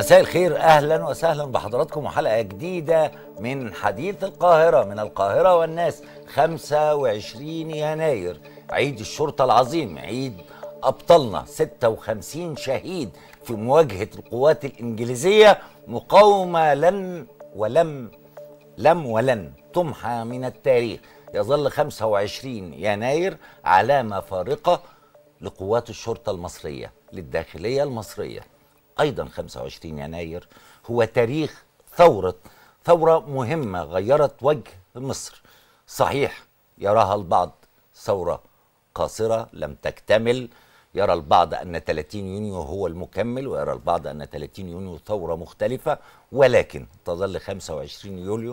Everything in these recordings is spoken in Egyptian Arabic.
مساء الخير اهلا وسهلا بحضراتكم وحلقه جديده من حديث القاهره من القاهره والناس 25 يناير عيد الشرطه العظيم عيد ابطالنا 56 شهيد في مواجهه القوات الانجليزيه مقاومه لن ولم لم ولن تمحى من التاريخ يظل 25 يناير علامه فارقه لقوات الشرطه المصريه للداخليه المصريه ايضا 25 يناير هو تاريخ ثوره ثوره مهمه غيرت وجه مصر صحيح يراها البعض ثوره قاصره لم تكتمل يرى البعض ان 30 يونيو هو المكمل ويرى البعض ان 30 يونيو ثوره مختلفه ولكن تظل 25 يوليو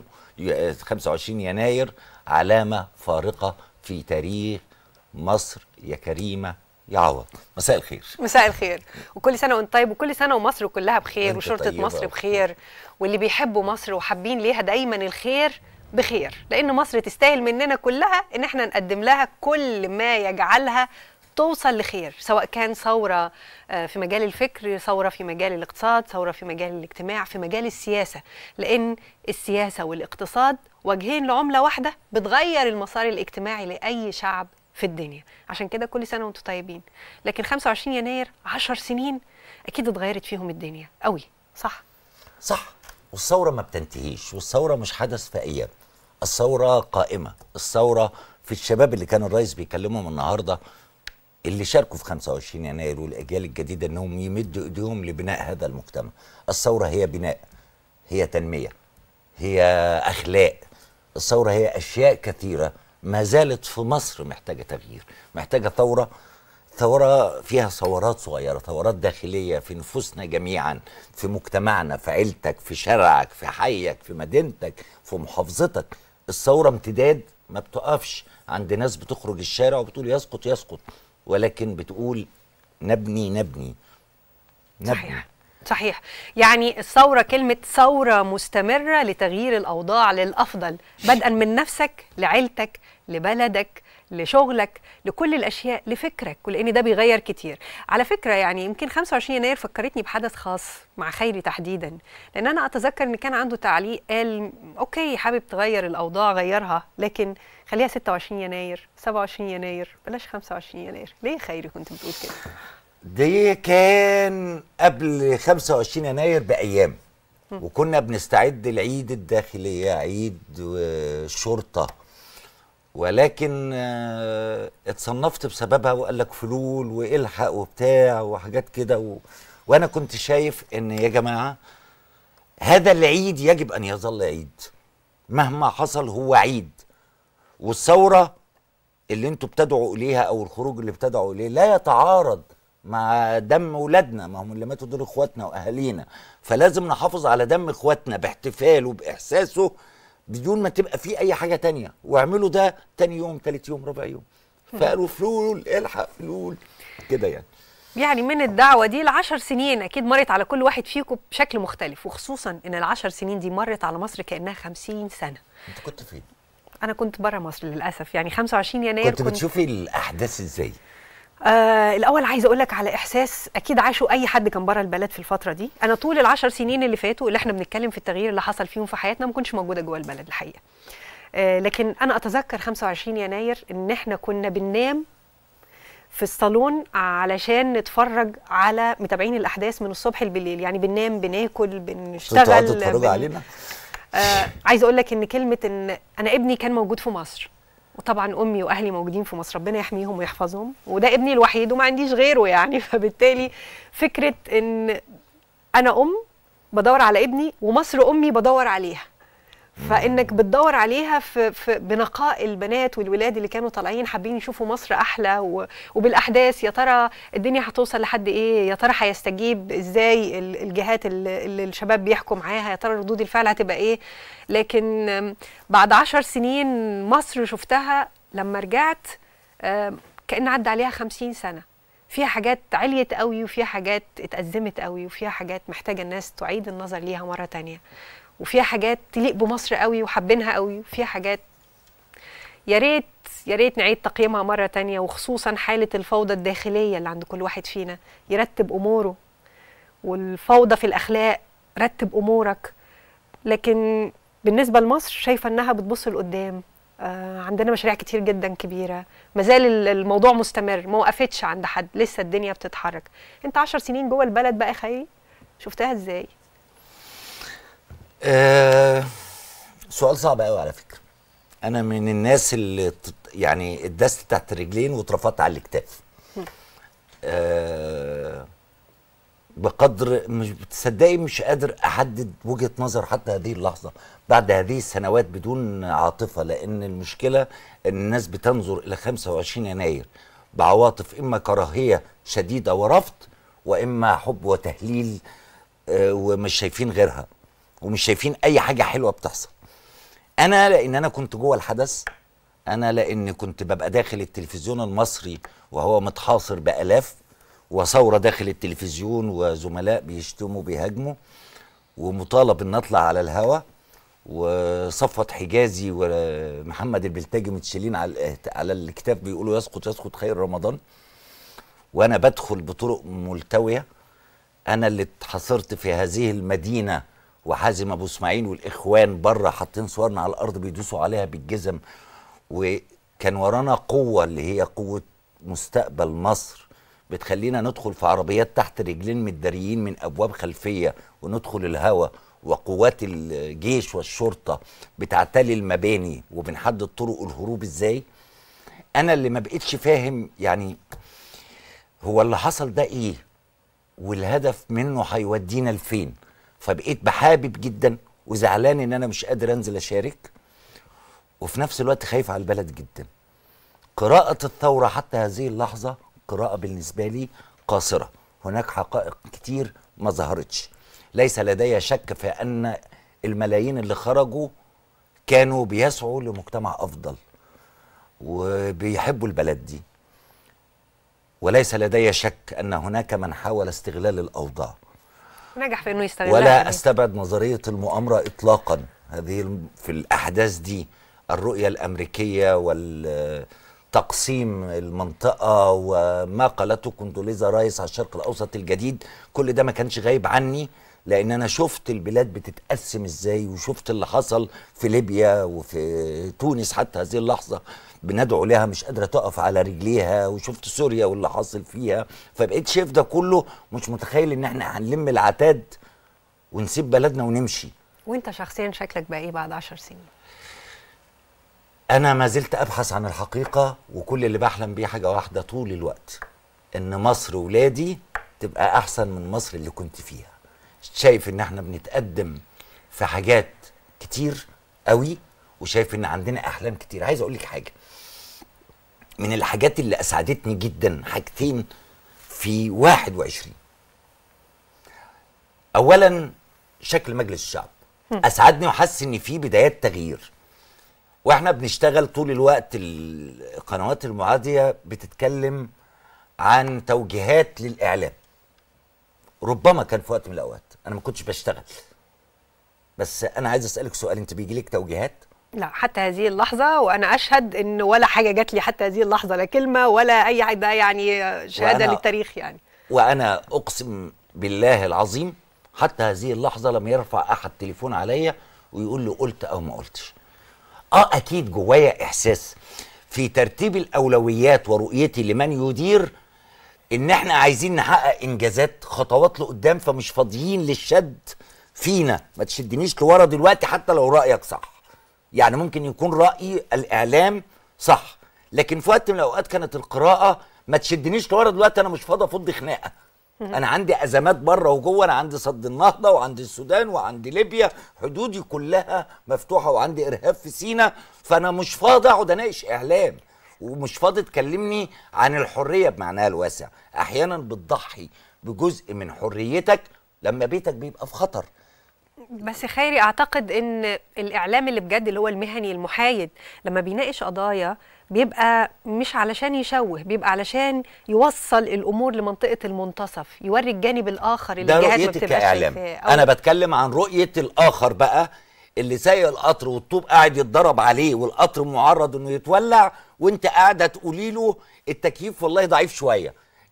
25 يناير علامه فارقه في تاريخ مصر يا كريمه يا عوض مساء الخير مساء الخير وكل سنه وانت طيب وكل سنه ومصر كلها بخير وانت وشرطه طيبة. مصر بخير واللي بيحبوا مصر وحابين ليها دايما الخير بخير لان مصر تستاهل مننا كلها ان احنا نقدم لها كل ما يجعلها توصل لخير سواء كان ثوره آه، في مجال الفكر ثوره في مجال الاقتصاد ثوره في مجال الاجتماع في مجال السياسه لان السياسه والاقتصاد وجهين لعمله واحده بتغير المسار الاجتماعي لاي شعب في الدنيا عشان كده كل سنه وانتم طيبين لكن 25 يناير 10 سنين اكيد اتغيرت فيهم الدنيا قوي صح صح والثوره ما بتنتهيش والثوره مش حدث في ايام الثوره قائمه الثوره في الشباب اللي كان الرئيس بيكلمهم النهارده اللي شاركوا في 25 يناير والاجيال الجديده انهم يمدوا ايديهم لبناء هذا المجتمع الثوره هي بناء هي تنميه هي اخلاق الثوره هي اشياء كثيره ما زالت في مصر محتاجه تغيير محتاجه ثوره ثورة فيها ثورات صغيرة ثورات داخلية في نفوسنا جميعا في مجتمعنا في عيلتك في شارعك في حيك في مدينتك في محافظتك الثورة امتداد ما بتقفش عند ناس بتخرج الشارع وبتقول يسقط يسقط ولكن بتقول نبني نبني نبني صحيح صحيح يعني الثورة كلمة ثورة مستمرة لتغيير الأوضاع للأفضل بدءا من نفسك لعيلتك لبلدك لشغلك لكل الأشياء لفكرك ولأن ده بيغير كتير على فكرة يعني يمكن 25 يناير فكرتني بحدث خاص مع خيري تحديدا لأن أنا أتذكر إن كان عنده تعليق قال أوكي حابب تغير الأوضاع غيرها لكن خليها 26 يناير 27 يناير بلاش 25 يناير ليه خيري كنت بتقول كده دي كان قبل 25 يناير بأيام وكنا بنستعد لعيد الداخلية عيد الشرطة ولكن آه، اتصنفت بسببها وقال لك فلول والحق وبتاع وحاجات كده و... وانا كنت شايف ان يا جماعه هذا العيد يجب ان يظل عيد مهما حصل هو عيد والثوره اللي انتوا بتدعوا اليها او الخروج اللي بتدعوا اليه لا يتعارض مع دم ولادنا ما هم اللي ماتوا دول اخواتنا واهالينا فلازم نحافظ على دم اخواتنا باحتفاله باحساسه بدون ما تبقى فيه اي حاجه تانية واعملوا ده تاني يوم تالت يوم رابع يوم فقالوا فلول الحق فلول كده يعني يعني من الدعوة دي لعشر سنين أكيد مرت على كل واحد فيكم بشكل مختلف وخصوصا إن العشر سنين دي مرت على مصر كأنها خمسين سنة انت كنت فين أنا كنت برا مصر للأسف يعني 25 يناير كنت بتشوفي الاحداث ازاي آه الأول عايزة أقول لك على إحساس أكيد عاشه أي حد كان برا البلد في الفترة دي أنا طول العشر سنين اللي فاتوا اللي إحنا بنتكلم في التغيير اللي حصل فيهم في حياتنا ما كنتش موجودة جوه البلد الحقيقة آه لكن أنا أتذكر 25 يناير إن إحنا كنا بننام في الصالون علشان نتفرج على متابعين الاحداث من الصبح بالليل يعني بننام بناكل كنتوا بنشتغل تقعدوا تتفرجوا بن- علينا آه عايزه اقول لك ان كلمه ان انا ابني كان موجود في مصر وطبعا امي واهلي موجودين في مصر ربنا يحميهم ويحفظهم وده ابني الوحيد وما عنديش غيره يعني فبالتالي فكره ان انا ام بدور على ابني ومصر امي بدور عليها فانك بتدور عليها في, في بنقاء البنات والولاد اللي كانوا طالعين حابين يشوفوا مصر احلى و- وبالاحداث يا ترى الدنيا هتوصل لحد ايه يا ترى هيستجيب ازاي ال- الجهات اللي اللي الشباب بيحكوا معاها يا ترى ردود الفعل هتبقى ايه لكن آم، بعد عشر سنين مصر شفتها لما رجعت آم، كأن عدى عليها خمسين سنة فيها حاجات عليت قوي وفيها حاجات اتأزمت قوي وفيها حاجات محتاجة الناس تعيد النظر ليها مرة تانية وفيها حاجات تليق بمصر قوي وحابينها قوي وفيها حاجات يا ريت يا ريت نعيد تقييمها مرة تانية وخصوصا حالة الفوضى الداخلية اللي عند كل واحد فينا يرتب أموره والفوضى في الأخلاق رتب امورك لكن بالنسبه لمصر شايفه انها بتبص لقدام آه عندنا مشاريع كتير جدا كبيره ما زال ال- الموضوع مستمر ما وقفتش عند حد لسه الدنيا بتتحرك انت عشر سنين جوه البلد بقى خيري شفتها ازاي آه سؤال صعب قوي على فكره انا من الناس اللي تت- يعني اتدست تحت رجلين واترفعت على الاكتاف آه بقدر مش بتصدقي مش قادر احدد وجهه نظر حتى هذه اللحظه بعد هذه السنوات بدون عاطفه لان المشكله ان الناس بتنظر الى 25 يناير بعواطف اما كراهيه شديده ورفض واما حب وتهليل آه، ومش شايفين غيرها ومش شايفين اي حاجه حلوه بتحصل انا لان انا كنت جوه الحدث انا لان كنت ببقى داخل التلفزيون المصري وهو متحاصر بالاف وثوره داخل التلفزيون وزملاء بيشتموا بيهاجموا ومطالب ان اطلع على الهوا وصفوت حجازي ومحمد البلتاجي متشيلين على على الكتاف بيقولوا يسقط يسقط خير رمضان وانا بدخل بطرق ملتويه انا اللي اتحصرت في هذه المدينه وحازم ابو اسماعيل والاخوان بره حاطين صورنا على الارض بيدوسوا عليها بالجزم وكان ورانا قوه اللي هي قوه مستقبل مصر بتخلينا ندخل في عربيات تحت رجلين متداريين من ابواب خلفيه وندخل الهوا وقوات الجيش والشرطه بتعتلي المباني وبنحدد طرق الهروب ازاي انا اللي ما بقتش فاهم يعني هو اللي حصل ده ايه والهدف منه هيودينا لفين فبقيت بحابب جدا وزعلان ان انا مش قادر انزل اشارك وفي نفس الوقت خايف على البلد جدا قراءة الثورة حتى هذه اللحظة قراءة بالنسبة لي قاصرة هناك حقائق كتير ما ظهرتش ليس لدي شك في أن الملايين اللي خرجوا كانوا بيسعوا لمجتمع أفضل وبيحبوا البلد دي وليس لدي شك أن هناك من حاول استغلال الأوضاع نجح في انه يستغلها ولا يعني. استبعد نظريه المؤامره اطلاقا هذه الم- في الاحداث دي الرؤيه الامريكيه والتقسيم المنطقه وما قالته كوندوليزا رايس على الشرق الاوسط الجديد كل ده ما كانش غايب عني لان انا شفت البلاد بتتقسم ازاي وشفت اللي حصل في ليبيا وفي تونس حتى هذه اللحظه بندعو لها مش قادره تقف على رجليها وشفت سوريا واللي حاصل فيها فبقيت شايف ده كله مش متخيل ان احنا هنلم العتاد ونسيب بلدنا ونمشي وانت شخصيا شكلك بقى ايه بعد عشر سنين انا ما زلت ابحث عن الحقيقه وكل اللي بحلم بيه حاجه واحده طول الوقت ان مصر ولادي تبقى احسن من مصر اللي كنت فيها شايف ان احنا بنتقدم في حاجات كتير قوي وشايف ان عندنا احلام كتير عايز اقول لك حاجه من الحاجات اللي اسعدتني جدا حاجتين في 21 اولا شكل مجلس الشعب اسعدني وحس ان في بدايات تغيير واحنا بنشتغل طول الوقت القنوات المعاديه بتتكلم عن توجيهات للاعلام ربما كان في وقت من الاوقات انا ما كنتش بشتغل بس انا عايز اسالك سؤال انت بيجي لك توجيهات لا حتى هذه اللحظة وأنا أشهد إن ولا حاجة جات لي حتى هذه اللحظة لا كلمة ولا أي حاجة يعني شهادة وأنا- للتاريخ يعني وانا اقسم بالله العظيم حتى هذه اللحظه لم يرفع احد تليفون عليا ويقول لي قلت او ما قلتش اه اكيد جوايا احساس في ترتيب الاولويات ورؤيتي لمن يدير ان احنا عايزين نحقق انجازات خطوات لقدام فمش فاضيين للشد فينا ما تشدنيش لورا دلوقتي حتى لو رايك صح يعني ممكن يكون راي الاعلام صح لكن في وقت من الاوقات كانت القراءه ما تشدنيش لورا دلوقتي انا مش فاضي افض خناقه انا عندي ازمات بره وجوه انا عندي صد النهضه وعندي السودان وعندي ليبيا حدودي كلها مفتوحه وعندي ارهاب في سينا فانا مش فاضي اقعد اناقش اعلام ومش فاضي تكلمني عن الحريه بمعناها الواسع احيانا بتضحي بجزء من حريتك لما بيتك بيبقى في خطر بس خيري أعتقد إن الإعلام اللي بجد اللي هو المهني المحايد لما بيناقش قضايا بيبقى مش علشان يشوه بيبقى علشان يوصل الأمور لمنطقة المنتصف يوري الجانب الآخر اللي ده الجهات ما رؤيتك بتبقاش كاعلام شايفاه أو انا بتكلم عن رؤيه الاخر بقى اللي سايق القطر والطوب قاعد يتضرب عليه والقطر معرض انه يتولع وانت قاعده تقولي له التكييف والله ضعيف شويه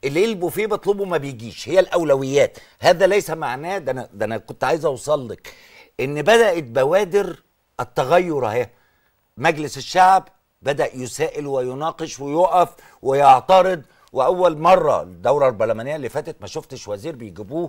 اللي البوفيه بطلبه ما بيجيش هي الاولويات هذا ليس معناه ده انا ده انا كنت عايز اوصل لك ان بدات بوادر التغير اهي مجلس الشعب بدا يسائل ويناقش ويقف ويعترض واول مره الدوره البرلمانيه اللي فاتت ما شفتش وزير بيجيبوه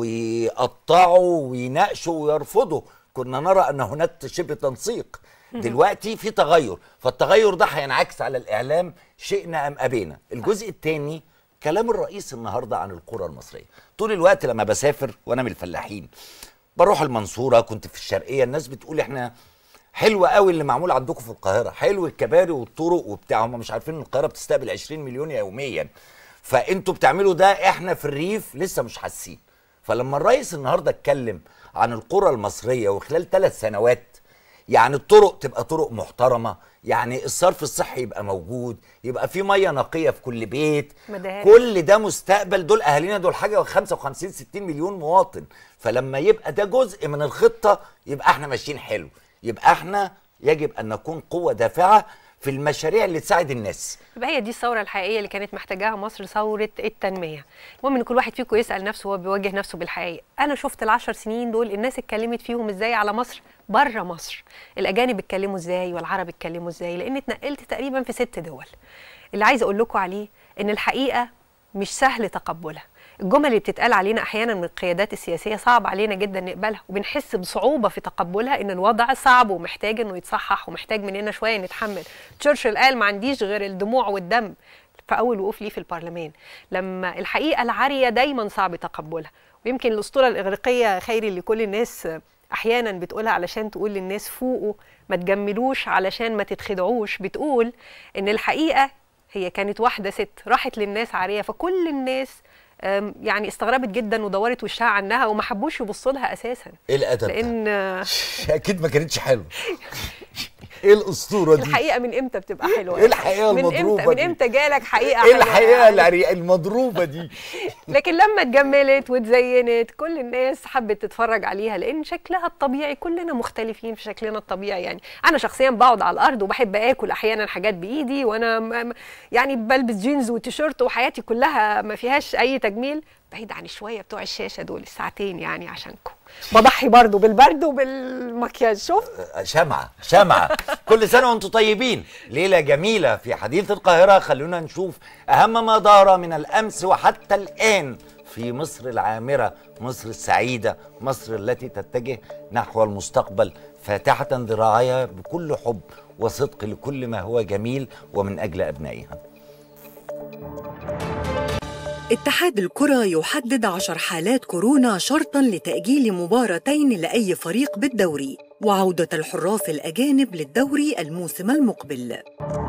ويقطعوا ويناقشوا ويرفضوا كنا نرى ان هناك شبه تنسيق دلوقتي في تغير فالتغير ده هينعكس على الاعلام شئنا ام ابينا الجزء الثاني كلام الرئيس النهارده عن القرى المصريه طول الوقت لما بسافر وانا من الفلاحين بروح المنصوره كنت في الشرقيه الناس بتقول احنا حلو قوي اللي معمول عندكم في القاهره حلو الكباري والطرق وبتاع هم مش عارفين ان القاهره بتستقبل 20 مليون يوميا فانتوا بتعملوا ده احنا في الريف لسه مش حاسين فلما الرئيس النهارده اتكلم عن القرى المصريه وخلال ثلاث سنوات يعني الطرق تبقى طرق محترمه يعني الصرف الصحي يبقى موجود يبقى في ميه نقيه في كل بيت مدارس. كل ده مستقبل دول اهالينا دول حاجه 55 60 مليون مواطن فلما يبقى ده جزء من الخطه يبقى احنا ماشيين حلو يبقى احنا يجب ان نكون قوه دافعه في المشاريع اللي تساعد الناس يبقى هي دي الثوره الحقيقيه اللي كانت محتاجاها مصر ثوره التنميه المهم ان كل واحد فيكم يسال نفسه وهو بيواجه نفسه بالحقيقه انا شفت العشر سنين دول الناس اتكلمت فيهم ازاي على مصر بره مصر الاجانب اتكلموا ازاي والعرب اتكلموا ازاي لان اتنقلت تقريبا في ست دول اللي عايزه اقول لكم عليه ان الحقيقه مش سهل تقبلها الجمل اللي بتتقال علينا احيانا من القيادات السياسيه صعب علينا جدا نقبلها وبنحس بصعوبه في تقبلها ان الوضع صعب ومحتاج انه يتصحح ومحتاج مننا شويه نتحمل تشرشل قال ما عنديش غير الدموع والدم في اول وقوف ليه في البرلمان لما الحقيقه العاريه دايما صعب تقبلها ويمكن الاسطوره الاغريقيه خيري اللي كل الناس احيانا بتقولها علشان تقول للناس فوقوا ما تجملوش علشان ما تتخدعوش بتقول ان الحقيقه هي كانت واحده ست راحت للناس عاريه فكل الناس أم، يعني استغربت جدا ودورت وشها عنها وما حبوش يبصوا لها اساسا ايه الادب ده؟ لان اكيد ما كانتش حلوه ايه الاسطوره دي الحقيقه من امتى بتبقى حلوه ايه الحقيقه من المضروبه امتى من دي؟ امتى جالك حقيقه ايه حلوة الحقيقه يعني؟ العري- المضروبه دي لكن لما اتجملت واتزينت كل الناس حبت تتفرج عليها لان شكلها الطبيعي كلنا مختلفين في شكلنا الطبيعي يعني انا شخصيا بقعد على الارض وبحب اكل احيانا حاجات بايدي وانا م- م- يعني بلبس جينز وتيشيرت وحياتي كلها ما فيهاش اي تجميل بعيد عن شويه بتوع الشاشه دول الساعتين يعني عشانكم بضحي برضو بالبرد وبالمكياج شفت شمعة شمعة كل سنة وانتم طيبين ليلة جميلة في حديث القاهرة خلونا نشوف أهم ما دار من الأمس وحتى الآن في مصر العامرة مصر السعيدة مصر التي تتجه نحو المستقبل فاتحة ذراعيها بكل حب وصدق لكل ما هو جميل ومن أجل أبنائها اتحاد الكرة يحدد عشر حالات كورونا شرطاً لتأجيل مباراتين لأي فريق بالدوري وعودة الحراس الأجانب للدوري الموسم المقبل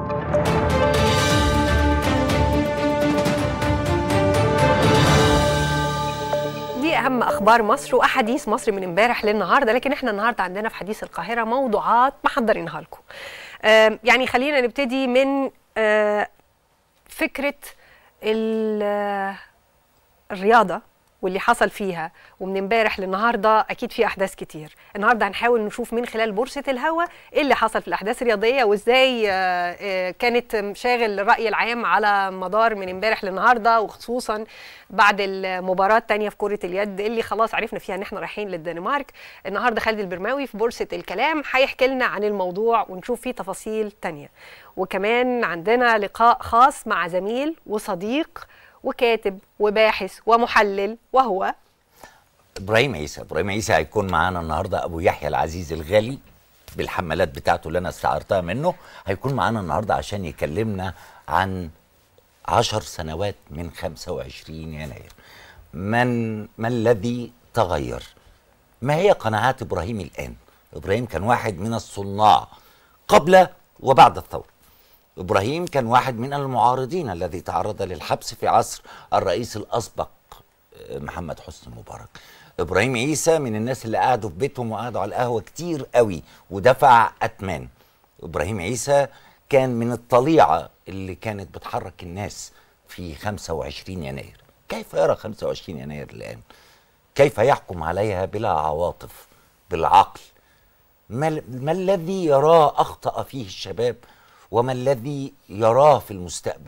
دي اهم اخبار مصر واحاديث مصر من امبارح للنهارده لكن احنا النهارده عندنا في حديث القاهره موضوعات محضرينها لكم آم، يعني خلينا نبتدي من آه، فكره ال- آه، الرياضه واللي حصل فيها ومن امبارح للنهارده اكيد في احداث كتير النهارده هنحاول نشوف من خلال بورصه الهوا ايه اللي حصل في الاحداث الرياضيه وازاي آه، آه، كانت شاغل الراي العام على مدار من امبارح للنهارده وخصوصا بعد المباراه الثانيه في كره اليد اللي خلاص عرفنا فيها ان احنا رايحين للدنمارك النهارده خالد البرماوي في بورصه الكلام هيحكي لنا عن الموضوع ونشوف فيه تفاصيل تانية وكمان عندنا لقاء خاص مع زميل وصديق وكاتب وباحث ومحلل وهو ابراهيم عيسى ابراهيم عيسى هيكون معانا النهارده ابو يحيى العزيز الغالي بالحملات بتاعته اللي انا استعرتها منه هيكون معانا النهارده عشان يكلمنا عن عشر سنوات من 25 يناير من ما الذي تغير ما هي قناعات ابراهيم الان ابراهيم كان واحد من الصناع قبل وبعد الثوره ابراهيم كان واحد من المعارضين الذي تعرض للحبس في عصر الرئيس الاسبق آه، محمد حسني مبارك ابراهيم عيسى من الناس اللي قعدوا في بيتهم وقعدوا على القهوه كتير قوي ودفع اثمان ابراهيم عيسى كان من الطليعه اللي كانت بتحرك الناس في 25 يناير كيف يرى 25 يناير الان كيف يحكم عليها بلا عواطف بالعقل ما, ما الذي يراه اخطا فيه الشباب وما الذي يراه في المستقبل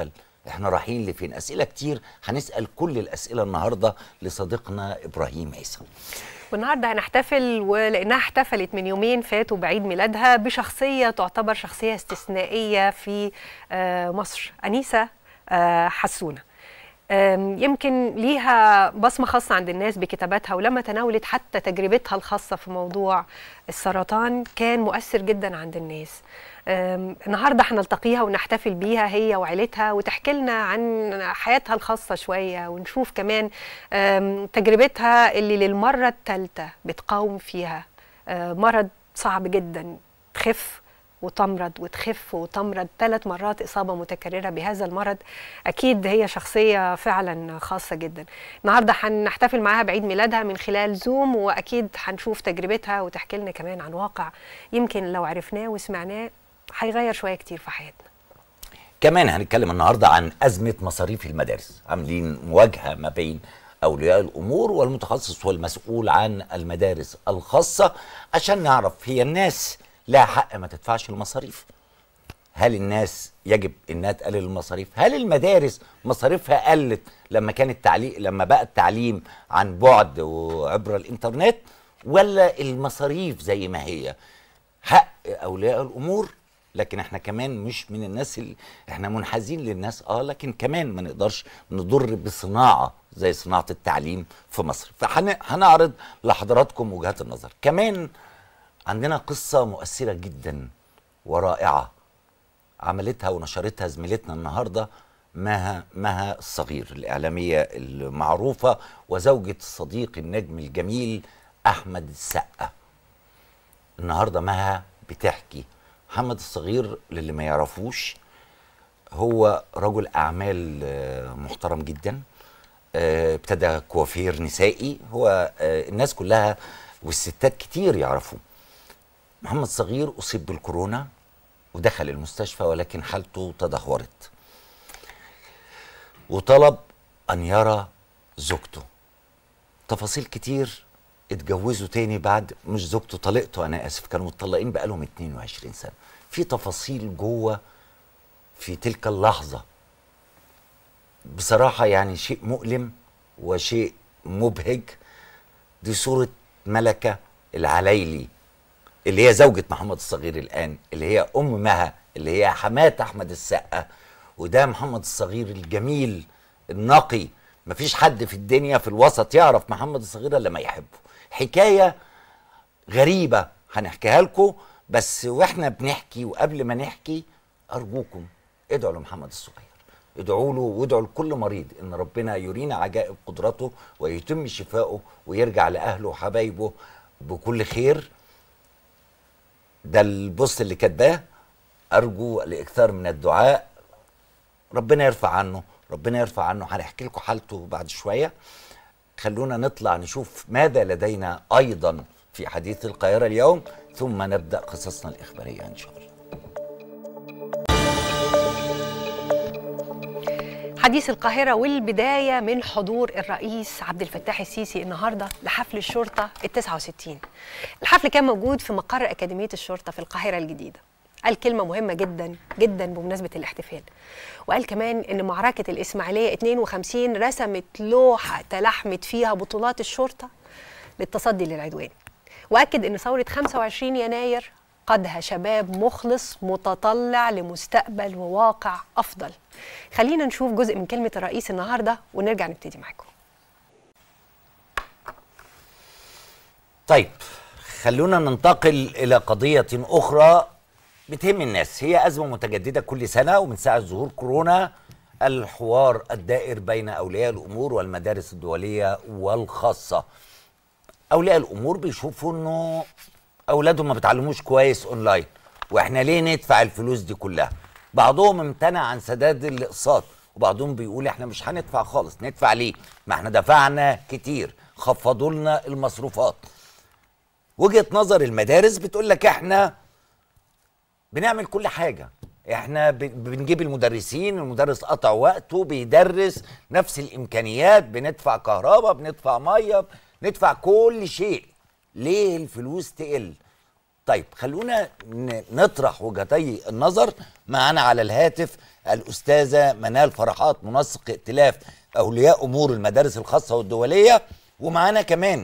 احنا رايحين لفين اسئله كتير هنسال كل الاسئله النهارده لصديقنا ابراهيم عيسى والنهارده هنحتفل ولانها احتفلت من يومين فاتوا بعيد ميلادها بشخصيه تعتبر شخصيه استثنائيه في آه، مصر انيسه آه، حسونه آم، يمكن ليها بصمه خاصه عند الناس بكتاباتها ولما تناولت حتى تجربتها الخاصه في موضوع السرطان كان مؤثر جدا عند الناس آم، النهارده هنلتقيها ونحتفل بيها هي وعيلتها وتحكي لنا عن حياتها الخاصه شويه ونشوف كمان آم، تجربتها اللي للمره الثالثه بتقاوم فيها آه، مرض صعب جدا تخف وتمرض وتخف وتمرض ثلاث مرات إصابة متكررة بهذا المرض أكيد هي شخصية فعلا خاصة جدا النهاردة هنحتفل معاها بعيد ميلادها من خلال زوم وأكيد هنشوف تجربتها وتحكي لنا كمان عن واقع يمكن لو عرفناه وسمعناه هيغير شوية كتير في حياتنا كمان هنتكلم النهارده عن ازمه مصاريف المدارس عاملين مواجهه ما بين اولياء الامور والمتخصص والمسؤول عن المدارس الخاصه عشان نعرف هي الناس لها حق ما تدفعش المصاريف هل الناس يجب انها تقلل المصاريف هل المدارس مصاريفها قلت لما كان التعليم لما بقى التعليم عن بعد وعبر الانترنت ولا المصاريف زي ما هي حق اولياء الامور لكن احنا كمان مش من الناس اللي احنا منحازين للناس اه لكن كمان ما نقدرش نضر بصناعه زي صناعه التعليم في مصر فهنعرض لحضراتكم وجهات النظر كمان عندنا قصه مؤثره جدا ورائعه عملتها ونشرتها زميلتنا النهارده مها مها الصغير الاعلاميه المعروفه وزوجة الصديق النجم الجميل احمد السقا النهارده مها بتحكي محمد الصغير للي ما يعرفوش هو رجل اعمال آه، محترم جدا آه، ابتدى كوافير نسائي هو آه، الناس كلها والستات كتير يعرفوه محمد صغير اصيب بالكورونا ودخل المستشفى ولكن حالته تدهورت وطلب ان يرى زوجته تفاصيل كتير اتجوزوا تاني بعد مش زوجته طلقته انا اسف كانوا متطلقين بقالهم 22 سنه في تفاصيل جوه في تلك اللحظه بصراحه يعني شيء مؤلم وشيء مبهج دي صوره ملكه العلايلي اللي هي زوجة محمد الصغير الآن اللي هي أم مها اللي هي حماة أحمد السقا وده محمد الصغير الجميل النقي مفيش حد في الدنيا في الوسط يعرف محمد الصغير إلا ما يحبه حكاية غريبة هنحكيها لكم بس واحنا بنحكي وقبل ما نحكي أرجوكم ادعوا لمحمد الصغير ادعوا له وادعوا لكل مريض ان ربنا يرينا عجائب قدرته ويتم شفائه ويرجع لاهله وحبايبه بكل خير ده البوست اللي كاتباه ارجو الاكثار من الدعاء ربنا يرفع عنه ربنا يرفع عنه هنحكي لكم حالته بعد شويه خلونا نطلع نشوف ماذا لدينا ايضا في حديث القاهره اليوم ثم نبدا قصصنا الاخباريه ان شاء الله حديث القاهرة والبداية من حضور الرئيس عبد الفتاح السيسي النهاردة لحفل الشرطة ال 69 الحفل كان موجود في مقر أكاديمية الشرطة في القاهرة الجديدة قال كلمة مهمة جدا جدا بمناسبة الاحتفال وقال كمان ان معركة الإسماعيلية 52 رسمت لوحة تلحمت فيها بطولات الشرطة للتصدي للعدوان وأكد ان ثورة 25 يناير قادها شباب مخلص متطلع لمستقبل وواقع أفضل خلينا نشوف جزء من كلمة الرئيس النهاردة ونرجع نبتدي معاكم طيب خلونا ننتقل إلى قضية أخرى بتهم الناس هي أزمة متجددة كل سنة ومن ساعة ظهور كورونا الحوار الدائر بين أولياء الأمور والمدارس الدولية والخاصة أولياء الأمور بيشوفوا إنه أولادهم ما بيتعلموش كويس أونلاين وإحنا ليه ندفع الفلوس دي كلها بعضهم امتنع عن سداد الاقساط وبعضهم بيقول احنا مش هندفع خالص ندفع ليه ما احنا دفعنا كتير خفضوا لنا المصروفات وجهه نظر المدارس بتقول لك احنا بنعمل كل حاجه احنا ب- بنجيب المدرسين المدرس قطع وقته بيدرس نفس الامكانيات بندفع كهرباء بندفع ميه بندفع كل شيء ليه الفلوس تقل طيب خلونا ن- نطرح وجهتي النظر معنا على الهاتف الأستاذة منال فرحات منسق ائتلاف أولياء أمور المدارس الخاصة والدولية ومعانا كمان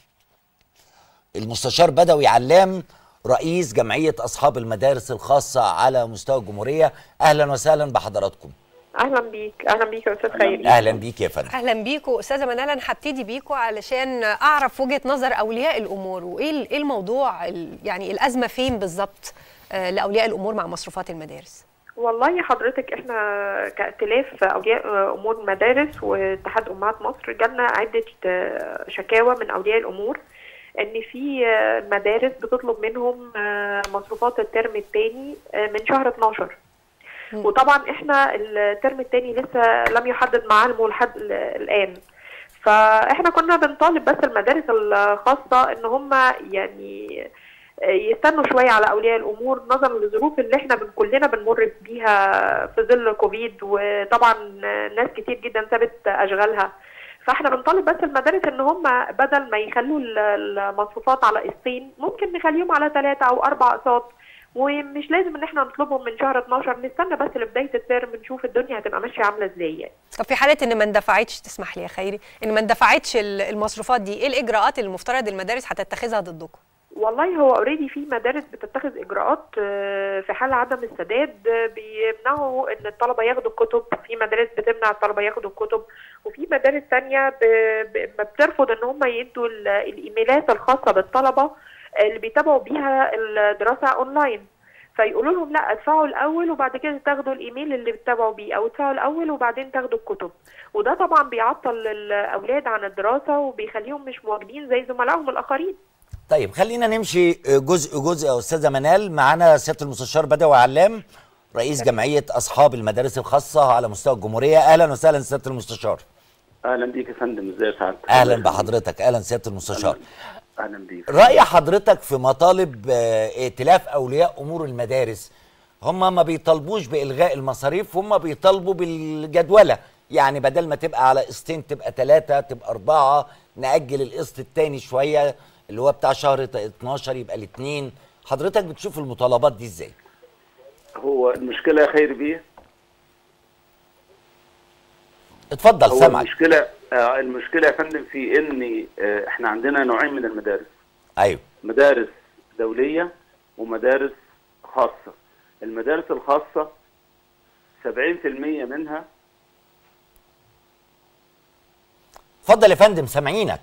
المستشار بدوي علام رئيس جمعية أصحاب المدارس الخاصة على مستوى الجمهورية أهلا وسهلا بحضراتكم اهلا بيك اهلا بيك يا استاذ خيري أهلا بيك يا فندم اهلا بيكم استاذه منال انا هبتدي بيكم علشان اعرف وجهه نظر اولياء الامور وايه ال- ايه الموضوع ال- يعني الازمه فين بالظبط آه، لاولياء الامور مع مصروفات المدارس والله حضرتك احنا كائتلاف اولياء امور مدارس واتحاد امهات مصر جالنا عده آه، شكاوى من اولياء الامور ان في آه، مدارس بتطلب منهم آه، مصروفات الترم الثاني من شهر 12 مم. وطبعا احنا الترم الثاني لسه لم يحدد معالمه لحد ال- الان فاحنا كنا بنطالب بس المدارس الخاصه ان هم يعني يستنوا شويه على اولياء الامور نظرا للظروف اللي احنا بن كلنا بنمر بيها في ظل كوفيد وطبعا ناس كتير جدا سابت اشغالها فاحنا بنطالب بس المدارس ان هم بدل ما يخلوا ال- المصروفات على قسطين ممكن نخليهم على ثلاثه او اربع اقساط ومش لازم ان احنا نطلبهم من شهر 12 نستنى بس لبدايه الترم نشوف الدنيا هتبقى ماشيه عامله ازاي يعني. طب في حاله ان ما اندفعتش تسمح لي يا خيري ان ما اندفعتش ال- المصروفات دي ايه الاجراءات اللي المفترض المدارس هتتخذها ضدكم والله هو اوريدي في مدارس بتتخذ اجراءات آه، في حال عدم السداد آه، بيمنعوا ان الطلبه ياخدوا الكتب في مدارس بتمنع الطلبه ياخدوا الكتب وفي مدارس تانية ب- ب- ما بترفض ان هم يدوا ال- الايميلات الخاصه بالطلبه اللي بيتابعوا بيها الدراسه اونلاين فيقولوا لهم لا ادفعوا الاول وبعد كده تاخدوا الايميل اللي بتتابعوا بيه او ادفعوا الاول وبعدين تاخدوا الكتب وده طبعا بيعطل الاولاد عن الدراسه وبيخليهم مش مواجدين زي زملائهم الاخرين طيب خلينا نمشي جزء جزء يا استاذه منال معانا سياده المستشار بدوي علام رئيس جمعيه اصحاب المدارس الخاصه على مستوى الجمهوريه اهلا وسهلا سياده المستشار اهلا بيك يا فندم ازي سعادتك اهلا بحضرتك اهلا سياده المستشار اهلا بيك راي حضرتك في مطالب آه، ائتلاف اولياء امور المدارس هم ما بيطالبوش بالغاء المصاريف هم بيطالبوا بالجدوله يعني بدل ما تبقى على قسطين تبقى ثلاثه تبقى اربعه ناجل القسط الثاني شويه اللي هو بتاع شهر 12 يبقى الاثنين حضرتك بتشوف المطالبات دي ازاي هو المشكله يا خير بيه اتفضل هو سامعك المشكله آه المشكله يا فندم في ان آه احنا عندنا نوعين من المدارس ايوه مدارس دوليه ومدارس خاصه المدارس الخاصه 70% منها اتفضل يا فندم سامعينك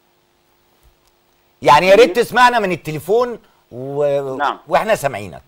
يعني يا ريت تسمعنا من التليفون و... نعم. واحنا سامعينك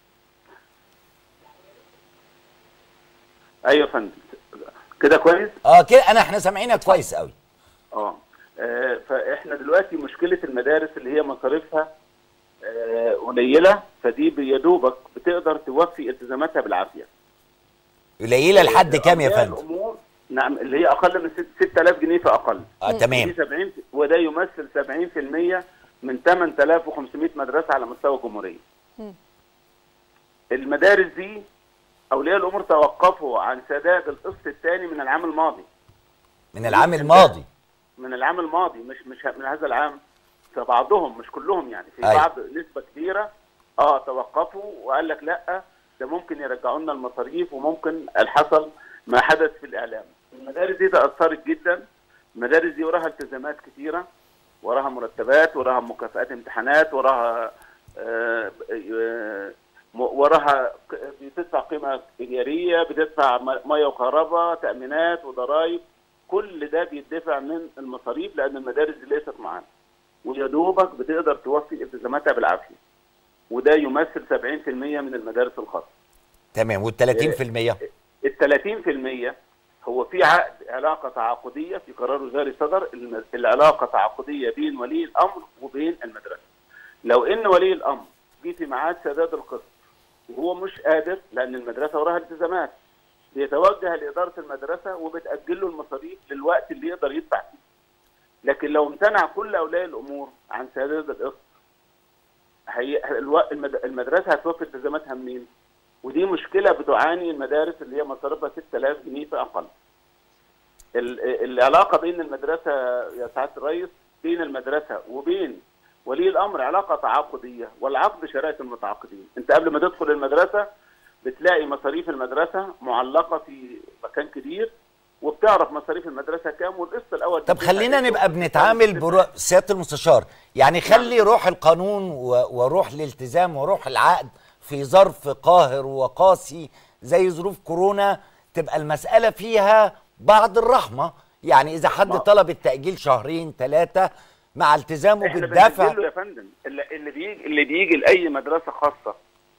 ايوه يا فندم كده كويس اه كده انا احنا سامعينك كويس قوي اه آه، فاحنا دلوقتي مشكله المدارس اللي هي مصاريفها آه، قليله فدي يا دوبك بتقدر توفي التزاماتها بالعافيه قليله لحد كام يا أولياء فندم الامور نعم اللي هي اقل من ست- 6000 جنيه فاقل اه تمام دي 70 وده يمثل 70% من 8500 مدرسه على مستوى الجمهوريه مم. المدارس دي اولياء الامور توقفوا عن سداد القسط الثاني من العام الماضي من العام الماضي من العام الماضي مش مش من هذا العام فبعضهم مش كلهم يعني في أيوة. بعض نسبه كبيره اه توقفوا وقال لك لا ده ممكن يرجعوا لنا المصاريف وممكن حصل ما حدث في الاعلام المدارس دي تاثرت جدا المدارس دي وراها التزامات كثيره وراها مرتبات وراها مكافآت امتحانات وراها آه آه م- وراها ق- بتدفع قيمه ايجاريه بتدفع م- ميه وكهرباء تامينات وضرائب كل ده بيدفع من المصاريف لان المدارس دي ليست معانا ويا دوبك بتقدر توفي التزاماتها بالعافيه وده يمثل 70% من المدارس الخاصه تمام وال 30% ال 30% هو في عقد علاقه تعاقديه في قرار وزاري صدر الم- العلاقه تعاقديه بين ولي الامر وبين المدرسه لو ان ولي الامر جه في ميعاد سداد القسط وهو مش قادر لان المدرسه وراها التزامات بيتوجه لاداره المدرسه وبتاجل له المصاريف للوقت اللي يقدر يدفع فيه لكن لو امتنع كل اولياء الامور عن سداد القسط هي الو- المد- المدرسه هتوفي التزاماتها منين؟ ودي مشكله بتعاني المدارس اللي هي مصاريفها 6000 جنيه فاقل. ال- العلاقه بين المدرسه يا سعاده الرئيس بين المدرسه وبين ولي الامر علاقه تعاقديه والعقد شرائط المتعاقدين انت قبل ما تدخل المدرسه بتلاقي مصاريف المدرسه معلقه في مكان كبير وبتعرف مصاريف المدرسه كام والقسط الاول طب بتدفع خلينا إيه؟ نبقى بنتعامل برو... سياده المستشار يعني خلي روح القانون و... وروح الالتزام وروح العقد في ظرف قاهر وقاسي زي ظروف كورونا تبقى المساله فيها بعض الرحمه يعني اذا حد ما- طلب التاجيل شهرين ثلاثه مع التزامه احنا بالدفع بنسجله يا فندم اللي اللي بيجي اللي بيجي لاي مدرسه خاصه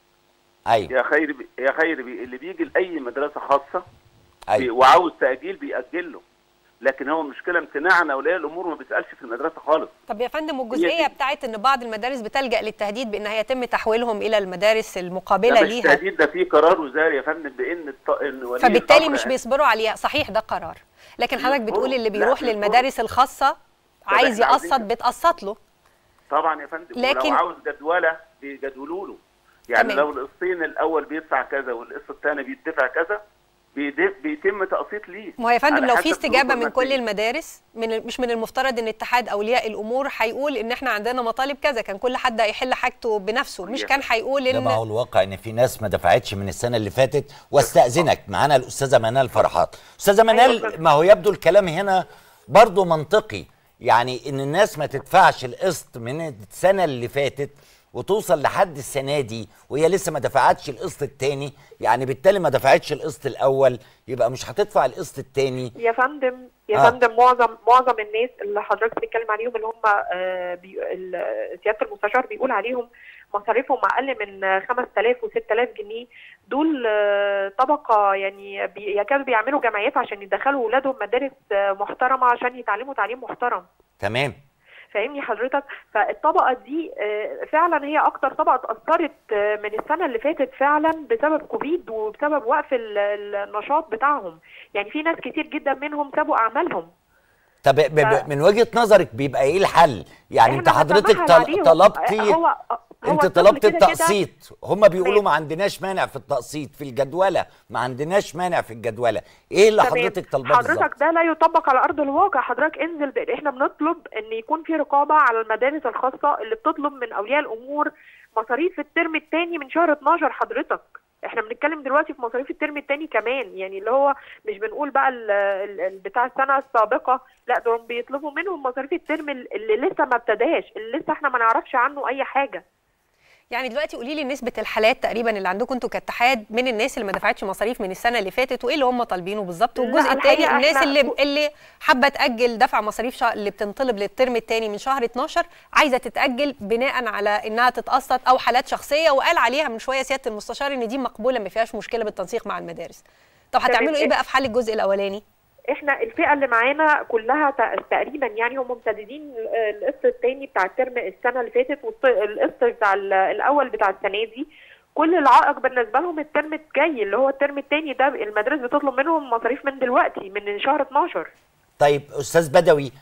ايوه يا خير بي يا خير بي اللي بيجي لاي مدرسه خاصه بي ايوه وعاوز تاجيل بيأجل له لكن هو المشكله امتناعنا اولياء الامور ما بيسالش في المدرسه خالص طب يا فندم هي والجزئيه دي. بتاعت ان بعض المدارس بتلجا للتهديد بان يتم تحويلهم الى المدارس ده المقابله مش ليها تهديد ده في قرار وزاري يا فندم بان الط... ان ولي فبالتالي الأمر مش بيصبروا عليها صحيح ده قرار لكن حضرتك بيصبروا. بتقول اللي لا، بيروح بيصبروا. للمدارس الخاصه عايز إحنا عايزين يقسط كده. بتقسط له طبعا يا فندم لكن- ولو عاوز جدوله بيجدولوا له يعني تمام. لو القسطين الاول بيدفع كذا والقسط الثاني بيدفع كذا بيد- بيتم تقسيط ليه ما هو يا فندم على لو حسب في استجابه ظروفه من كل المادية. المدارس من مش من المفترض ان اتحاد اولياء الامور هيقول ان احنا عندنا مطالب كذا كان كل حد هيحل حاجته بنفسه مش كان هيقول ده ما هو ان الواقع ان في ناس ما دفعتش من السنه اللي فاتت واستاذنك معانا الاستاذه منال فرحات استاذه منال ما هو يبدو الكلام هنا برضو منطقي يعني ان الناس ما تدفعش القسط من السنه اللي فاتت وتوصل لحد السنه دي وهي لسه ما دفعتش القسط الثاني يعني بالتالي ما دفعتش القسط الاول يبقى مش هتدفع القسط الثاني يا فندم يا آه. فندم معظم معظم الناس اللي حضرتك بتتكلم عليهم اللي هم آه، بي... ال- سياده المستشار بيقول عليهم مصاريفهم اقل من 5000 و6000 جنيه دول آه، طبقه يعني بي... يكادوا بيعملوا جمعيات عشان يدخلوا اولادهم مدارس آه، محترمه عشان يتعلموا تعليم محترم تمام فاهمني حضرتك فالطبقه دي آه، فعلا هي اكتر طبقه اتاثرت آه، من السنه اللي فاتت فعلا بسبب كوفيد وبسبب وقف ال- ال- النشاط بتاعهم يعني في ناس كتير جدا منهم سابوا اعمالهم طب ب- ب- ف- من وجهه نظرك بيبقى ايه الحل يعني انت إحنا حضرتك بنتمهل طل- عليهم. طلبتي هو هو انت الطفل طلبت كده كده- التقسيط هم بيقولوا تمام. ما عندناش مانع في التقسيط في الجدوله ما عندناش مانع في الجدوله ايه اللي تمام. حضرتك طالباه حضرتك بالظبط ده لا يطبق على ارض الواقع حضرتك انزل ب... احنا بنطلب ان يكون في رقابه على المدارس الخاصه اللي بتطلب من اولياء الامور مصاريف الترم الثاني من شهر 12 حضرتك احنا بنتكلم دلوقتي في مصاريف الترم الثاني كمان يعني اللي هو مش بنقول بقى ال- ال- ال- بتاع السنه السابقه لا دول بيطلبوا منهم مصاريف الترم ال- اللي لسه ما ابتداش اللي لسه احنا ما نعرفش عنه اي حاجه يعني دلوقتي قولي لي نسبه الحالات تقريبا اللي عندكم انتوا كاتحاد من الناس اللي ما دفعتش مصاريف من السنه اللي فاتت وايه اللي هم طالبينه بالظبط لا، والجزء الثاني الحقيقة الناس إحنا- اللي اللي حابه تاجل دفع مصاريف شهر اللي بتنطلب للترم الثاني من شهر 12 عايزه تتاجل بناء على انها تتقسط او حالات شخصيه وقال عليها من شويه سياده المستشار ان دي مقبوله ما فيهاش مشكله بالتنسيق مع المدارس طب تمام. هتعملوا ايه بقى في حل الجزء الاولاني احنا الفئه اللي معانا كلها ت- تقريبا يعني هم ممتدين القسط الثاني بتاع الترم السنه اللي فاتت والقسط بتاع ال- الاول بتاع السنه دي كل العائق بالنسبه لهم الترم الجاي اللي هو الترم الثاني ده المدارس بتطلب منهم مصاريف من دلوقتي من شهر 12 طيب استاذ بدوي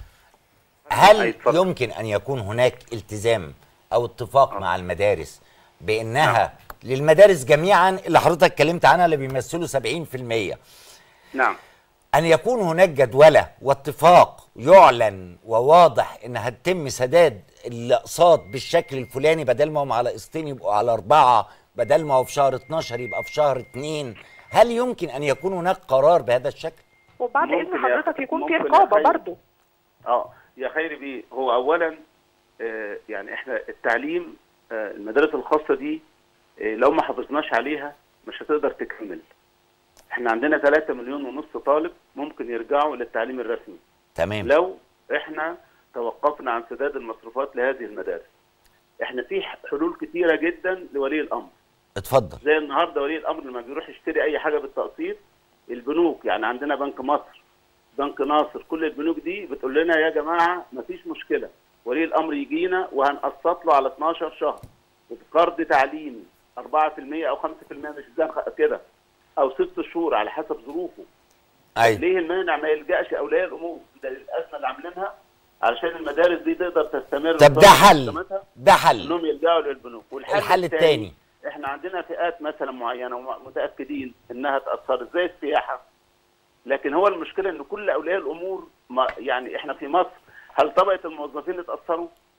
هل أي، اتفضل. يمكن ان يكون هناك التزام او اتفاق مع المدارس بانها للمدارس جميعا اللي حضرتك اتكلمت عنها اللي بيمثلوا 70% نعم أن يكون هناك جدولة واتفاق يعلن وواضح إنها تتم سداد الأقساط بالشكل الفلاني بدل ما هم على قسطين يبقوا على أربعة بدل ما هو في شهر 12 يبقى في شهر اتنين هل يمكن أن يكون هناك قرار بهذا الشكل؟ وبعد ممكن اذن يا- حضرتك يكون في ممكن يا رقابه خير. برضه اه يا خير بيه هو اولا آه يعني احنا التعليم آه المدارس الخاصه دي آه لو ما حافظناش عليها مش هتقدر تكمل احنا عندنا 3 مليون ونص طالب ممكن يرجعوا للتعليم الرسمي تمام لو احنا توقفنا عن سداد المصروفات لهذه المدارس احنا في حلول كثيره جدا لولي الامر اتفضل زي النهارده ولي الامر لما بيروح يشتري اي حاجه بالتقسيط البنوك يعني عندنا بنك مصر بنك ناصر كل البنوك دي بتقول لنا يا جماعه مفيش مشكله ولي الامر يجينا وهنقسط له على 12 شهر وبقرض تعليمي 4% او 5% مش زي كده او ست شهور على حسب ظروفه أيوة ليه المانع ما يلجاش اولياء الامور ده الازمه اللي عاملينها علشان المدارس دي تقدر تستمر طب ده وتطور حل خدماتها، ده حل انهم يلجأوا للبنوك والحل الحل التاني احنا عندنا فئات مثلا معينه ومتاكدين انها تاثر زي السياحه لكن هو المشكله ان كل اولياء الامور ما يعني احنا في مصر هل طبقه الموظفين اتاثروا؟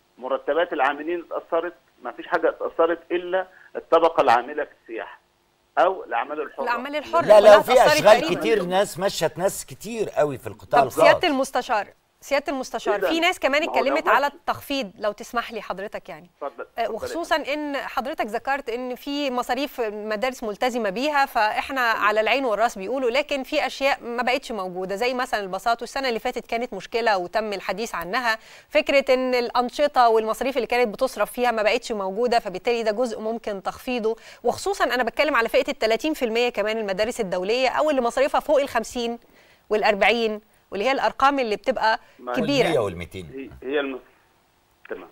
مرتبات العاملين اتاثرت ما فيش حاجه اتاثرت الا الطبقه العامله في السياحه او الاعمال الحره الأعمال الحرة. لا كلها لا في اتأثرت اشغال تقريباً. كتير ناس مشت ناس كتير قوي في القطاع طب الخاص سياده المستشار سياده المستشار إذا في ناس كمان ما هو اتكلمت لو على ماشي. التخفيض لو تسمح لي حضرتك يعني اتفضل آه، اتفضل. وخصوصا ان حضرتك ذكرت ان في مصاريف مدارس ملتزمه بيها فاحنا على العين والراس بيقولوا لكن في اشياء ما بقتش موجوده زي مثلا الباصات والسنه اللي فاتت كانت مشكله وتم الحديث عنها فكره ان الانشطه والمصاريف اللي كانت بتصرف فيها ما بقتش موجوده فبالتالي ده جزء ممكن تخفيضه وخصوصا انا بتكلم على فئه ال 30% كمان المدارس الدوليه او اللي مصاريفها فوق ال 50 وال 40 واللي هي الارقام اللي بتبقى ما- كبيره وال 200 هي هي الم... تمام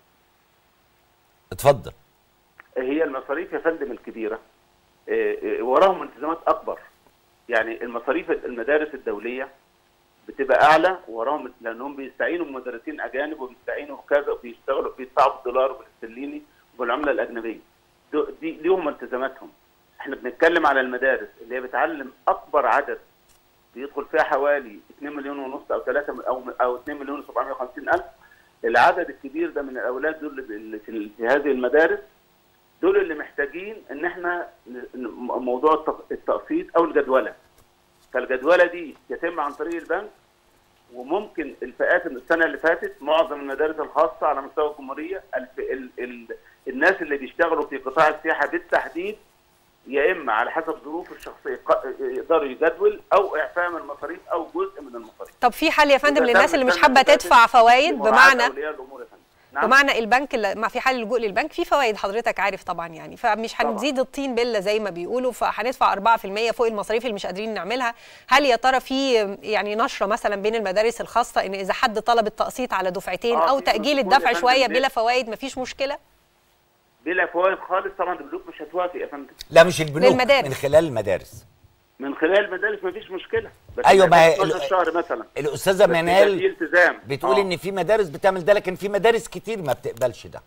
اتفضل هي المصاريف يا فندم الكبيره آه، آه، وراهم التزامات اكبر يعني المصاريف المدارس الدوليه بتبقى اعلى وراهم لانهم بيستعينوا بمدرسين اجانب وبيستعينوا كذا وبيشتغلوا بيدفعوا بالدولار وبالاسترليني وبالعمله الاجنبيه دو- دي ليهم التزاماتهم احنا بنتكلم على المدارس اللي هي بتعلم اكبر عدد بيدخل فيها حوالي 2 مليون ونص او 3 او او 2 مليون و750 الف العدد الكبير ده من الاولاد دول اللي في في هذه المدارس دول اللي محتاجين ان احنا ن- ن- موضوع التق- التقسيط او الجدوله فالجدوله دي يتم عن طريق البنك وممكن الفئات من السنه اللي فاتت معظم المدارس الخاصه على مستوى الجمهوريه الف... ال... ال... الناس اللي بيشتغلوا في قطاع السياحه بالتحديد يا اما على حسب ظروفه الشخصيه ق- يقدروا يجدول او اعفاء من المصاريف او جزء من المصاريف طب في حل يا فندم وده للناس تم اللي مش السنة حابه اللي فاتت تدفع فوائد لمراعاة بمعنى أولياء الامور يا فندم نعم بمعنى البنك اللي ما في حال اللجوء للبنك في فوائد حضرتك عارف طبعا يعني فمش طبعاً. هنزيد الطين بله زي ما بيقولوا فهندفع 4% فوق المصاريف اللي مش قادرين نعملها هل يا ترى في يعني نشره مثلا بين المدارس الخاصه ان اذا حد طلب التقسيط على دفعتين آه، او في تاجيل بروتوكول الدفع يا فندم شويه بي- بلا فوائد مفيش مشكله بلا فوائد خالص طبعا البنوك مش هتوافق يا فندم لا مش البنوك للمدارس. من خلال المدارس من خلال المدارس مفيش مشكله بس أيوة، ما هي 12 ال- شهر مثلا الاستاذه بس يبقى في منال التزام بتقول آه. ان في مدارس بتعمل ده لكن في مدارس كتير ما بتقبلش ده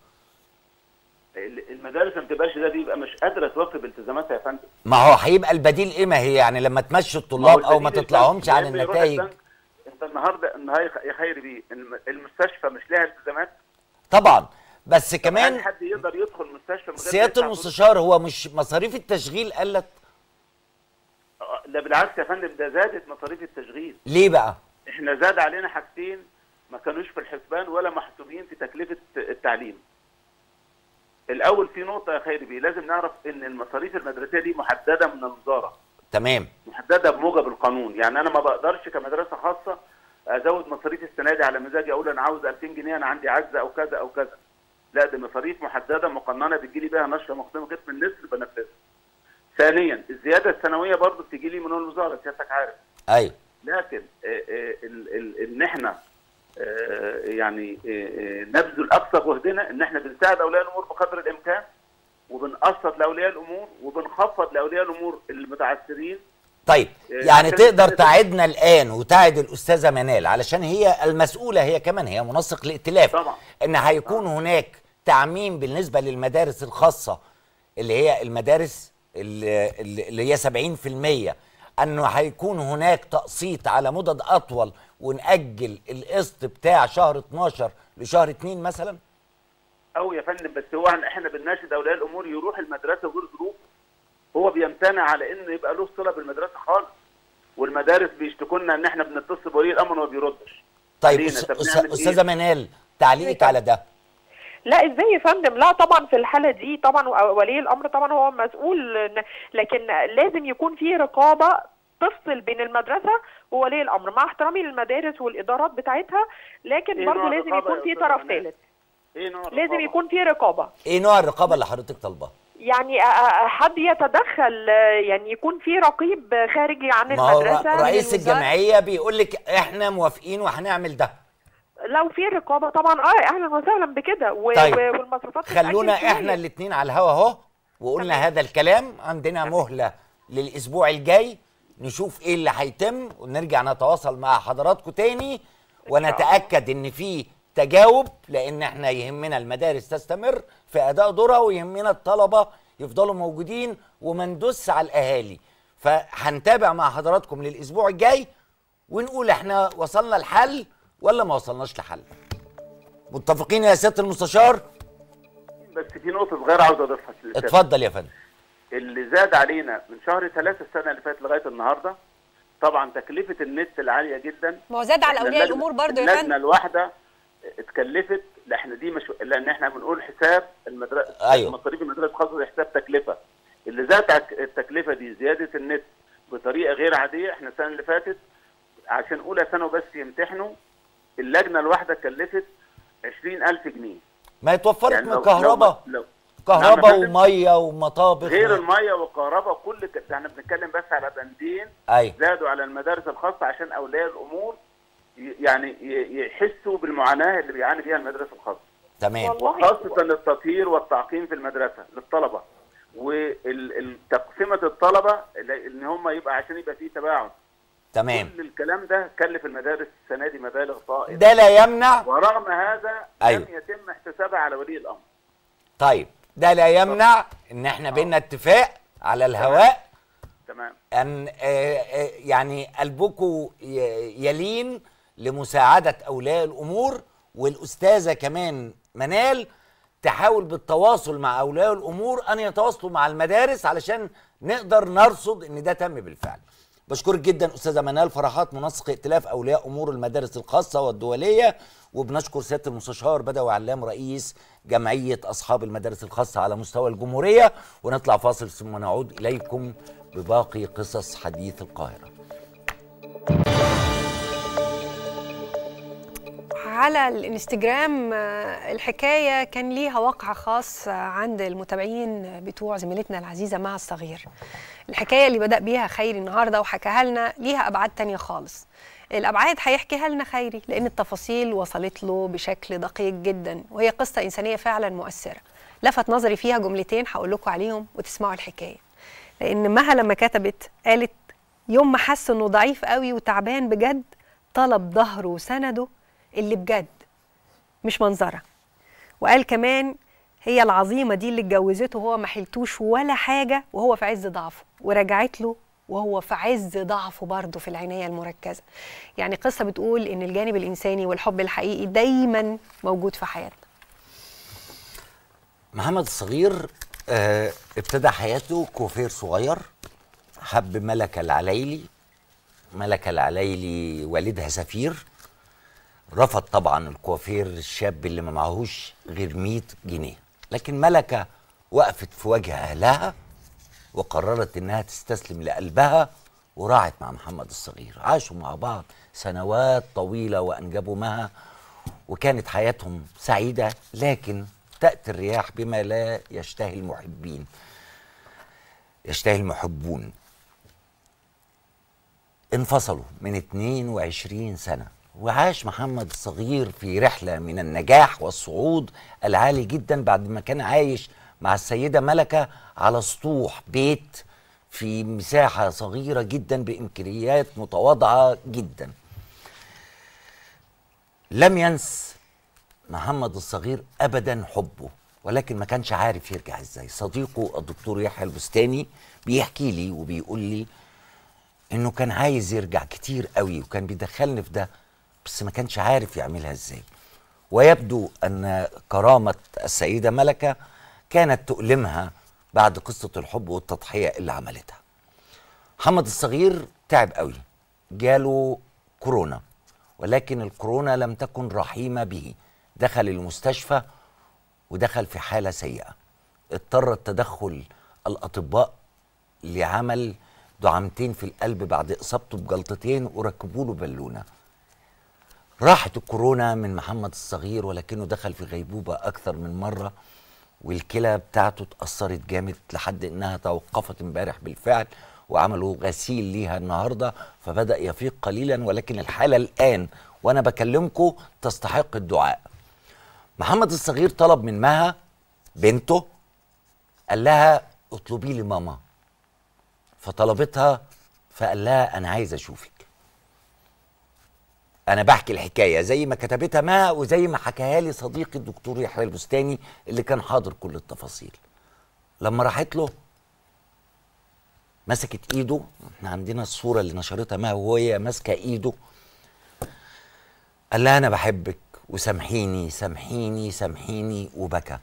ال- المدارس ما بتبقاش ده دي يبقى مش قادره توفي بالتزاماتها يا فندم ما هو هيبقى البديل ايه ما هي يعني لما تمشي الطلاب هو او ما البديل تطلعهمش البنك، عن يا إما يروح النتائج البنك. انت النهارده النهارده يا خيري بيه الم- المستشفى مش لها التزامات طبعا بس هل كمان حد يقدر يدخل مستشفى من غير ما سياده يدفع المستشار هو مش مصاريف التشغيل قلت فلوس؟ آه، لا بالعكس يا فندم ده زادت مصاريف التشغيل ليه بقى احنا زاد علينا حاجتين ما كانوش في الحسبان ولا محسوبين في تكلفه التعليم الاول في نقطه يا خيري بيه لازم نعرف ان المصاريف المدرسيه دي محدده من الوزاره تمام محدده بموجب القانون يعني انا ما بقدرش كمدرسه خاصه ازود مصاريف السنه دي على مزاجي اقول انا عاوز 2000 جنيه انا عندي عجزه او كذا او كذا لا دي مصاريف محدده مقننه بتجي لي بيها نشره مقدمه قسم النسر بنفذها ثانيا الزياده السنويه برضه بتجي لي من الوزاره سيادتك عارف ايوه لكن آه، آه، ال- ال- ان احنا آه، يعني آه، آه، نبذل اقصى جهدنا ان احنا بنساعد اولياء الامور بقدر الامكان وبنقسط لاولياء الامور وبنخفض لاولياء الامور المتعثرين طيب إيه، يعني عشان تقدر كده- تعدنا الان وتعد الاستاذه منال علشان هي المسؤوله هي كمان هي منسق الائتلاف طبعا. ان هيكون هناك تعميم بالنسبه للمدارس الخاصه اللي هي المدارس اللي, اللي اللي هي 70% انه هيكون هناك تقسيط على مدد اطول ونأجل القسط بتاع شهر 12 لشهر 2 مثلا او يا فندم بس هو إحنا- احنا بنناشد اولياء الامور يروح المدرسه غير ظروف هو بيمتنع على انه يبقى له صله بالمدرسه خالص والمدارس بيشتكوا لنا ان احنا بنتصل بولي الامر وما بيردش طيب علينا. أس- طب أس- نعمل إيه؟ استاذه منال تعليقك على ده لا ازاي يا فندم لا طبعا في الحاله دي طبعا ولي الامر طبعا هو مسؤول إن- لكن لازم يكون في رقابه تفصل بين المدرسه وولي الامر مع احترامي للمدارس والادارات بتاعتها لكن إيه برضه نوع لازم الرقابة يكون يا في أستاذة طرف منال؟ ثالث ايه نوع لازم الرقابة؟ يكون في رقابه ايه نوع الرقابه اللي حضرتك طالباها يعني أ- أ- حد يتدخل يعني يكون في رقيب خارجي عن ما هو المدرسه ر- رئيس الوزارة. الجمعيه بيقول لك احنا موافقين وهنعمل ده لو في رقابه طبعا اه اهلا وسهلا بكده و... طيب. و- والمصروفات خلونا تتأكد احنا شوية. الاثنين على الهوا اهو وقلنا هذا الكلام عندنا مهله للاسبوع الجاي نشوف ايه اللي هيتم ونرجع نتواصل مع حضراتكم تاني ونتاكد ان في تجاوب لان احنا يهمنا المدارس تستمر في اداء دورها ويهمنا الطلبه يفضلوا موجودين وما ندوس على الاهالي فهنتابع مع حضراتكم للاسبوع الجاي ونقول احنا وصلنا لحل ولا ما وصلناش لحل متفقين يا سياده المستشار بس في نقطه صغيره عاوز اضيفها اتفضل يا فندم اللي زاد علينا من شهر ثلاثة السنه اللي فاتت لغايه النهارده طبعا تكلفه النت العاليه جدا ما هو زاد على إحنا اولياء اللجنة- الامور برضه يا اللجنه فندم الواحده اتكلفت لا احنا دي مش لان احنا بنقول حساب المدرسه أيوة. مصاريف المدرسه الخاصه دي حساب تكلفه اللي زاد على التكلفه دي زياده النت بطريقه غير عاديه احنا السنه اللي فاتت عشان اولى ثانوي بس يمتحنوا اللجنه الواحده كلفت 20000 جنيه ما يتوفرت يعني من لو- كهرباء لو- لو- كهرباء نعم يا فندم. وميه ومطابخ غير و... الميه والكهرباء كل ك... ده احنا بنتكلم بس على بندين ايوه زادوا على المدارس الخاصه عشان اولياء الامور ي- يعني ي- يحسوا بالمعاناه اللي بيعاني فيها المدرسه الخاصه تمام والله خاصه التطهير والتعقيم في المدرسه للطلبه وتقسيمه الطلبه ل- ان هم يبقى عشان يبقى فيه تباعد تمام كل الكلام ده كلف المدارس السنه دي مبالغ طائله ده لا يمنع ورغم هذا أيوة. لم يتم احتسابها على ولي الامر طيب ده لا يمنع ان احنا بينا اتفاق على الهواء تمام ان آه، آه، يعني قلبكم ي- يلين لمساعده اولياء الامور والاستاذه كمان منال تحاول بالتواصل مع اولياء الامور ان يتواصلوا مع المدارس علشان نقدر نرصد ان ده تم بالفعل بشكرك جدا استاذه منال فرحات منسق ائتلاف اولياء امور المدارس الخاصه والدوليه وبنشكر سياده المستشار بدوي علام رئيس جمعيه اصحاب المدارس الخاصه على مستوى الجمهوريه ونطلع فاصل ثم نعود اليكم بباقي قصص حديث القاهره على الانستجرام آه، الحكايه كان ليها وقع خاص آه، عند المتابعين بتوع زميلتنا العزيزه مها الصغير الحكايه اللي بدا بيها خيري النهارده وحكاها لنا ليها ابعاد تانية خالص الابعاد هيحكيها لنا خيري لان التفاصيل وصلت له بشكل دقيق جدا وهي قصه انسانيه فعلا مؤثره لفت نظري فيها جملتين هقول لكم عليهم وتسمعوا الحكايه لان مها لما كتبت قالت يوم ما حس انه ضعيف قوي وتعبان بجد طلب ظهره وسنده اللي بجد مش منظره وقال كمان هي العظيمه دي اللي اتجوزته وهو ما حلتوش ولا حاجه وهو في عز ضعفه ورجعت له وهو في عز ضعفه برضه في العنايه المركزه يعني قصه بتقول ان الجانب الانساني والحب الحقيقي دايما موجود في حياتنا محمد الصغير آه ابتدى حياته كوفير صغير حب ملكة العليلي ملكة العليلي والدها سفير رفض طبعا الكوافير الشاب اللي ما معهوش غير 100 جنيه لكن ملكة وقفت في وجه أهلها وقررت إنها تستسلم لقلبها وراعت مع محمد الصغير عاشوا مع بعض سنوات طويلة وأنجبوا مها وكانت حياتهم سعيدة لكن تأتي الرياح بما لا يشتهي المحبين يشتهي المحبون انفصلوا من 22 سنة وعاش محمد الصغير في رحلة من النجاح والصعود العالي جدا بعد ما كان عايش مع السيدة ملكة على سطوح بيت في مساحة صغيرة جدا بإمكانيات متواضعة جدا لم ينس محمد الصغير ابدا حبه ولكن ما كانش عارف يرجع ازاي صديقه الدكتور يحيى البستاني بيحكي لي وبيقول لي انه كان عايز يرجع كتير قوي وكان بيدخلني في ده بس ما كانش عارف يعملها ازاي ويبدو ان كرامه السيده ملكه كانت تؤلمها بعد قصه الحب والتضحيه اللي عملتها محمد الصغير تعب قوي جاله كورونا ولكن الكورونا لم تكن رحيمة به دخل المستشفى ودخل في حالة سيئة اضطر التدخل الأطباء لعمل دعامتين في القلب بعد إصابته بجلطتين وركبوا له بالونة راحت الكورونا من محمد الصغير ولكنه دخل في غيبوبة أكثر من مرة والكلى بتاعته اتأثرت جامد لحد إنها توقفت امبارح بالفعل وعملوا غسيل ليها النهارده فبدأ يفيق قليلا ولكن الحالة الآن وأنا بكلمكم تستحق الدعاء. محمد الصغير طلب من مها بنته قال لها اطلبي لي ماما فطلبتها فقال لها أنا عايز أشوفك. أنا بحكي الحكاية زي ما كتبتها مها وزي ما حكاها لي صديقي الدكتور يحيى البستاني اللي كان حاضر كل التفاصيل. لما راحت له مسكت ايده احنا عندنا الصوره اللي نشرتها ما وهي ماسكه ايده قال لها انا بحبك وسامحيني سامحيني سامحيني وبكى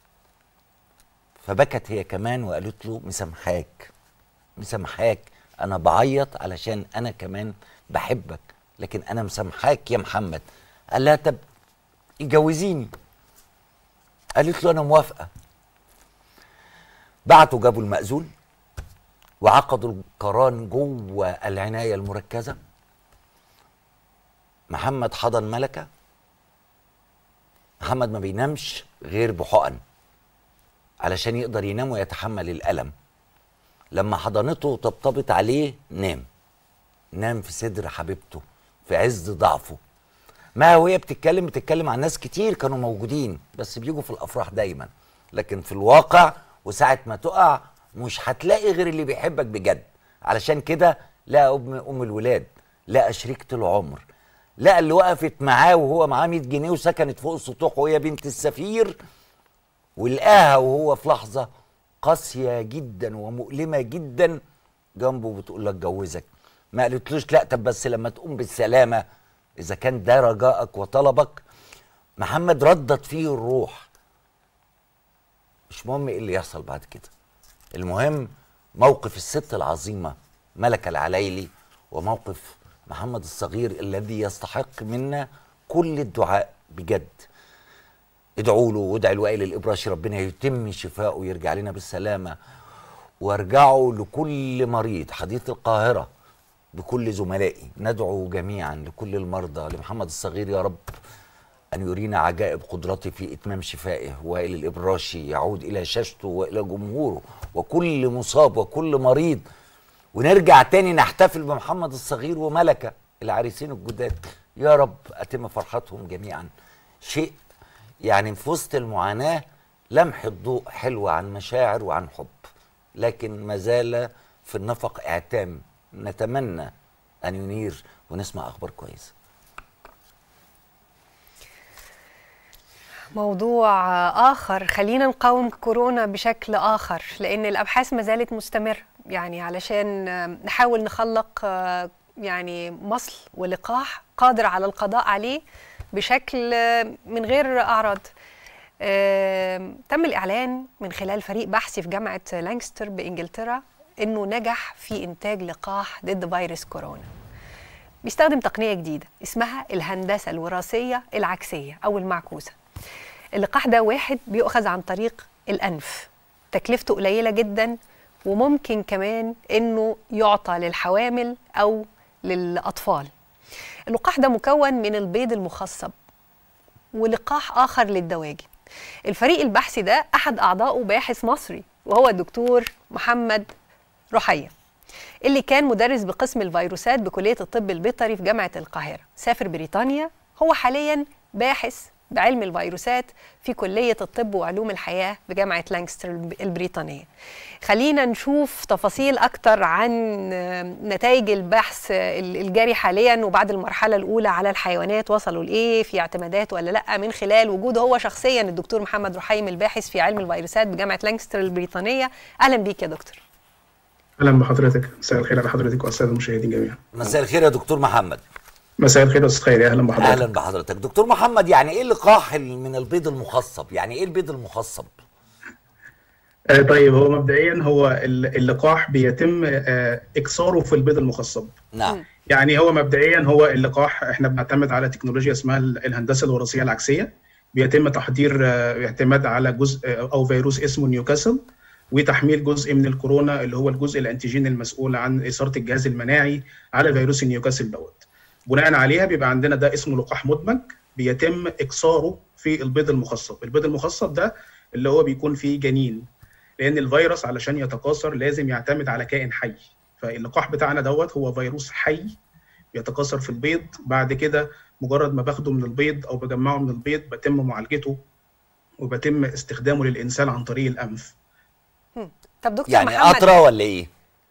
فبكت هي كمان وقالت له مسامحاك مسامحاك انا بعيط علشان انا كمان بحبك لكن انا مسامحاك يا محمد قال لها طب يجوزيني قالت له انا موافقه بعتوا جابوا المأذون وعقدوا القران جوه العنايه المركزه محمد حضن ملكه محمد ما بينامش غير بحقن علشان يقدر ينام ويتحمل الألم لما حضنته وطبطبت عليه نام نام في صدر حبيبته في عز ضعفه ما وهي بتتكلم بتتكلم عن ناس كتير كانوا موجودين بس بيجوا في الافراح دايما لكن في الواقع وساعه ما تقع مش هتلاقي غير اللي بيحبك بجد علشان كده لقى ام ام الولاد لقى شريكه العمر لقى اللي وقفت معاه وهو معاه 100 جنيه وسكنت فوق السطوح وهي بنت السفير ولقاها وهو في لحظه قاسيه جدا ومؤلمه جدا جنبه بتقول لك جوزك ما قالتلوش لا طب بس لما تقوم بالسلامه اذا كان ده رجائك وطلبك محمد ردت فيه الروح مش مهم ايه اللي يحصل بعد كده المهم موقف الست العظيمه ملكه العلايلي وموقف محمد الصغير الذي يستحق منا كل الدعاء بجد ادعوا له وادعي الوائل الابراشي ربنا يتم شفاءه ويرجع لنا بالسلامه وارجعوا لكل مريض حديث القاهره بكل زملائي ندعو جميعا لكل المرضى لمحمد الصغير يا رب أن يرينا عجائب قدرته في إتمام شفائه وإلى الإبراشي يعود إلى شاشته وإلى جمهوره وكل مصاب وكل مريض ونرجع تاني نحتفل بمحمد الصغير وملكة العريسين الجداد يا رب أتم فرحتهم جميعا شيء يعني في وسط المعاناة لمح الضوء حلو عن مشاعر وعن حب لكن ما زال في النفق اعتام نتمنى أن ينير ونسمع أخبار كويسة موضوع آخر خلينا نقاوم كورونا بشكل آخر لأن الأبحاث ما زالت مستمرة يعني علشان نحاول نخلق يعني مصل ولقاح قادر على القضاء عليه بشكل من غير أعراض تم الإعلان من خلال فريق بحثي في جامعة لانكستر بإنجلترا إنه نجح في إنتاج لقاح ضد فيروس كورونا بيستخدم تقنية جديدة اسمها الهندسة الوراثية العكسية أو المعكوسة اللقاح ده واحد بيؤخذ عن طريق الأنف تكلفته قليلة جدا وممكن كمان إنه يعطى للحوامل أو للأطفال اللقاح ده مكون من البيض المخصب ولقاح آخر للدواجن الفريق البحثي ده أحد أعضائه باحث مصري وهو الدكتور محمد رحية اللي كان مدرس بقسم الفيروسات بكلية الطب البيطري في جامعة القاهرة سافر بريطانيا هو حاليا باحث بعلم الفيروسات في كلية الطب وعلوم الحياة بجامعة لانكستر البريطانية خلينا نشوف تفاصيل أكتر عن نتائج البحث الجاري حاليا وبعد المرحلة الأولى على الحيوانات وصلوا لإيه في اعتمادات ولا لأ من خلال وجوده هو شخصيا الدكتور محمد رحيم الباحث في علم الفيروسات بجامعة لانكستر البريطانية أهلا بيك يا دكتور اهلا بحضرتك مساء الخير على حضرتك والساده المشاهدين جميعا مساء الخير يا دكتور محمد مساء الخير يا استاذ خيري اهلا بحضرتك اهلا بحضرتك دكتور محمد يعني ايه اللقاح من البيض المخصب يعني ايه البيض المخصب آه طيب هو مبدئيا هو اللقاح بيتم آه اكساره في البيض المخصب نعم يعني هو مبدئيا هو اللقاح احنا بنعتمد على تكنولوجيا اسمها الهندسه الوراثيه العكسيه بيتم تحضير آه اعتماد على جزء او فيروس اسمه نيوكاسل وتحميل جزء من الكورونا اللي هو الجزء الانتيجين المسؤول عن اثاره الجهاز المناعي على فيروس نيوكاسل دوت بناء عليها بيبقى عندنا ده اسمه لقاح مدمج بيتم اكساره في البيض المخصب البيض المخصب ده اللي هو بيكون فيه جنين لان الفيروس علشان يتكاثر لازم يعتمد على كائن حي فاللقاح بتاعنا دوت هو فيروس حي بيتكاثر في البيض بعد كده مجرد ما باخده من البيض او بجمعه من البيض بتم معالجته وبتم استخدامه للانسان عن طريق الانف طب دكتور يعني محمد قطره ولا ايه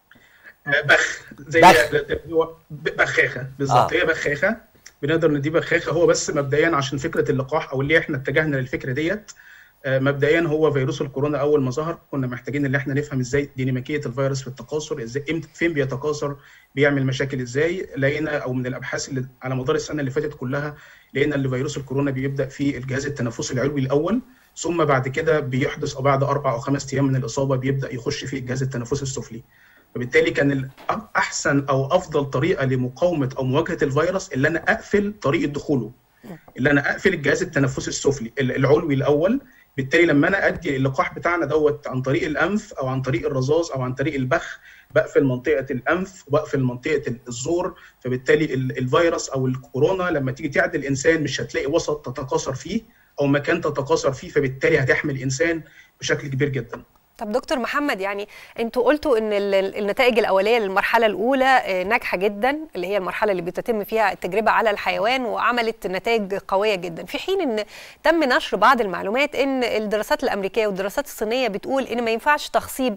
بخ زي بخ. بخاخه بالظبط آه. هي بخاخه بنقدر ندي بخاخه هو بس مبدئيا عشان فكره اللقاح او اللي احنا اتجهنا للفكره ديت آه، مبدئيا هو فيروس الكورونا اول ما ظهر كنا محتاجين ان احنا نفهم ازاي ديناميكيه الفيروس في التكاثر ازاي امتى فين بيتكاثر بيعمل مشاكل ازاي لقينا او من الابحاث اللي على مدار السنه اللي فاتت كلها لقينا ان فيروس الكورونا بيبدا في الجهاز التنفسي العلوي الاول ثم بعد كده بيحدث او بعد اربع او خمس ايام من الاصابه بيبدا يخش في الجهاز التنفسي السفلي فبالتالي كان احسن او افضل طريقه لمقاومه او مواجهه الفيروس اللي انا اقفل طريقه دخوله اللي انا اقفل الجهاز التنفسي السفلي العلوي الاول بالتالي لما انا ادي اللقاح بتاعنا دوت عن طريق الانف او عن طريق الرذاذ او عن طريق البخ بقفل منطقه الانف وبقفل منطقه الزور فبالتالي الفيروس او الكورونا لما تيجي تعدي الانسان مش هتلاقي وسط تتكاثر فيه او مكان تتكاثر فيه فبالتالي هتحمي الانسان بشكل كبير جدا طب دكتور محمد يعني انتوا قلتوا ان النتائج الاوليه للمرحله الاولى ناجحه جدا اللي هي المرحله اللي بتتم فيها التجربه على الحيوان وعملت نتائج قويه جدا في حين ان تم نشر بعض المعلومات ان الدراسات الامريكيه والدراسات الصينيه بتقول ان ما ينفعش تخصيب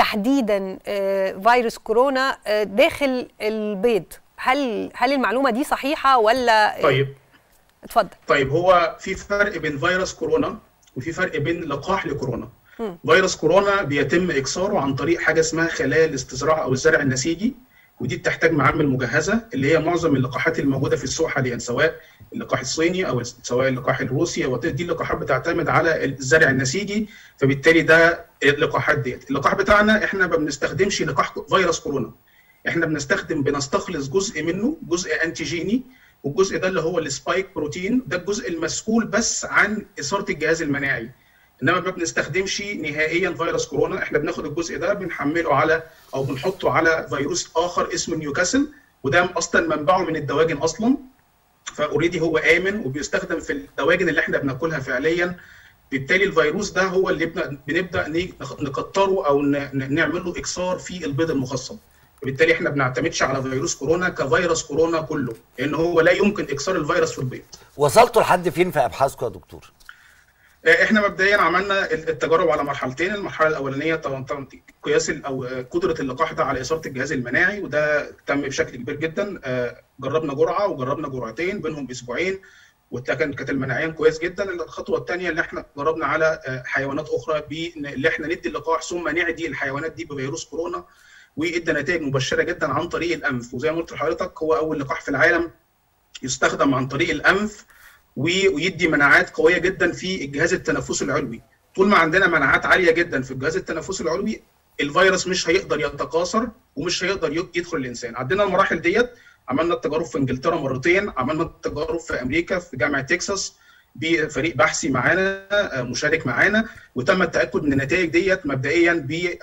تحديدا فيروس كورونا داخل البيض هل هل المعلومه دي صحيحه ولا طيب اتفضل طيب هو في فرق بين فيروس كورونا وفي فرق بين لقاح لكورونا فيروس كورونا بيتم اكساره عن طريق حاجه اسمها خلايا الاستزراع او الزرع النسيجي ودي بتحتاج معامل مجهزه اللي هي معظم اللقاحات الموجوده في السوق حاليا سواء اللقاح الصيني او سواء اللقاح الروسي او دي اللقاحات بتعتمد على الزرع النسيجي فبالتالي ده اللقاحات ديت اللقاح بتاعنا احنا ما بنستخدمش لقاح فيروس كورونا احنا بنستخدم بنستخلص جزء منه جزء انتيجيني والجزء ده اللي هو السبايك بروتين ده الجزء المسؤول بس عن اثاره الجهاز المناعي انما ما بنستخدمش نهائيا فيروس كورونا احنا بناخد الجزء ده بنحمله على او بنحطه على فيروس اخر اسمه نيوكاسل وده اصلا منبعه من الدواجن اصلا فاوريدي هو امن وبيستخدم في الدواجن اللي احنا بناكلها فعليا بالتالي الفيروس ده هو اللي بنبدا نكتره او نعمل له اكسار في البيض المخصب وبالتالي احنا ما بنعتمدش على فيروس كورونا كفيروس كورونا كله لان هو لا يمكن اكسار الفيروس في البيض وصلتوا لحد فين في ابحاثكم يا دكتور احنا مبدئيا عملنا التجارب على مرحلتين المرحله الاولانيه طبعا قياس او قدره اللقاح ده على اثاره الجهاز المناعي وده تم بشكل كبير جدا جربنا جرعه وجربنا جرعتين بينهم اسبوعين وده كان كانت المناعيا كويس جدا الخطوه الثانيه اللي احنا جربنا على حيوانات اخرى اللي احنا ندي اللقاح ثم نعدي الحيوانات دي بفيروس كورونا وادى نتائج مبشره جدا عن طريق الانف وزي ما قلت لحضرتك هو اول لقاح في العالم يستخدم عن طريق الانف ويدي مناعات قويه جدا في الجهاز التنفسي العلوي طول ما عندنا مناعات عاليه جدا في الجهاز التنفسي العلوي الفيروس مش هيقدر يتكاثر ومش هيقدر يدخل الانسان عندنا المراحل ديت عملنا التجارب في انجلترا مرتين عملنا التجارب في امريكا في جامعه تكساس بفريق بحثي معانا مشارك معانا وتم التاكد من النتائج ديت مبدئيا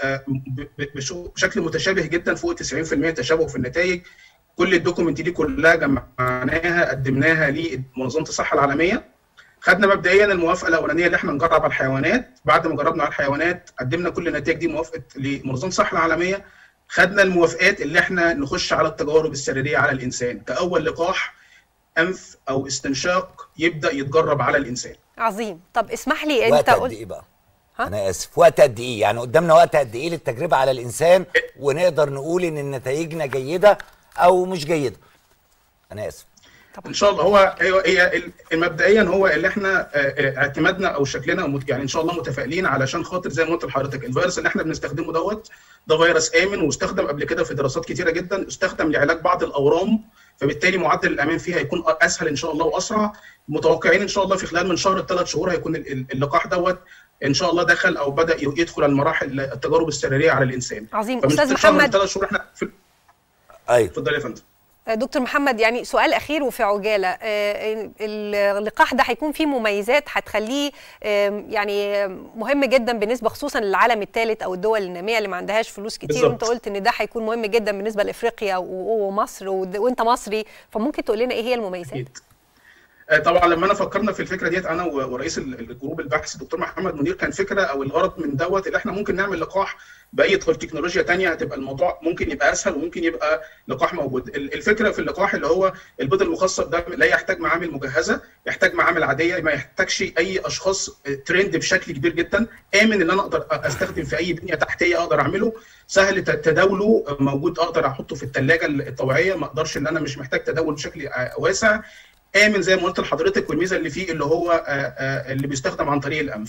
بشكل متشابه جدا فوق 90% تشابه في النتائج كل الدوكيومنت دي كلها جمعناها قدمناها لمنظمه الصحه العالميه خدنا مبدئيا الموافقه الاولانيه اللي احنا نجرب على الحيوانات بعد ما جربنا على الحيوانات قدمنا كل النتائج دي موافقه لمنظمه الصحه العالميه خدنا الموافقات اللي احنا نخش على التجارب السريريه على الانسان كاول لقاح انف او استنشاق يبدا يتجرب على الانسان عظيم طب اسمح لي وقت انت قد قلت ايه بقى ها؟ انا اسف وقت قد ايه يعني قدامنا وقت قد ايه للتجربه على الانسان ونقدر نقول ان نتائجنا جيده او مش جيده انا اسف ان شاء الله هو هي هي مبدئيا هو اللي احنا اعتمادنا او شكلنا يعني ان شاء الله متفائلين علشان خاطر زي ما قلت لحضرتك الفيروس اللي احنا بنستخدمه دوت ده فيروس امن واستخدم قبل كده في دراسات كتيره جدا استخدم لعلاج بعض الاورام فبالتالي معدل الامان فيه هيكون اسهل ان شاء الله واسرع متوقعين ان شاء الله في خلال من شهر لثلاث شهور هيكون اللقاح دوت ان شاء الله دخل او بدا يدخل المراحل التجارب السريريه على الانسان عظيم فمن استاذ شهر محمد لثلاث شهور احنا في ايوه اتفضل يا فندم دكتور محمد يعني سؤال اخير وفي عجاله آه، اللقاح ده هيكون فيه مميزات هتخليه آم، يعني مهم جدا بالنسبه خصوصا للعالم الثالث او الدول الناميه اللي ما عندهاش فلوس كتير بالظبط. وانت قلت ان ده هيكون مهم جدا بالنسبه لافريقيا و- ومصر ود- وانت مصري فممكن تقول لنا ايه هي المميزات اكيد آه، طبعا لما انا فكرنا في الفكره ديت انا و- ورئيس ال- الجروب البحث الدكتور محمد منير كان فكره او الغرض من دوت اللي احنا ممكن نعمل لقاح باي تكنولوجيا تانية هتبقى الموضوع ممكن يبقى اسهل وممكن يبقى لقاح موجود ال- الفكره في اللقاح اللي هو البيض المخصب ده لا يحتاج معامل مجهزه يحتاج معامل عاديه ما يحتاجش اي اشخاص آه، ترند بشكل كبير جدا امن ان انا اقدر استخدم في اي بنيه تحتيه اقدر اعمله سهل ت- تداوله آه، موجود اقدر احطه في الثلاجه الطبيعيه ما اقدرش ان انا مش محتاج تداول بشكل آه، واسع امن زي ما قلت لحضرتك والميزه اللي فيه اللي هو آه، آه، اللي بيستخدم عن طريق الانف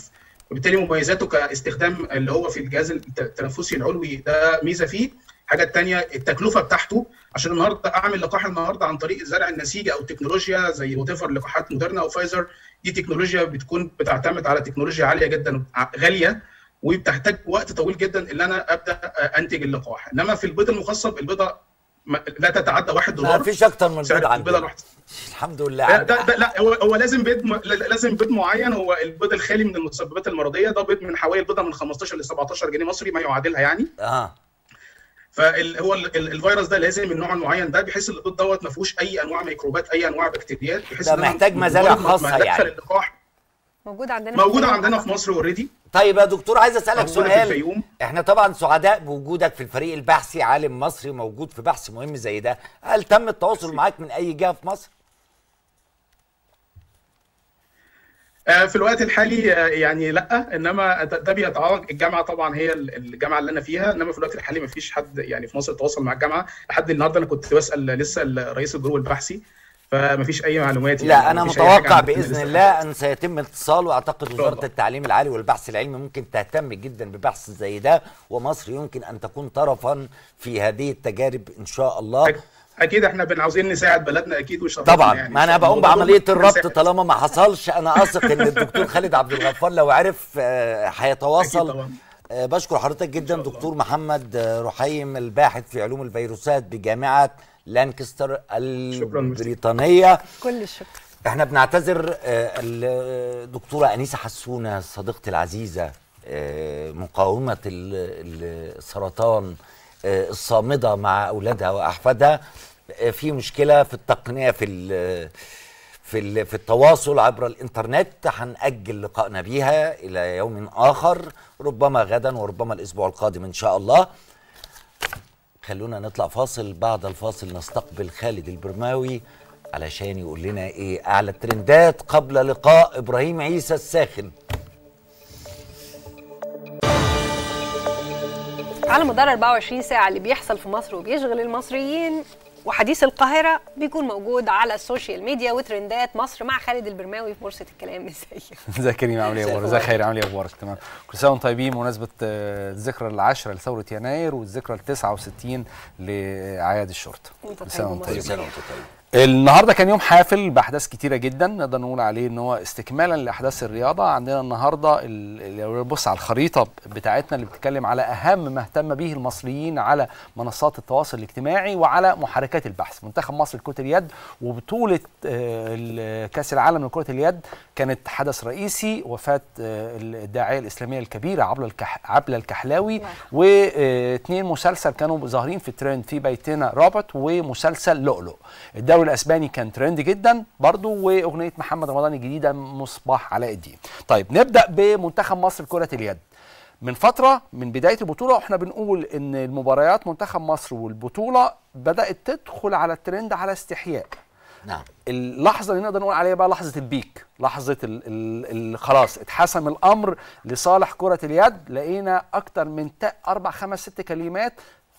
وبالتالي مميزاته كاستخدام اللي هو في الجهاز الت- التنفسي العلوي ده ميزه فيه الحاجه الثانيه التكلفه بتاعته عشان النهارده اعمل لقاح النهارده عن طريق الزرع النسيجي او تكنولوجيا زي وات لقاحات موديرنا او فايزر دي تكنولوجيا بتكون بتعتمد على تكنولوجيا عاليه جدا ع- غاليه وبتحتاج وقت طويل جدا ان انا ابدا انتج اللقاح انما في البيض المخصب البيضه ما- لا تتعدى 1 ما دولار فيش اكتر من سعر البيض البيضه عندنا الواحده الحمد لله لا ده, ده لا هو هو لازم بيض م... لا- لازم بيض معين هو البيض الخالي من المسببات المرضيه ده بيض من حوالي البيضه من 15 ل 17 جنيه مصري ما يعادلها يعني اه فهو الفيروس ده لازم النوع المعين ده بحيث البيض دوت ما فيهوش اي انواع ميكروبات اي انواع بكتيريات بحيث ده إن أنا محتاج مزارع مجرد ما- خاصة ما أدخل يعني. اللقاح موجود عندنا موجوده في عندنا الفيوم. في مصر اوريدي طيب يا دكتور عايز اسالك موجودة في سؤال الفيوم. احنا طبعا سعداء بوجودك في الفريق البحثي عالم مصري موجود في بحث مهم زي ده هل تم التواصل معاك من اي جهه في مصر آه، في الوقت الحالي آه، يعني لا انما ده ده بيتعارض الجامعه طبعا هي ال- الجامعه اللي انا فيها انما في الوقت الحالي ما فيش حد يعني في مصر تواصل مع الجامعه لحد النهارده انا كنت بسال لسه ال- رئيس الجروب البحثي فما فيش اي معلومات لا يعني انا مفيش أي حاجة متوقع عندنا باذن لسه. الله ان سيتم اتصال واعتقد شاء وزاره الله. التعليم العالي والبحث العلمي ممكن تهتم جدا ببحث زي ده ومصر يمكن ان تكون طرفا في هذه التجارب ان شاء الله أك- اكيد احنا بن عاوزين نساعد بلدنا اكيد وشرفنا طبعا يعني ما انا إن شاء بقوم الله. بعمليه الربط نساعد. طالما ما حصلش انا اثق ان الدكتور خالد عبد الغفار لو عرف آه، أكيد هيتواصل طبعا. آه، بشكر حضرتك جدا الله. دكتور محمد آه، رحيم الباحث في علوم الفيروسات بجامعه لانكستر البريطانيه كل الشكر احنا بنعتذر آه، الدكتوره انيسه حسونه صديقتي العزيزه آه، مقاومه ال- ال- السرطان آه، الصامده مع اولادها واحفادها آه، في مشكله في التقنيه في ال- في ال- في التواصل عبر الانترنت هنأجل لقائنا بيها الى يوم اخر ربما غدا وربما الاسبوع القادم ان شاء الله خلونا نطلع فاصل بعد الفاصل نستقبل خالد البرماوي علشان يقول لنا ايه اعلى الترندات قبل لقاء ابراهيم عيسى الساخن على مدار 24 ساعة اللي بيحصل في مصر وبيشغل المصريين وحديث القاهرة بيكون موجود على السوشيال ميديا وترندات مصر مع خالد البرماوي في بورصة الكلام ازيك ازيك يا كريم عامل ايه اخبارك ازيك خير عامل ايه اخبارك تمام كل سنه وانتم طيبين بمناسبه آه، الذكرى العاشره لثوره يناير والذكرى ال 69 لاعياد الشرطه وانت كل سنه طيب وانتم ومصر طيبين سنه وانت طيب النهارده كان يوم حافل باحداث كتيره جدا نقدر نقول عليه ان هو استكمالا لاحداث الرياضه عندنا النهارده ال- لو نبص على الخريطه بتاعتنا اللي بتتكلم على اهم ما اهتم به المصريين على منصات التواصل الاجتماعي وعلى محركات البحث منتخب مصر لكره اليد وبطوله آه، ال- كاس العالم لكره اليد كانت حدث رئيسي وفاه آه، الداعيه الاسلاميه الكبيره عبله الكح عبله الكحلاوي واثنين مسلسل كانوا ظاهرين في الترند في بيتنا رابط ومسلسل لؤلؤ الدوري الاسباني كان ترند جدا برضو واغنيه محمد رمضان الجديده مصباح علاء الدين طيب نبدا بمنتخب مصر لكره اليد من فتره من بدايه البطوله واحنا بنقول ان المباريات منتخب مصر والبطوله بدات تدخل على الترند على استحياء نعم اللحظه اللي نقدر نقول عليها بقى لحظه البيك لحظه ال ال ال خلاص اتحسم الامر لصالح كره اليد لقينا اكتر من تا- اربع خمس ست كلمات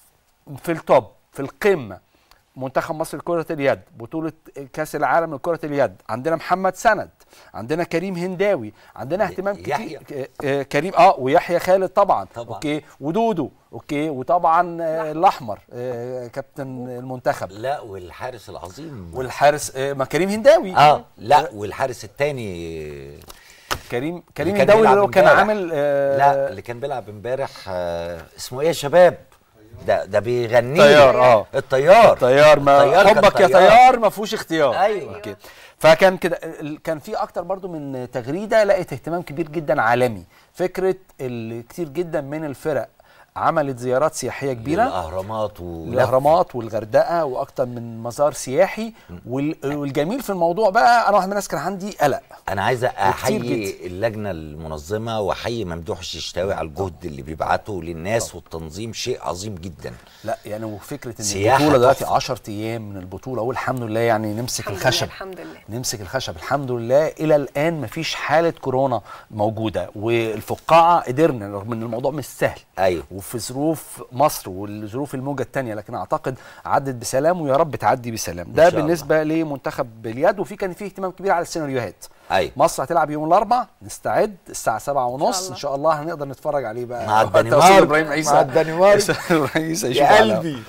في التوب في القمه منتخب مصر لكرة اليد بطولة كأس العالم لكرة اليد عندنا محمد سند عندنا كريم هنداوي عندنا اهتمام يحيى. كتير ك- آه، كريم اه ويحيى خالد طبعا طبعاً. اوكي ودودو اوكي وطبعا آه، الاحمر آه، كابتن المنتخب لا والحارس العظيم والحارس آه، ما كريم هنداوي اه لا والحارس الثاني كريم كريم كان هنداوي بيلعب اللي هو كان امبارح. عامل آه لا اللي كان بيلعب امبارح آه اسمه ايه يا شباب ده ده بيغني طيار، آه. الطيار طيار ما الطيار كان حبك يا طيار. طيار ما فيهوش اختيار أيوة. اوكي فكان كده ال- كان في اكتر برضو من تغريده لقيت اهتمام كبير جدا عالمي فكره ال- كتير جدا من الفرق عملت زيارات سياحيه كبيره الاهرامات و الاهرامات والغردقه واكتر من مزار سياحي وال- والجميل في الموضوع بقى انا واحد من الناس كان عندي قلق انا عايز احيي جدا. اللجنه المنظمه واحيي ممدوح الششتاوي على الجهد اللي بيبعته للناس والتنظيم شيء عظيم جدا لا يعني وفكره ان سياحة البطوله دلوقتي تحفة. 10 ايام من البطوله والحمد لله يعني نمسك الحمد الخشب لله الحمد لله نمسك الخشب الحمد لله الى الان مفيش حاله كورونا موجوده والفقاعه قدرنا رغم ان الموضوع مش سهل ايوه في ظروف مصر والظروف الموجه الثانيه لكن اعتقد عدت بسلام ويا رب تعدي بسلام ده شاء الله. بالنسبه لمنتخب اليد وفي كان فيه اهتمام كبير على السيناريوهات ايوه مصر هتلعب يوم الاربعاء نستعد الساعه سبعة ونص الله. ان شاء الله هنقدر نتفرج عليه بقى مع توصيل الدنمارك ابراهيم عيسى مع الدنمارك الرئيس هيشوف يا على- قلبي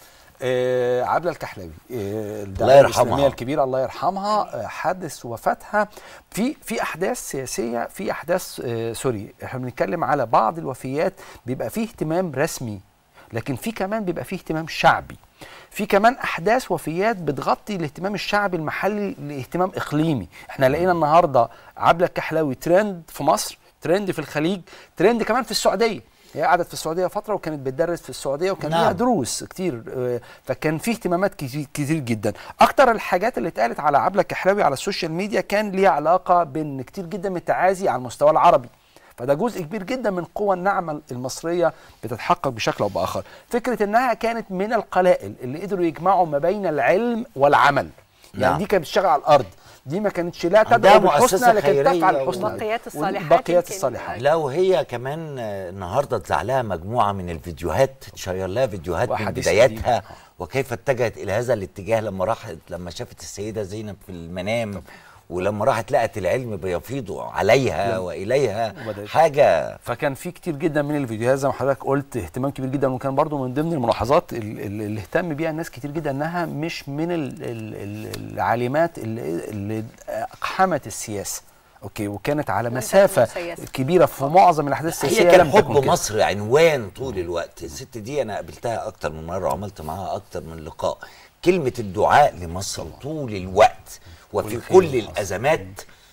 آه عبلة الكحلاوي آه الله الداعية يرحمها. الإسلامية الكبيرة الله يرحمها آه حدث وفاتها في في أحداث سياسية في أحداث آه سوري احنا بنتكلم على بعض الوفيات بيبقى فيه اهتمام رسمي لكن في كمان بيبقى فيه اهتمام شعبي في كمان احداث وفيات بتغطي الاهتمام الشعبي المحلي لاهتمام اقليمي احنا لقينا النهارده عبله الكحلاوي ترند في مصر ترند في الخليج ترند كمان في السعوديه هي قعدت في السعوديه فتره وكانت بتدرس في السعوديه وكان نعم. ليها دروس كتير آه، فكان في اهتمامات كتير, كتير جدا اكتر الحاجات اللي اتقالت على عبله الكحلاوي على السوشيال ميديا كان ليها علاقه بان كتير جدا من التعازي على المستوى العربي فده جزء كبير جدا من قوى النعمه المصريه بتتحقق بشكل او باخر فكره انها كانت من القلائل اللي قدروا يجمعوا ما بين العلم والعمل يعني نعم. دي كانت بتشتغل على الارض دي ما كانتش لا عندها تدعو مؤسسة بالحسنى لكن خيرية تفعل و- الحسنى بقيات الصالحات بقيات يمكن. الصالحات لا وهي كمان آه، النهارده اتذاع لها مجموعه من الفيديوهات تشير لها فيديوهات من وأحاديث بداياتها وكيف اتجهت الى هذا الاتجاه لما راحت لما شافت السيده زينب في المنام ولما راحت لقت العلم بيفيض عليها لما- واليها وبدأت- حاجه فكان في كتير جدا من الفيديوهات زي ما حضرتك قلت اهتمام كبير جدا وكان برضو من ضمن الملاحظات ال- ال- اللي اهتم بيها الناس كتير جدا انها مش من ال- ال- ال- العالمات اللي, اللي اقحمت السياسه اوكي وكانت على مسافه سياسة. كبيره في معظم الاحداث هي السياسيه كان لم تكن حب كده. مصر عنوان طول الوقت الست دي انا قابلتها اكتر من مره وعملت معاها اكتر من لقاء كلمه الدعاء لمصر طول الوقت وفي والخير كل والحسن. الازمات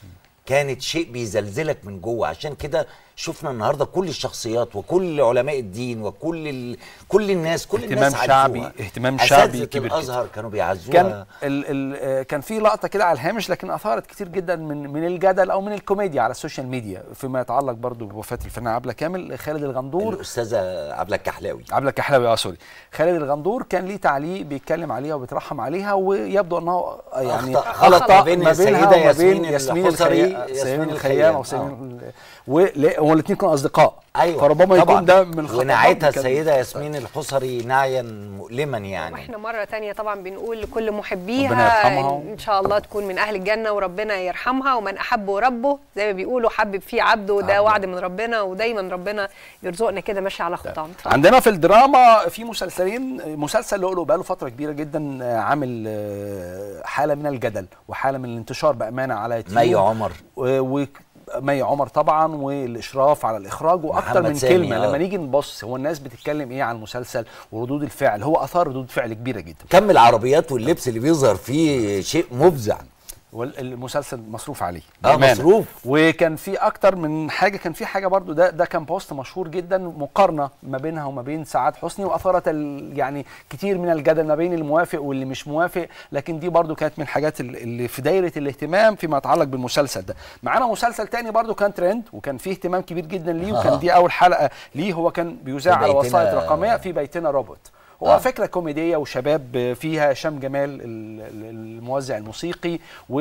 كانت شيء بيزلزلك من جوه عشان كده شفنا النهارده كل الشخصيات وكل علماء الدين وكل ال... كل الناس كل اهتمام الناس شعبي- عرفوها. اهتمام شعبي أساتذة كبير جدا. الازهر كانوا بيعزوها كان ال ال آه، كان في لقطه كده على الهامش لكن اثارت كتير جدا من من الجدل او من الكوميديا على السوشيال ميديا فيما يتعلق برضو بوفاه الفنانه عبله كامل خالد الغندور الاستاذه عبله الكحلاوي عبله الكحلاوي اه سوري خالد الغندور كان ليه تعليق بيتكلم عليها وبيترحم عليها ويبدو انه يعني أخطأ- خلط ما بين بينها السيدة وما ياسمين بين ياسمين الحصري، الخيام ياسمين ياسمين الخيام، الخيام او آه. سيمين والاثنين كانوا اصدقاء ايوه فربما طبعاً. يكون ده من الخطأ ونعيتها كان- السيده ياسمين الحصري نعيا مؤلما يعني واحنا مره تانية طبعا بنقول لكل ربنا محبيها يرحمها. ان شاء الله تكون من اهل الجنه وربنا يرحمها ومن احبه ربه زي ما بيقولوا حبب فيه عبده عبده. ده وعد من ربنا ودايما ربنا يرزقنا كده ماشي على خطام عندنا في الدراما في مسلسلين مسلسل لؤلؤ بقاله فتره كبيره جدا آه، عامل آه، حاله من الجدل وحاله من الانتشار بامانه على يوتيوب مي عمر و- و- مي عمر طبعا والاشراف على الاخراج واكتر محمد من سامي، كلمه آه. لما نيجي نبص هو الناس بتتكلم ايه عن المسلسل وردود الفعل هو اثار ردود فعل كبيره جدا كم العربيات واللبس اللي بيظهر فيه شيء مفزع والمسلسل مصروف عليه اه بأمانة. مصروف وكان في اكتر من حاجه كان في حاجه برضو ده ده كان بوست مشهور جدا مقارنه ما بينها وما بين سعاد حسني واثارت ال- يعني كتير من الجدل ما بين الموافق واللي مش موافق لكن دي برضو كانت من الحاجات ال- اللي في دايره الاهتمام فيما يتعلق بالمسلسل ده معانا مسلسل تاني برضو كان ترند وكان فيه اهتمام كبير جدا ليه وكان آه. دي اول حلقه ليه هو كان بيذاع في على بيتنا- وسائط رقميه في بيتنا روبوت هو آه. آه. فكره كوميديه وشباب فيها هشام جمال ال- ال- الموزع الموسيقي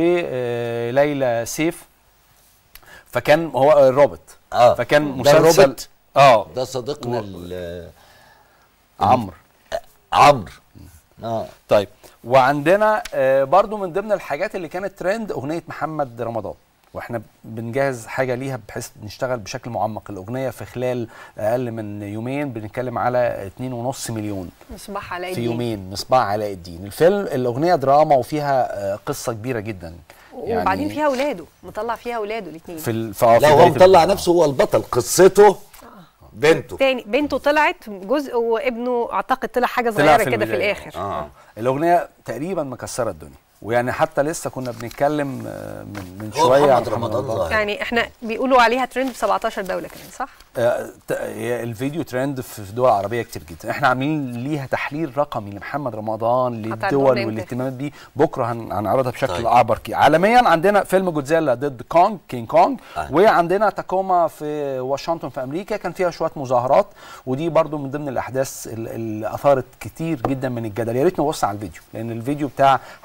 وليلى سيف فكان هو الروبوت اه فكان ده مسلسل الروبوت؟ اه ده صديقنا و- ال- عمرو عمرو اه طيب وعندنا آه، برضو من ضمن الحاجات اللي كانت ترند اغنيه محمد رمضان واحنا بنجهز حاجه ليها بحيث نشتغل بشكل معمق الاغنيه في خلال اقل من يومين بنتكلم على 2.5 مليون مصباح علاء في الدين. يومين مصباح علاء الدين الفيلم الاغنيه دراما وفيها آه، قصه كبيره جدا وبعدين فيها اولاده مطلع فيها اولاده الاثنين في ال... في آه، في لا هو بداية مطلع الفيلم. نفسه هو البطل قصته بنته تاني بنته طلعت جزء وابنه اعتقد طلع حاجه طلع صغيره في كده في البداية. الاخر اه الاغنيه تقريبا مكسره الدنيا ويعني حتى لسه كنا بنتكلم آه، من من هو شويه محمد عن رمضان ظاهر. يعني احنا بيقولوا عليها ترند في 17 دوله كمان صح؟ آه، ت- هي الفيديو ترند في في دول عربيه كتير جدا احنا عاملين ليها تحليل رقمي لمحمد رمضان هتعرضوها للدول امتى؟ والاهتمامات دي بكره هن- هنعرضها بشكل طيب. طيب. اعبر كي. عالميا عندنا فيلم جودزيلا ضد كونج كينج كونج آه. وعندنا تاكوما في واشنطن في امريكا كان فيها شويه مظاهرات ودي برضو من ضمن الاحداث ال- اللي اثارت كتير جدا من الجدل يا ريت نبص على الفيديو لان الفيديو بتاع حادثه تاكوما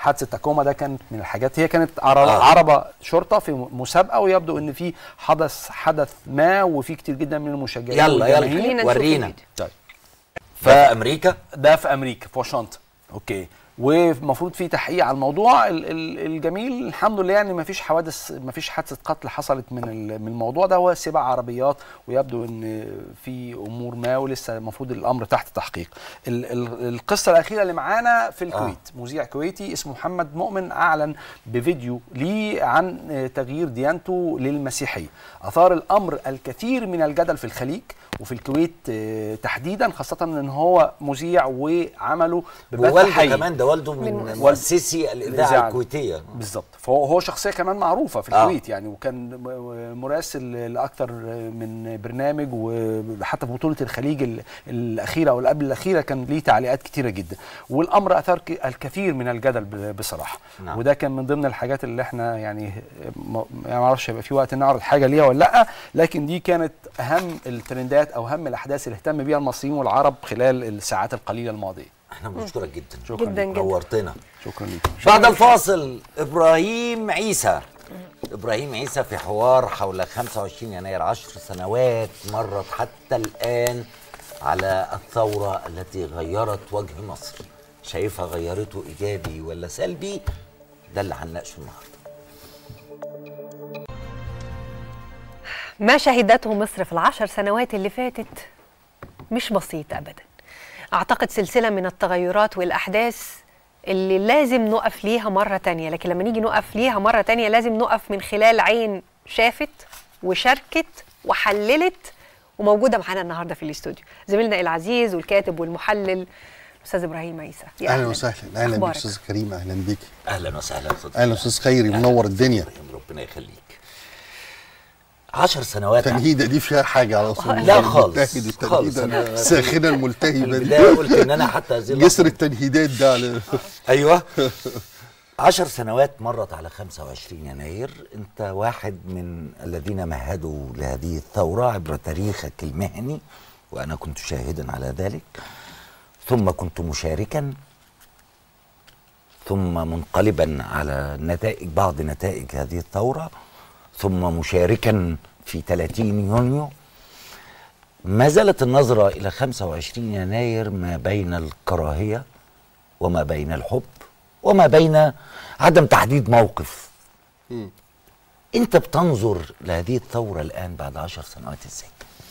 التكوما ده كانت من الحاجات هي كانت عر- آه. عربه شرطه في مسابقه ويبدو ان في حدث حدث ما وفي كتير جدا من المشجعين يلا يلا والجماهير. خلينا نشوف ورينا الفيديو. طيب في امريكا ده في امريكا في واشنطن اوكي والمفروض في تحقيق على الموضوع ال- ال- الجميل الحمد لله يعني ما فيش حوادث ما فيش حادثه قتل حصلت من ال- من الموضوع ده هو سبع عربيات ويبدو ان في امور ما ولسه المفروض الامر تحت تحقيق ال ال القصه الاخيره اللي معانا في الكويت آه. مذيع كويتي اسمه محمد مؤمن اعلن بفيديو ليه عن آه، تغيير ديانته للمسيحيه اثار الامر الكثير من الجدل في الخليج وفي الكويت آه، تحديدا خاصه ان هو مذيع وعمله ببث ووالده حي كمان ده والده من من مؤسسي الاذاعه الإذاعة. الكويتيه بالظبط فهو هو شخصيه كمان معروفه في آه. الكويت يعني وكان م- مراسل لاكثر من برنامج وحتى في بطوله الخليج ال- الاخيره او اللي قبل الاخيره كان ليه تعليقات كتيره جدا والامر اثار ك- الكثير من الجدل ب- بصراحه نعم. وده كان من ضمن الحاجات اللي احنا يعني م- يعني ما اعرفش هيبقى في وقت نعرض حاجه ليها ولا لا لكن دي كانت اهم الترندات او اهم الاحداث اللي اهتم بيها المصريين والعرب خلال الساعات القليله الماضيه احنا بنشكرك جدا شكرا جدا ليك. جدا نورتنا شكرا ليك بعد الفاصل ابراهيم عيسى ابراهيم عيسى في حوار حول 25 يناير 10 سنوات مرت حتى الان على الثوره التي غيرت وجه مصر شايفها غيرته ايجابي ولا سلبي ده اللي هنناقشه النهارده ما شهدته مصر في العشر سنوات اللي فاتت مش بسيط ابدا اعتقد سلسله من التغيرات والاحداث اللي لازم نقف ليها مره تانية لكن لما نيجي نقف ليها مره تانية لازم نقف من خلال عين شافت وشاركت وحللت وموجوده معانا النهارده في الاستوديو زميلنا العزيز والكاتب والمحلل الاستاذ ابراهيم عيسى يا اهلا وسهلا اهلا بيك أخبارك؟ استاذ كريم اهلا بيك اهلا وسهلا استاذ اهلا استاذ خيري منور الدنيا إبراهيم، ربنا يخليك عشر سنوات التنهيده دي فيها حاجه على طول لا خالص. الملتهب خالص. التنهيده أنا- الساخنه في الملتهبه البدايه دي قلت ان انا حتى هذه جسر اللحظة التنهيدات ده على ايوه عشر سنوات مرت على 25 يناير انت واحد من الذين مهدوا لهذه الثورة عبر تاريخك المهني وانا كنت شاهدا على ذلك ثم كنت مشاركا ثم منقلبا على نتائج بعض نتائج هذه الثورة ثم مشاركا في 30 يونيو ما زالت النظرة إلى 25 يناير ما بين الكراهية وما بين الحب وما بين عدم تحديد موقف مم. انت بتنظر لهذه الثورة الآن بعد عشر سنوات ازاي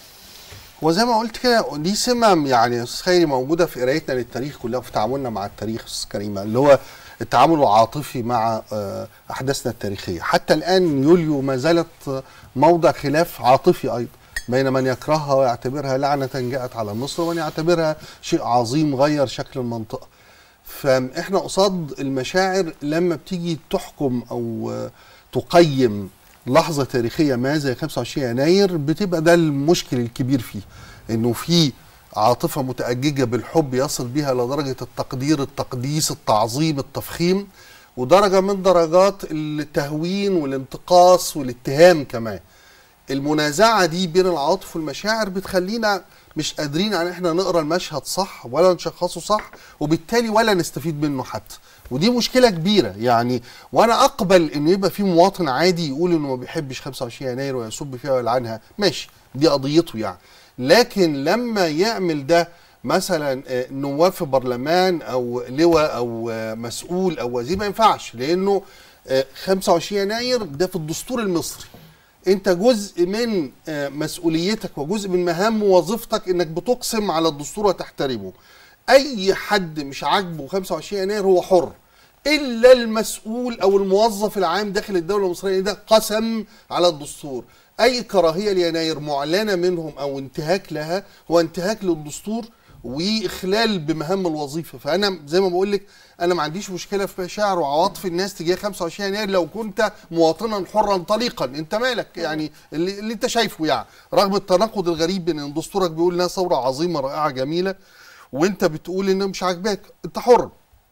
وزي ما قلت كده دي سمة يعني يا استاذ خيري موجوده في قرايتنا للتاريخ كلها وفي تعاملنا مع التاريخ يا استاذ كريم اللي هو التعامل العاطفي مع آه، احداثنا التاريخيه حتى الان يوليو ما زالت آه، موضع خلاف عاطفي ايضا بين من يكرهها ويعتبرها لعنه جاءت على مصر ومن يعتبرها شيء عظيم غير شكل المنطقه فاحنا قصاد المشاعر لما بتيجي تحكم او آه، تقيم لحظه تاريخيه ما زي 25 يناير بتبقى ده المشكل الكبير فيه انه في عاطفه متأججه بالحب يصل بها لدرجه التقدير التقديس التعظيم التفخيم ودرجه من درجات التهوين والانتقاص والاتهام كمان المنازعه دي بين العواطف والمشاعر بتخلينا مش قادرين ان احنا نقرا المشهد صح ولا نشخصه صح وبالتالي ولا نستفيد منه حتى ودي مشكله كبيره يعني وانا اقبل انه يبقى في مواطن عادي يقول انه ما بيحبش 25 يناير ويسب فيها ويلعنها ماشي دي قضيته يعني لكن لما يعمل ده مثلا آه، نواب في برلمان او لواء او آه، مسؤول او وزير ما ينفعش لانه آه، 25 يناير ده في الدستور المصري انت جزء من آه، مسؤوليتك وجزء من مهام وظيفتك انك بتقسم على الدستور وتحترمه اي حد مش عاجبه 25 يناير هو حر الا المسؤول او الموظف العام داخل الدوله المصريه ده قسم على الدستور اي كراهيه ليناير معلنه منهم او انتهاك لها هو انتهاك للدستور واخلال بمهام الوظيفه فانا زي ما بقول لك انا ما عنديش مشكله في مشاعر وعواطف الناس تجاه 25 يناير لو كنت مواطنا حرا طليقا انت مالك يعني اللي, اللي انت شايفه يعني رغم التناقض الغريب بين ان دستورك بيقول انها ثوره عظيمه رائعه جميله وانت بتقول انها مش عاجباك انت حر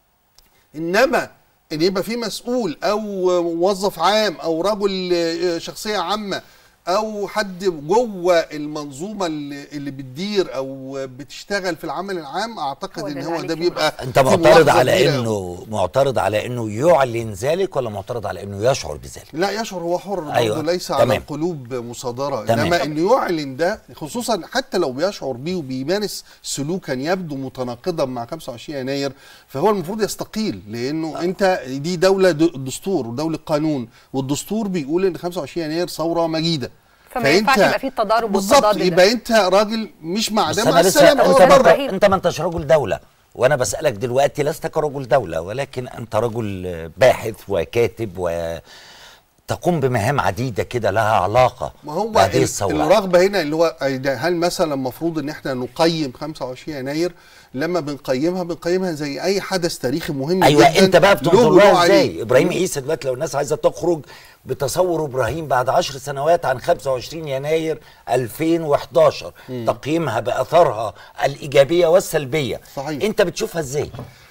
انما ان يبقى في مسؤول او موظف عام او رجل آه، شخصيه عامه او حد جوه المنظومه اللي, اللي بتدير او بتشتغل في العمل العام اعتقد هو ده ان اللي هو عليك ده بيبقى انت في معترض ملاحظة على كبيرة أوي. انه معترض على انه يعلن ذلك ولا معترض على انه يشعر بذلك لا يشعر هو حر برضه أيوة، ليس على تمام. القلوب مصادره تمام. انما انه يعلن ده خصوصا حتى لو بيشعر بيه وبيمارس سلوكا يبدو متناقضا مع 25 يناير فهو المفروض يستقيل لانه انت دي دوله د- دستور ودوله قانون والدستور بيقول ان 25 يناير ثوره مجيده فما ينفعش يبقى فيه التضارب بالظبط والتضاد ده. يبقى انت راجل مش مع بس ده انا مع لسه السلامه انت هو أستاذ ما بره إبراهيم. انت ما انتش رجل دوله وانا بسالك دلوقتي لست كرجل دوله ولكن انت رجل باحث وكاتب وتقوم بمهام عديده كده لها علاقه ما هو بهذه ال- الثوره الرغبه هنا اللي هو ده هل مثلا المفروض ان احنا نقيم 25 يناير لما بنقيمها بنقيمها زي اي حدث تاريخي مهم ايوه جدا انت بقى له بتنظر له لها عليه. ازاي ابراهيم عيسى دلوقتي لو الناس عايزه تخرج بتصور ابراهيم بعد عشر سنوات عن 25 يناير 2011 تقييمها باثارها الايجابيه والسلبيه صحيح. انت بتشوفها ازاي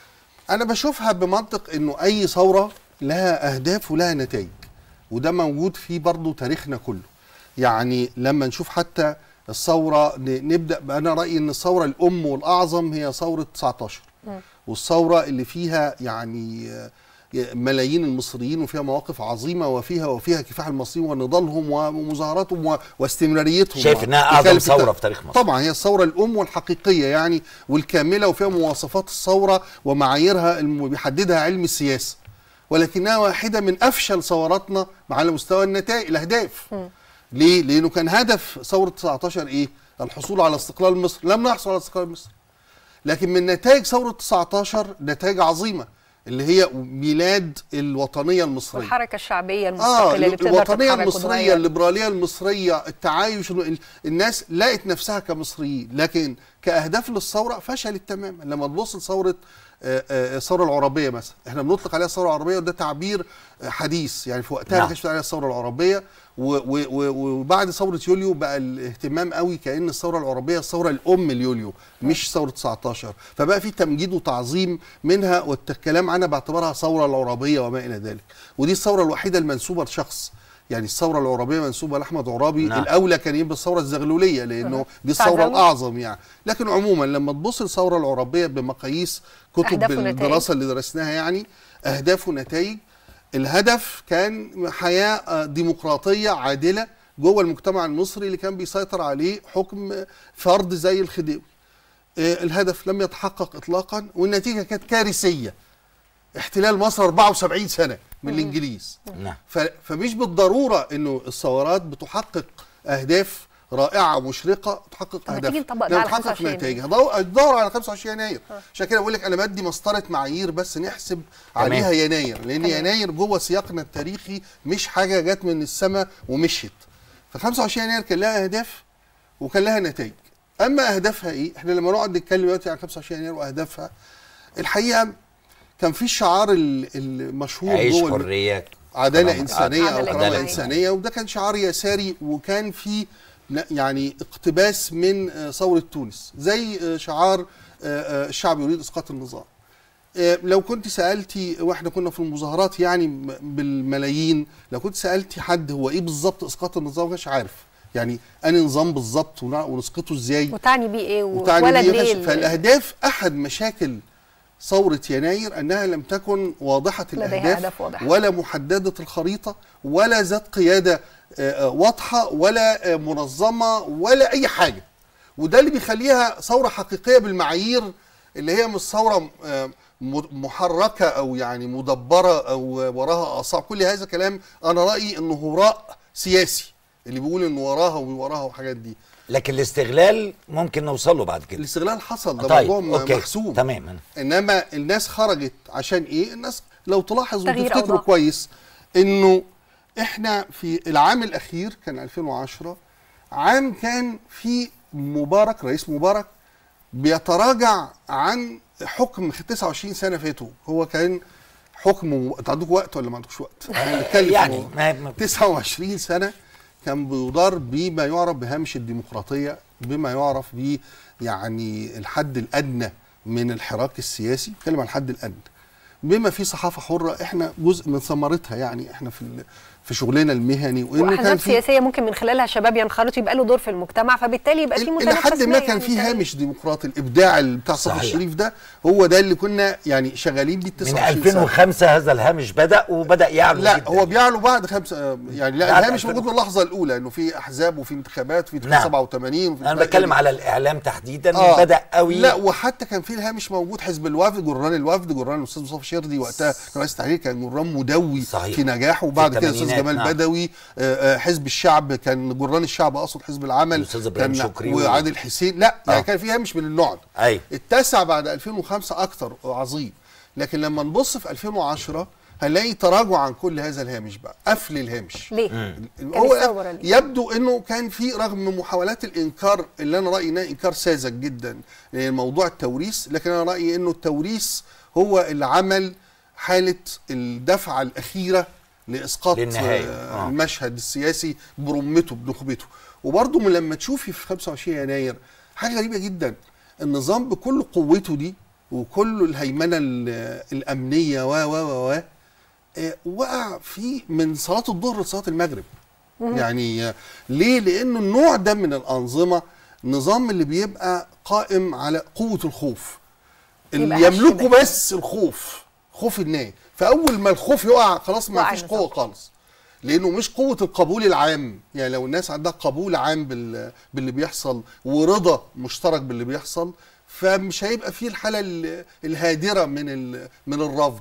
انا بشوفها بمنطق انه اي ثوره لها اهداف ولها نتائج وده موجود في برضه تاريخنا كله يعني لما نشوف حتى الثوره ن- نبدا بقى انا رايي ان الثوره الام والاعظم هي ثوره 19 والثوره اللي فيها يعني آه، ملايين المصريين وفيها مواقف عظيمه وفيها وفيها كفاح المصريين ونضالهم ومظاهراتهم و- واستمراريتهم شايف إنها أعظم بخلاف ثورة الت- في تاريخ مصر. طبعا هي الثوره الام والحقيقيه يعني والكامله وفيها مواصفات الثوره ومعاييرها اللي بيحددها علم السياسه ولكنها واحده من افشل ثوراتنا على مستوى النتائج الاهداف ليه؟ لانه كان هدف ثوره 19 ايه؟ الحصول على استقلال مصر، لم نحصل على استقلال مصر. لكن من نتائج ثوره 19 نتائج عظيمه اللي هي ميلاد الوطنيه المصريه. والحركه الشعبيه اه المستقله اللي بتقدر الوطنيه تتحرك المصريه وتغير. الليبراليه المصريه التعايش ال- الناس لقت نفسها كمصريين لكن كاهداف للثوره فشلت تماما لما تبص لثوره آه، آه، الثوره العربيه مثلا احنا بنطلق عليها الثوره العربيه وده تعبير آه، حديث يعني في وقتها نعم. ما كانش عليها الثوره العربيه و- و- و- وبعد ثوره يوليو بقى الاهتمام قوي كان الثوره العربيه الثوره الام ليوليو مش ثوره 19 فبقى في تمجيد وتعظيم منها والكلام عنها باعتبارها ثوره العربيه وما الى ذلك ودي الثوره الوحيده المنسوبه لشخص يعني الثوره العربيه منسوبه لاحمد عرابي نعم. نعم. الاولى كان يبقى الثوره الزغلوليه لانه دي بتاع الثوره زغلول. الاعظم يعني لكن عموما لما تبص للثوره العربيه بمقاييس كتب أهداف ونتائج. الدراسه اللي درسناها يعني اهداف ونتائج الهدف كان حياه آه، ديمقراطيه عادله جوه المجتمع المصري اللي كان بيسيطر عليه حكم فرد زي الخديوي آه، الهدف لم يتحقق اطلاقا والنتيجه كانت كارثيه احتلال مصر 74 سنه من الانجليز نعم ف- فمش بالضروره انه الثورات بتحقق اهداف رائعه مشرقه تحقق ما اهداف تيجي نطبق ده لا على تحقق 25 نتائج هدور على 25 يناير عشان كده بقول لك انا بدي مسطره معايير بس نحسب تمام. عليها يناير لان تمام. يناير جوه سياقنا التاريخي مش حاجه جت من السماء ومشيت ف 25 يناير كان لها اهداف وكان لها نتائج اما اهدافها ايه احنا لما نقعد نتكلم دلوقتي عن 25 يناير واهدافها الحقيقه كان في الشعار ال- المشهور عيش جوه الم- حريه عداله كرامة. انسانيه او عدالة كرامه اجتماعية. انسانيه وده كان شعار يساري وكان في ن- يعني اقتباس من آه، ثوره تونس زي آه، شعار آه، آه، الشعب يريد اسقاط النظام آه، لو كنت سالتي واحنا كنا في المظاهرات يعني م- بالملايين لو كنت سالتي حد هو ايه بالظبط اسقاط النظام مش عارف يعني انهي نظام بالظبط ون- ونسقطه ازاي وتعني بيه ايه وتعني وولد بيه ليه غش. ال- فالاهداف احد مشاكل ثورة يناير أنها لم تكن واضحة لديها الأهداف أهداف واضحة. ولا محددة الخريطة ولا ذات قيادة آه، آه، واضحة ولا آه، منظمة ولا أي حاجة وده اللي بيخليها ثورة حقيقية بالمعايير اللي هي مش ثورة آه، م- محركة أو يعني مدبرة أو وراها أعصاب كل هذا كلام أنا رأيي أنه هراء سياسي اللي بيقول أنه وراها ووراها وحاجات دي لكن الاستغلال ممكن نوصل له بعد كده الاستغلال حصل ده طيب موضوع م- اوكي محسوب تمام انما الناس خرجت عشان ايه الناس لو تلاحظ تغيير وتفتكروا أوضاع. كويس انه احنا في العام الاخير كان 2010 عام كان في مبارك رئيس مبارك بيتراجع عن حكم 29 سنه فاتوا هو كان حكم م... انتوا عندكم وقت ولا ما عندكوش وقت؟ احنا بنتكلم في يعني الموضوع. ما ما- 29 سنه كان بيدار بما يعرف بهامش الديمقراطيه بما يعرف ب يعني الحد الادنى من الحراك السياسي بتكلم عن الحد الادنى بما في صحافه حره احنا جزء من ثمرتها يعني احنا في ال- في شغلنا المهني وانه واحزاب كان في سياسيه ممكن من خلالها شباب ينخرطوا يبقى له دور في المجتمع فبالتالي يبقى في الى متنافس حد ما كان يعني في تمام. هامش ديمقراطي الابداع اللي بتاع صفي صحيح. الشريف ده هو ده اللي كنا يعني شغالين بيه من 29 سنه 2005 هذا الهامش بدا وبدا يعلو لا جدا. هو بيعلو بعد خمسة يعني لا بعد الهامش 2000. موجود من اللحظه الاولى انه في احزاب وفي انتخابات وفي نعم. 87 وفي انا بتكلم على الاعلام تحديدا آه. بدا قوي لا وحتى كان في الهامش موجود حزب الوفد جران الوفد جران الاستاذ مصطفى شردي وقتها رئيس التحرير كان جران مدوي صحيح. في نجاحه وبعد في كده الاستاذ الثمانينات، جمال نعم. بدوي آه، آه، حزب الشعب كان جران الشعب اقصد حزب العمل الأستاذ إبراهيم كان شكري و- وعادل حسين لا يعني آه. كان في هامش من النوع ده ايوه اتسع بعد 2005 اكتر عظيم لكن لما نبص في 2010 هنلاقي تراجع عن كل هذا الهامش بقى قفل الهامش ليه؟ هو الثورة ليه؟ يبدو انه كان في رغم محاولات الانكار اللي انا رايي انها انكار ساذج جدا لموضوع التوريث لكن انا رايي انه التوريث هو اللي عمل حاله الدفعه الاخيره لاسقاط للنهاية. آه، آه. المشهد السياسي برمته بنخبته وبرضه من لما تشوفي في 25 يناير حاجه غريبه جدا النظام بكل قوته دي وكل الهيمنه ال- الامنيه و و و و آه، وقع في من صلاه الظهر لصلاه المغرب يعني آه، ليه لانه النوع ده من الانظمه نظام اللي بيبقى قائم على قوه الخوف اللي يبقى هش يملكه ده. بس الخوف خوف الناس فاول ما الخوف يقع خلاص ما وقع فيش النظام. قوه خالص لانه مش قوه القبول العام يعني لو الناس عندها قبول عام بال... باللي بيحصل ورضا مشترك باللي بيحصل فمش هيبقى فيه الحاله ال- الهادره من ال... من الرفض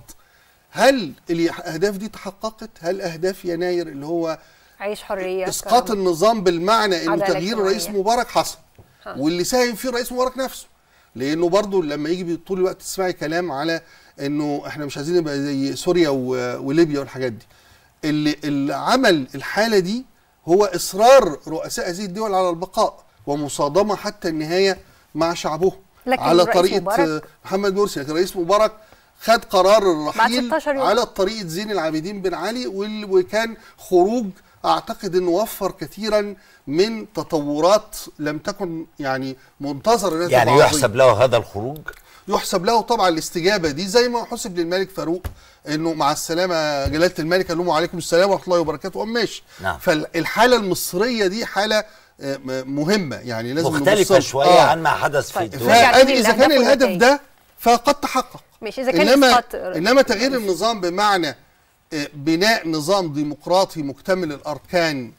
هل الاهداف دي تحققت هل اهداف يناير اللي هو عيش حريه اسقاط كرامة. النظام بالمعنى انه عدالة تغيير الرئيس اجتماعية. مبارك حصل واللي ساهم فيه الرئيس مبارك نفسه لانه برضه لما يجي طول الوقت تسمعي كلام على انه احنا مش عايزين نبقى زي سوريا و- وليبيا والحاجات دي اللي, اللي عمل الحاله دي هو اصرار رؤساء هذه الدول على البقاء ومصادمه حتى النهايه مع شعبهم لكن على الرئيس طريقه مبارك- آه، محمد مرسي لكن الرئيس مبارك خد قرار الرحيل 16 يوم. على طريقه زين العابدين بن علي وال- وكان خروج اعتقد انه وفر كثيرا من تطورات لم تكن يعني منتظره انها يعني تبقى يحسب عظيمة. له هذا الخروج يحسب له طبعا الاستجابه دي زي ما حسب للملك فاروق انه مع السلامه جلاله الملك قال لهم وعليكم السلام ورحمه الله وبركاته وقام ماشي نعم. فالحاله المصريه دي حاله آه، م- مهمه يعني لازم مختلفة نبص- شوية آه. عن ما حدث في طيب. الدول نرجع تاني فادي اذا كان للأهداف الهدف والنتائج. ده فقد تحقق مش اذا كان انما اسقاط انما تغيير النظام بمعنى آه، بناء نظام ديمقراطي مكتمل الاركان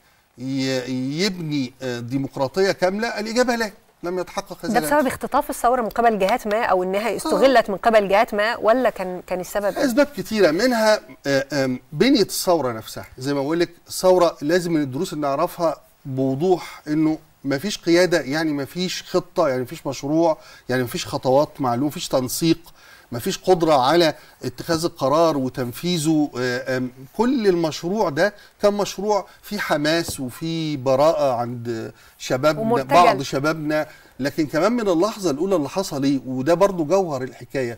ي- يبني آه، ديمقراطيه كامله الاجابه لا لم يتحقق هذا ده الهدف. بسبب اختطاف الثوره من قبل جهات ما او انها استغلت من قبل جهات ما ولا كان كان السبب إيه؟ اسباب كتيره منها آه، آم، بنيه الثوره نفسها زي ما بقول لك الثوره لازم من الدروس اللي نعرفها بوضوح انه ما فيش قياده يعني ما فيش خطه يعني ما فيش مشروع يعني ما فيش خطوات معلومه ما فيش تنسيق ما فيش قدره على اتخاذ القرار وتنفيذه آه، آم، كل المشروع ده كان مشروع فيه حماس وفيه براءه عند شبابنا ومرتجل. بعض شبابنا لكن كمان من اللحظه الاولى اللي حصل ايه وده برضو جوهر الحكايه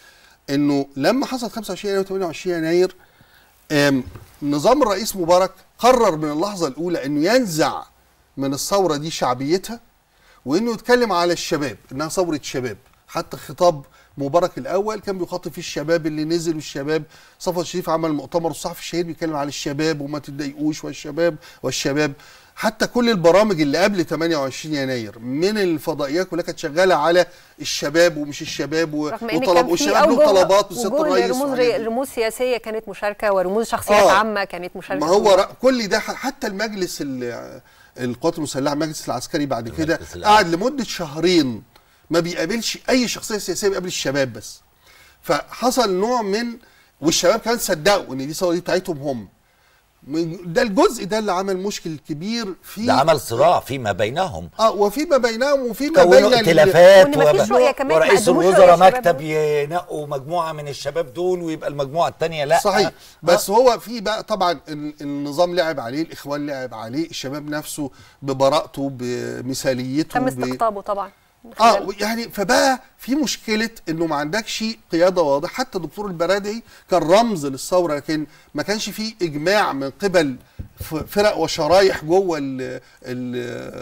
انه لما حصل 25 يناير و 28 يناير آم، نظام الرئيس مبارك قرر من اللحظه الاولى انه ينزع من الثوره دي شعبيتها وانه يتكلم على الشباب انها ثوره شباب حتى خطاب مبارك الاول كان بيخاطب فيه الشباب اللي نزل والشباب صفوت الشريف عمل مؤتمر الصحفي الشهير بيتكلم على الشباب وما تتضايقوش والشباب والشباب حتى كل البرامج اللي قبل 28 يناير من الفضائيات كلها كانت شغاله على الشباب ومش الشباب و- رغم ان وطلب كان في والشباب له أوجه- طلبات وسياده وجوه الرئيس رموز وحاجات دي. رموز سياسيه كانت مشاركه ورموز شخصيات آه. عامه كانت مشاركه ما هو ر- كل ده ح- حتى المجلس ال- القوات المسلحه المجلس العسكري بعد كده المجلس الأعلى. قعد لمده شهرين ما بيقابلش اي شخصيه سياسيه بيقابل الشباب بس فحصل نوع من والشباب كمان صدقوا ان دي ثوره دي بتاعتهم هم من- ده الجزء ده اللي عمل مشكل كبير في ده عمل صراع فيما بينهم اه وفيما بينهم وفيما بين كونوا ال- ائتلافات وإن مفيش وب- رؤية كمان، ما ورئيس قدموش الوزراء رؤية الشباب مكتب دول. ينقوا مجموعه من الشباب دول ويبقى المجموعه الثانيه لا صحيح آه. بس هو في بقى طبعا ال- النظام لعب عليه الاخوان لعب عليه الشباب نفسه ببراءته بمثاليته تم ب- استقطابه طبعا اه خلال- يعني فبقى في مشكله انه ما عندكش قياده واضحه حتى الدكتور البرادعي كان رمز للثوره لكن ما كانش في اجماع من قبل ف- فرق وشرايح جوه ال- ال-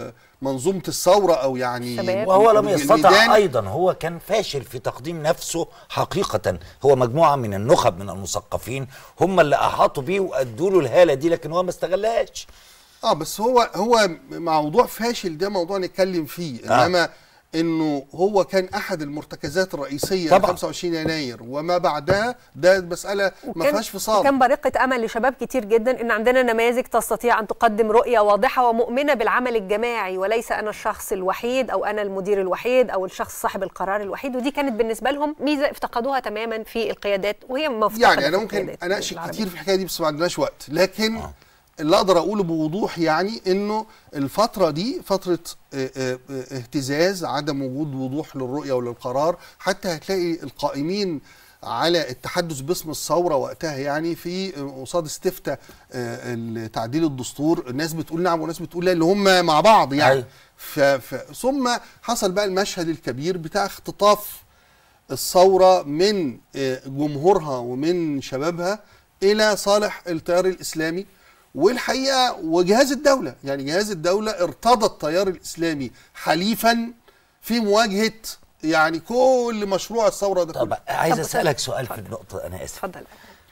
منظومه الثوره او يعني شباب. وهو لم يستطع الميدان. ايضا هو كان فاشل في تقديم نفسه حقيقه هو مجموعه من النخب من المثقفين هم اللي احاطوا بيه وادوا له الهاله دي لكن هو ما استغلهاش اه بس هو هو موضوع فاشل ده موضوع نتكلم فيه آه. انما انه هو كان احد المرتكزات الرئيسيه طبعاً. 25 يناير وما بعدها ده مساله ما وكان- فيهاش فصال وكان برقة أمل لشباب كتير جدا إن عندنا نماذج تستطيع أن تقدم رؤية واضحة ومؤمنة بالعمل الجماعي وليس أنا الشخص الوحيد أو أنا المدير الوحيد أو الشخص صاحب القرار الوحيد ودي كانت بالنسبة لهم ميزة افتقدوها تماما في القيادات وهي مفتقدة يعني انا في ممكن القيادات اناقشك العربية. كتير في الحكايه دي بس ما عندناش وقت لكن اللي اقدر اقوله بوضوح يعني انه الفتره دي فتره اه، اه، اه، اهتزاز عدم وجود وضوح للرؤيه وللقرار حتى هتلاقي القائمين على التحدث باسم الثوره وقتها يعني في اه، قصاد استفتاء اه، تعديل الدستور الناس بتقول نعم وناس بتقول لا اللي هم مع بعض يعني أيوة. ف... ف... ثم حصل بقى المشهد الكبير بتاع اختطاف الثورة من آه، جمهورها ومن شبابها إلى صالح التيار الإسلامي والحقيقة وجهاز الدولة يعني جهاز الدولة ارتضى التيار الإسلامي حليفا في مواجهة يعني كل مشروع الثورة ده طب كله عايز طب- اسالك سؤال في النقطه انا اسف اتفضل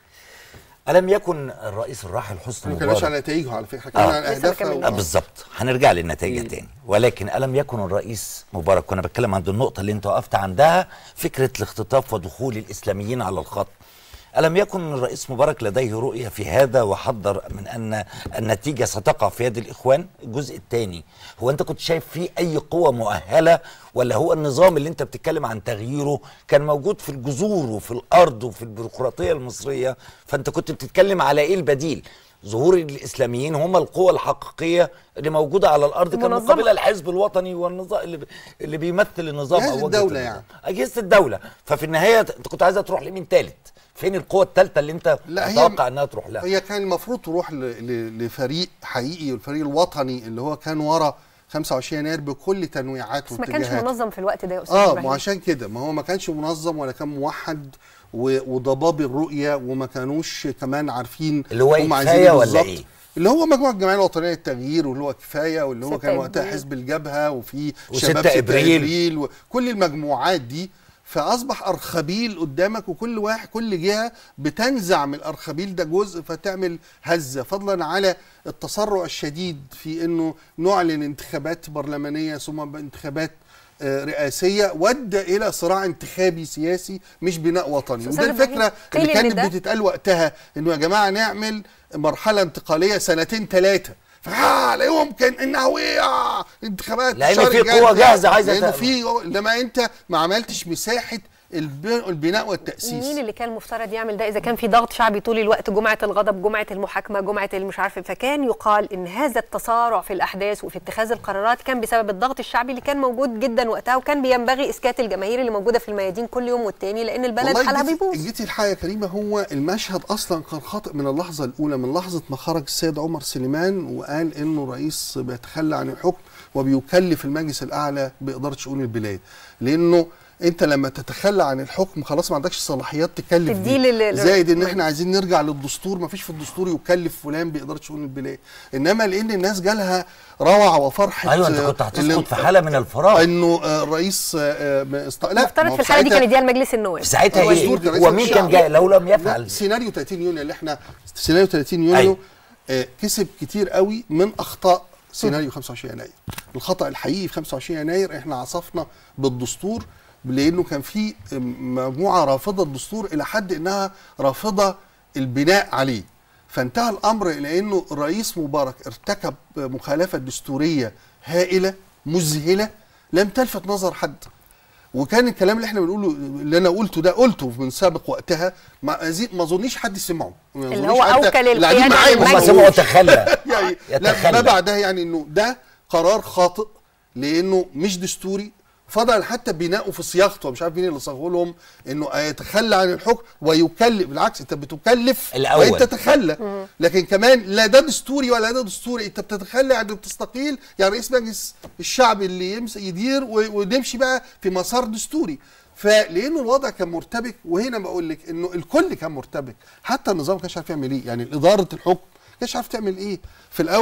الم يكن الرئيس الراحل حسني ما كناش مبارك على نتائجه على فكرة كان آه. عن لسه أهدافها بكمل. آه و- بالظبط هنرجع للنتائج تاني ولكن الم يكن الرئيس مبارك كنا بتكلم عند النقطه اللي انت وقفت عندها فكره الاختطاف ودخول الاسلاميين على الخط الم يكن الرئيس مبارك لديه رؤيه في هذا وحذر من ان النتيجه ستقع في يد الاخوان الجزء الثاني هو انت كنت شايف فيه اي قوه مؤهله ولا هو النظام اللي انت بتتكلم عن تغييره كان موجود في الجذور وفي الارض وفي البيروقراطيه المصريه فانت كنت بتتكلم على ايه البديل ظهور الاسلاميين هم القوة الحقيقية اللي موجودة على الارض كان المنظمة. مقابلها الحزب الوطني والنظام اللي, ب- اللي بيمثل النظام جهاز او وجهة الدولة النظام. يعني. اجهزة الدولة ففي النهاية انت كنت عايزة تروح لمين تالت فين القوة الثالثة اللي انت لا هي تتوقع انها تروح لها هي كان المفروض تروح ل... ل... لفريق حقيقي والفريق الوطني اللي هو كان ورا 25 يناير بكل تنويعاته بس ما كانش واتجاهاته. منظم في الوقت ده يا أستاذ اه إبراهيم. ما عشان كده ما هو ما كانش منظم ولا كان موحد و- وضباب الرؤيه وما كانوش كمان عارفين اللي هو إيه، هم عايزين كفاية ولا بالظبط. إيه؟ اللي هو مجموعه الجمعيه الوطنيه للتغيير واللي هو كفايه واللي هو ستة كان وقتها إبريل. حزب الجبهه وفي وستة شباب ستة إبريل. ابريل وكل المجموعات دي فاصبح ارخبيل قدامك وكل واحد كل جهه بتنزع من الارخبيل ده جزء فتعمل هزه فضلا على التسرع الشديد في انه نعلن انتخابات برلمانيه ثم انتخابات آه، رئاسيه ودى الى صراع انتخابي سياسي مش بناء وطني أستاذ وده إبراهيم، الفكره اللي قيل إن كانت ده- بتتقال وقتها انه يا جماعه نعمل مرحله انتقاليه سنتين ثلاثه فها لا يمكن انه وقع انتخابات لأن الشهر في الجاي قوة بتاع- جاهزة عايزة لانه تعمل. في لما انت ما عملتش مساحه الب- البناء والتاسيس مين اللي كان المفترض يعمل ده اذا كان في ضغط شعبي طول الوقت جمعه الغضب جمعه المحاكمه جمعه المش عارفه فكان يقال ان هذا التسارع في الاحداث وفي اتخاذ القرارات كان بسبب الضغط الشعبي اللي كان موجود جدا وقتها وكان بينبغي اسكات الجماهير اللي موجوده في الميادين كل يوم والتاني لان البلد والله حالها جيتي- بيبوظ جيتي الحقيقه يا كريمه هو المشهد اصلا كان خاطئ من اللحظه الاولى من لحظه ما خرج السيد عمر سليمان وقال انه الرئيس بيتخلى عن الحكم وبيكلف المجلس الاعلى باداره شؤون البلاد لانه انت لما تتخلى عن الحكم خلاص ما عندكش صلاحيات تكلف تديه بيه. لل- زائد ان لل- احنا عايزين نرجع للدستور ما فيش في الدستور يكلف فلان باداره شؤون البلاد انما لان الناس جالها روعه وفرحه ايوه انت آه، كنت اللي- هتسقط في حالة من الفراغ انه آه، الرئيس آه، آه، است... لا ما مفترض هو في الحاله دي ساعتها- كان يديها لمجلس النواب في ساعتها هو ايه الدستور كان رئيس هو مين كان الشعب. جاي لو لم لا يفعل سيناريو 30 يونيو اللي احنا سيناريو 30 يونيو أيوة. آه كسب كتير قوي من اخطاء سيناريو 25 يناير الخطا الحقيقي في 25 يناير احنا عصفنا بالدستور لانه كان في مجموعه رافضه الدستور الى حد انها رافضه البناء عليه فانتهى الامر الى انه الرئيس مبارك ارتكب مخالفه دستوريه هائله مذهله لم تلفت نظر حد وكان الكلام اللي احنا بنقوله اللي انا قلته ده قلته من سابق وقتها ما أزي- ما اظنيش حد سمعه ما اللي أظنيش هو حتى أوكل اللي قاعدين القيادة معايا ما هم للمجلس. سمعوا سمعوش. تخلى يعني لا يتخلى. ما بعدها يعني انه ده قرار خاطئ لانه مش دستوري فضل حتى بناؤه في صياغته مش عارف مين اللي صاغه لهم انه يتخلى عن الحكم ويكلف بالعكس انت بتكلف الأول. وانت تتخلى لكن كمان لا ده دستوري ولا ده دستوري انت بتتخلى يعني بتستقيل يعني رئيس مجلس الشعب اللي يمس يدير و- ونمشي بقى في مسار دستوري فلانه الوضع كان مرتبك وهنا بقول لك انه الكل كان مرتبك حتى النظام ما كانش عارف يعمل ايه يعني اداره الحكم ما كانش عارف تعمل ايه في الاول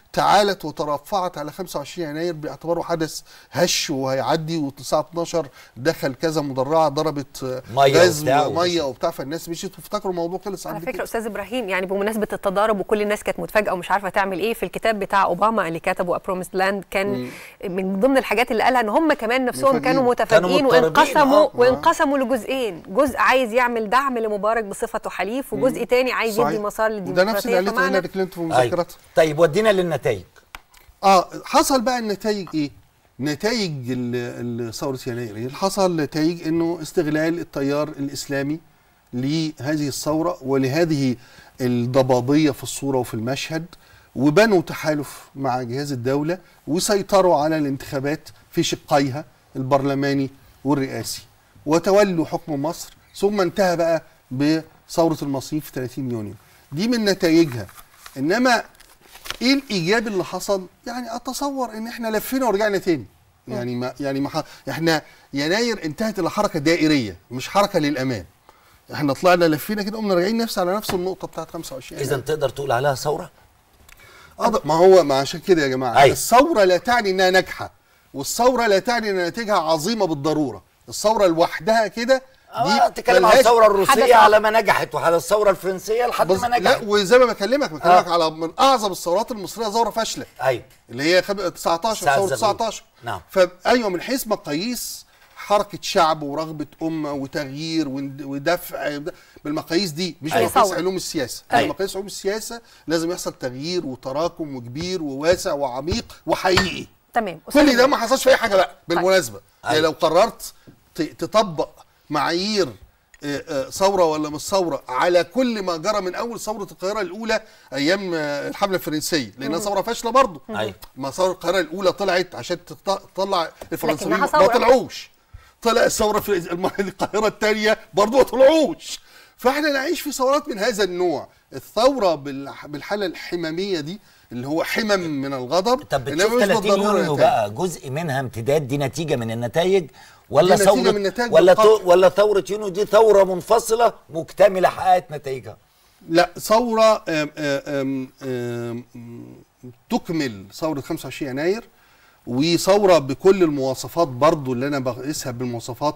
تعالت وترفعت على 25 يناير باعتباره حدث هش وهيعدي والساعه 12 دخل كذا مدرعه ضربت آه، مية غاز وبتاع وميه وبتاع فالناس مشيت وافتكروا الموضوع خلص على عند فكره كده استاذ ابراهيم يعني بمناسبه التضارب وكل الناس كانت متفاجئه ومش عارفه تعمل ايه في الكتاب بتاع اوباما اللي كتبه ابروميس لاند كان من ضمن الحاجات اللي قالها ان هم كمان نفسهم مفاجئين. كانوا متفاجئين كانوا مضطربين، وانقسموا آه. وانقسموا لجزئين جزء عايز يعمل دعم لمبارك بصفته حليف وجزء تاني عايز صحيح. يدي مسار وده نفس اللي للديمقراطيه قالته فمعنى هيلاري كلينتون في أيوة. مذكراتها طيب ودينا للنتائج اه حصل بقى النتائج ايه؟ نتائج ال- ال- ثوره يناير اللي حصل نتائج انه استغلال التيار الاسلامي لهذه الثوره ولهذه الضبابيه في الصوره وفي المشهد وبنوا تحالف مع جهاز الدوله وسيطروا على الانتخابات في شقيها البرلماني والرئاسي وتولوا حكم مصر ثم انتهى بقى بثوره المصريين في 30 يونيو دي من نتائجها انما ايه الايجاب اللي حصل يعني اتصور ان احنا لفينا ورجعنا تاني يعني ما يعني ما ح- احنا يناير انتهت الى حركه دائريه مش حركه للامام احنا طلعنا لفينا كده قمنا راجعين نفس على نفس النقطه بتاعت 25 اذا تقدر تقول عليها ثوره أض- ما هو ما عشان كده يا جماعه أيوة. الثوره لا تعني انها ناجحه والثوره لا تعني ان نتيجها عظيمه بالضروره الثوره لوحدها كده آه، دي تتكلم عن ملهاش- الثوره الروسيه حدث- على ما نجحت وعلى الثوره الفرنسيه لحد بص- ما لا نجحت وزي ما بكلمك بكلمك آه. على من اعظم الثورات المصريه ثوره فاشله ايوه اللي هي خب... 19 ساعة ثوره الزغلول. 19 نعم. فايوه من حيث مقاييس حركه شعب ورغبه امه وتغيير وند- ودفع بالمقاييس دي مش أيوة. بمقاييس ثورة. علوم السياسه أيوة. بمقاييس علوم السياسه لازم يحصل تغيير وتراكم وكبير وواسع وعميق وحقيقي تمام أستاذ كل ده إبراهيم. ما حصلش في اي حاجه بقى بالمناسبه يعني أيوة. لو قررت ت- تطبق معايير آه، آه، ثوره ولا مش ثوره على كل ما جرى من اول ثوره القاهره الاولى ايام آه، الحمله الفرنسيه لانها ثوره فاشله برضه أيوة. ما ثوره القاهره الاولى طلعت عشان تط- تطلع الفرنسيين لكنها ما ثورة. طلعوش طلع الثوره في الم- القاهره الثانيه برضه ما طلعوش فاحنا نعيش في ثورات من هذا النوع الثوره بالح- بالحاله الحماميه دي اللي هو حمم من الغضب طب إنما بتشوف مش 30 بالضرورة يونيو نتائج. بقى جزء منها امتداد دي نتيجه من النتائج ولا دي نتيجة ثوره من نتائج ولا القطع. تو ولا ثوره يونيو دي ثوره منفصله مكتمله حققت نتائجها لا ثورة آم، آم، آم، تكمل ثورة 25 يناير وثورة بكل المواصفات برضو اللي أنا بقيسها بالمواصفات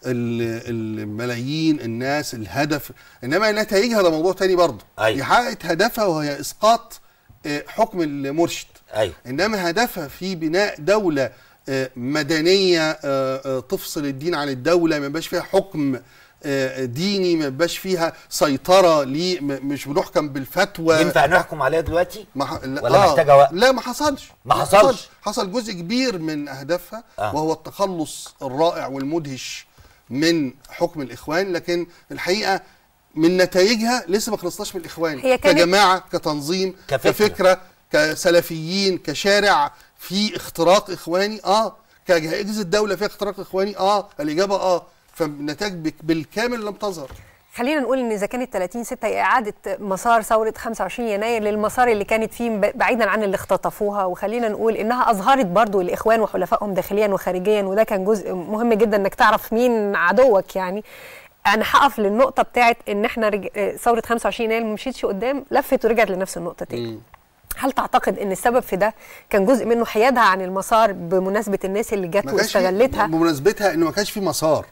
ال- الملايين الناس الهدف إنما نتائجها ده موضوع تاني برضو أيوة. دي حققت هدفها وهي إسقاط آه، حكم المرشد ايوه انما هدفها في بناء دوله آه، مدنيه آه، آه، تفصل الدين عن الدوله ما يبقاش فيها حكم آه، ديني ما يبقاش فيها سيطره ليه م- مش بنحكم بالفتوى ينفع نحكم عليها دلوقتي ما ح... لا ولا محتاجة وقت؟ لا ما حصلش ما حصلش. حصل جزء كبير من اهدافها آه. وهو التخلص الرائع والمدهش من حكم الاخوان لكن الحقيقه من نتائجها لسه ما خلصناش من الاخوان هي كانت- كجماعه كتنظيم كفكرة. كفكره كسلفيين كشارع في اختراق اخواني اه كاجهزه الدوله فيها اختراق اخواني اه الاجابه اه فالنتائج بك- بالكامل لم تظهر خلينا نقول ان اذا كانت 30 6 هي اعاده مسار ثوره 25 يناير للمسار اللي كانت فيه ب- بعيدا عن اللي اختطفوها وخلينا نقول انها اظهرت برضو الاخوان وحلفائهم داخليا وخارجيا وده كان جزء مهم جدا انك تعرف مين عدوك يعني انا هقف للنقطه بتاعت ان احنا رج... آه، ثوره 25 يناير ما مشيتش قدام لفت ورجعت لنفس النقطه تاني هل تعتقد ان السبب في ده كان جزء منه حيادها عن المسار بمناسبه الناس اللي جت ما كانش في- واستغلتها بمناسبتها انه ما كانش في مسار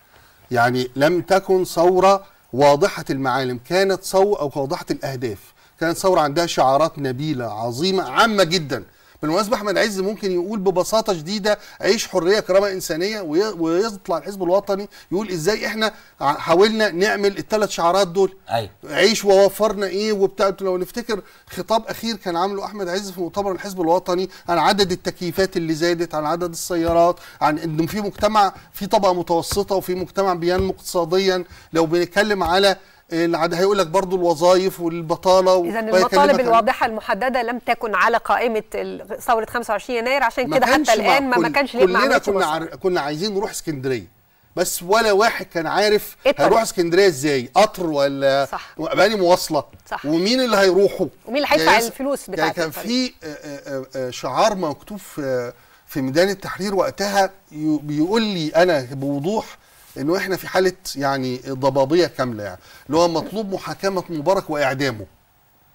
يعني لم تكن ثوره واضحه المعالم كانت ثوره او واضحه الاهداف كانت ثوره عندها شعارات نبيله عظيمه عامه جدا بالمناسبه احمد عز ممكن يقول ببساطه شديده عيش حريه كرامه انسانيه وي- ويطلع الحزب الوطني يقول ازاي احنا ع- حاولنا نعمل الثلاث شعارات دول ايوه عيش ووفرنا ايه وبتاع لو نفتكر خطاب اخير كان عامله احمد عز في مؤتمر الحزب الوطني عن عدد التكييفات اللي زادت عن عدد السيارات عن انه في مجتمع في طبقه متوسطه وفي مجتمع بينمو اقتصاديا لو بنتكلم على العد هيقول لك برضو الوظائف والبطاله اذا وهيكلمك المطالب عن- الواضحه المحدده لم تكن على قائمه ال- ثوره 25 يناير عشان ما كده كانش حتى مع- الان ما, ما كل- كانش ليه ما كلنا عملتش كنا مسار. عار... كنا عايزين نروح اسكندريه بس ولا واحد كان عارف إيه الطريق؟ هيروح اسكندريه ازاي قطر ولا صح. بأني مواصله صح. ومين اللي هيروحوا ومين اللي هيدفع يعني الفلوس يعني بتاعت كان الطريق؟ في آه، آه، آه، شعار مكتوب في في ميدان التحرير وقتها ي- بيقول لي انا بوضوح انه احنا في حاله يعني ضبابيه كامله يعني اللي هو مطلوب محاكمه مبارك واعدامه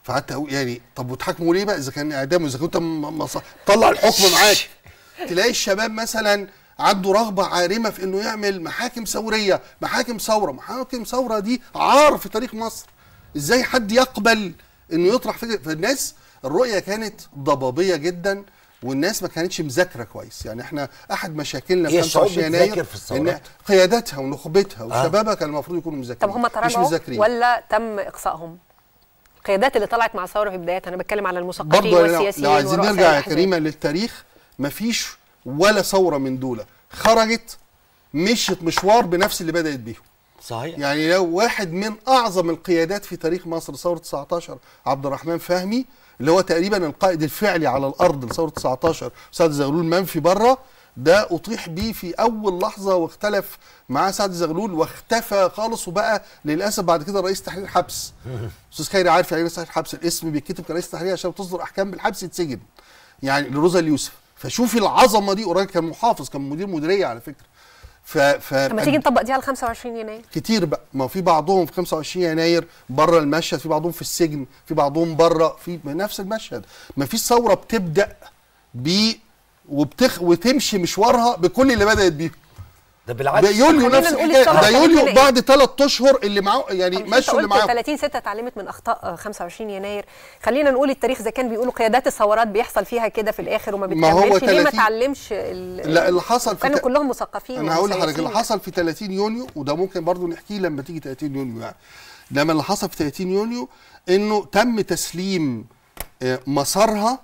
فقعدت اقول يعني طب وتحاكموا ليه بقى اذا كان اعدام واذا كنت م- م- طلع الحكم معاك تلاقي الشباب مثلا عنده رغبه عارمه في انه يعمل محاكم ثوريه محاكم ثوره محاكم ثوره دي عار في تاريخ مصر ازاي حد يقبل انه يطرح فكره فالناس الرؤيه كانت ضبابيه جدا والناس ما كانتش مذاكره كويس يعني احنا احد مشاكلنا هي في الشعوب 25 بتذاكر يناير في ان الثورات. قيادتها ونخبتها وشبابها كان المفروض يكونوا مذاكرين طب هم مش تراجعوا مذاكرين ولا تم اقصائهم القيادات اللي طلعت مع الثوره في بدايتها انا بتكلم على المثقفين برضه لو, والسياسيين لو عايزين ورؤساء نرجع يا الأحزاب. كريمه للتاريخ مفيش ولا ثوره من دول خرجت مشيت مشوار بنفس اللي بدات بيه صحيح يعني لو واحد من اعظم القيادات في تاريخ مصر ثوره 19 عبد الرحمن فهمي اللي هو تقريبا القائد الفعلي على الارض لثوره 19 سعد زغلول منفي بره ده اطيح بيه في اول لحظه واختلف معاه سعد زغلول واختفى خالص وبقى للاسف بعد كده رئيس تحرير حبس استاذ خيري عارف يعني ايه رئيس تحرير حبس الاسم بيتكتب كرئيس تحرير عشان تصدر احكام بالحبس يتسجن يعني لروزا اليوسف فشوفي العظمه دي وراجل كان محافظ كان مدير مديريه على فكره ف ف لما تيجي نطبق دي على 25 يناير كتير بقى ما في بعضهم في 25 يناير بره المشهد في بعضهم في السجن في بعضهم بره في نفس المشهد ما فيش ثوره بتبدا ب وبتخ وتمشي مشوارها بكل اللي بدات بيه ده ده بالعكس يوليو خلينا نفس نقول الحكايه الثورة ده كانت يوليو كده إيه؟ بعد ثلاث اشهر اللي معاه يعني طب مش مشوا اللي انت قلت معاهم 30 6 اتعلمت من اخطاء آه، 25 يناير خلينا نقول التاريخ اذا كان بيقولوا قيادات الثورات بيحصل فيها كده في الاخر وما ما هو بتكملش ليه ما 30 اتعلمش ال- لا اللي حصل في كانوا ت- كلهم مثقفين انا هقول لحضرتك اللي وسياسيين. حصل في 30 يونيو وده ممكن برضو نحكيه لما تيجي 30 يونيو يعني لما اللي حصل في 30 يونيو انه تم تسليم آه، مسارها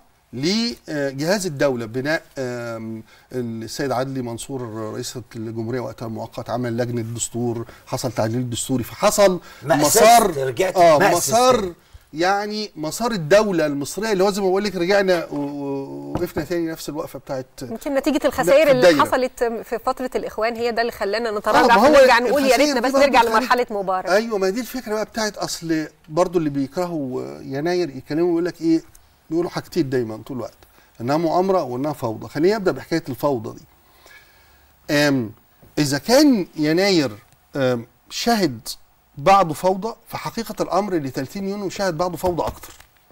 لجهاز الدوله بناء آم، السيد عدلي منصور رئيس الجمهوريه وقتها المؤقت عمل لجنه دستور حصل تعديل دستوري فحصل مأسست، مسار رجعت اه مأسست. مسار يعني مسار الدوله المصريه اللي هو زي ما بقول لك رجعنا و- و- وقفنا تاني نفس الوقفه بتاعت يمكن نتيجه الخسائر في اللي الدايرة. حصلت في فتره الاخوان هي ده اللي خلانا آه، نتراجع ما هو ونرجع نقول يا الخسائر ريتنا دي بس برضه نرجع خلت- لمرحله مبارك ايوه ما دي الفكره بقى بتاعت اصل برضو اللي بيكرهوا يناير يتكلموا يقول لك ايه يقولوا حاجتين دايما طول الوقت انها مؤامره وانها فوضى خليني ابدا بحكايه الفوضى دي أم اذا كان يناير أم شهد بعضه فوضى فحقيقه الامر اللي 30 يونيو شهد بعضه فوضى اكتر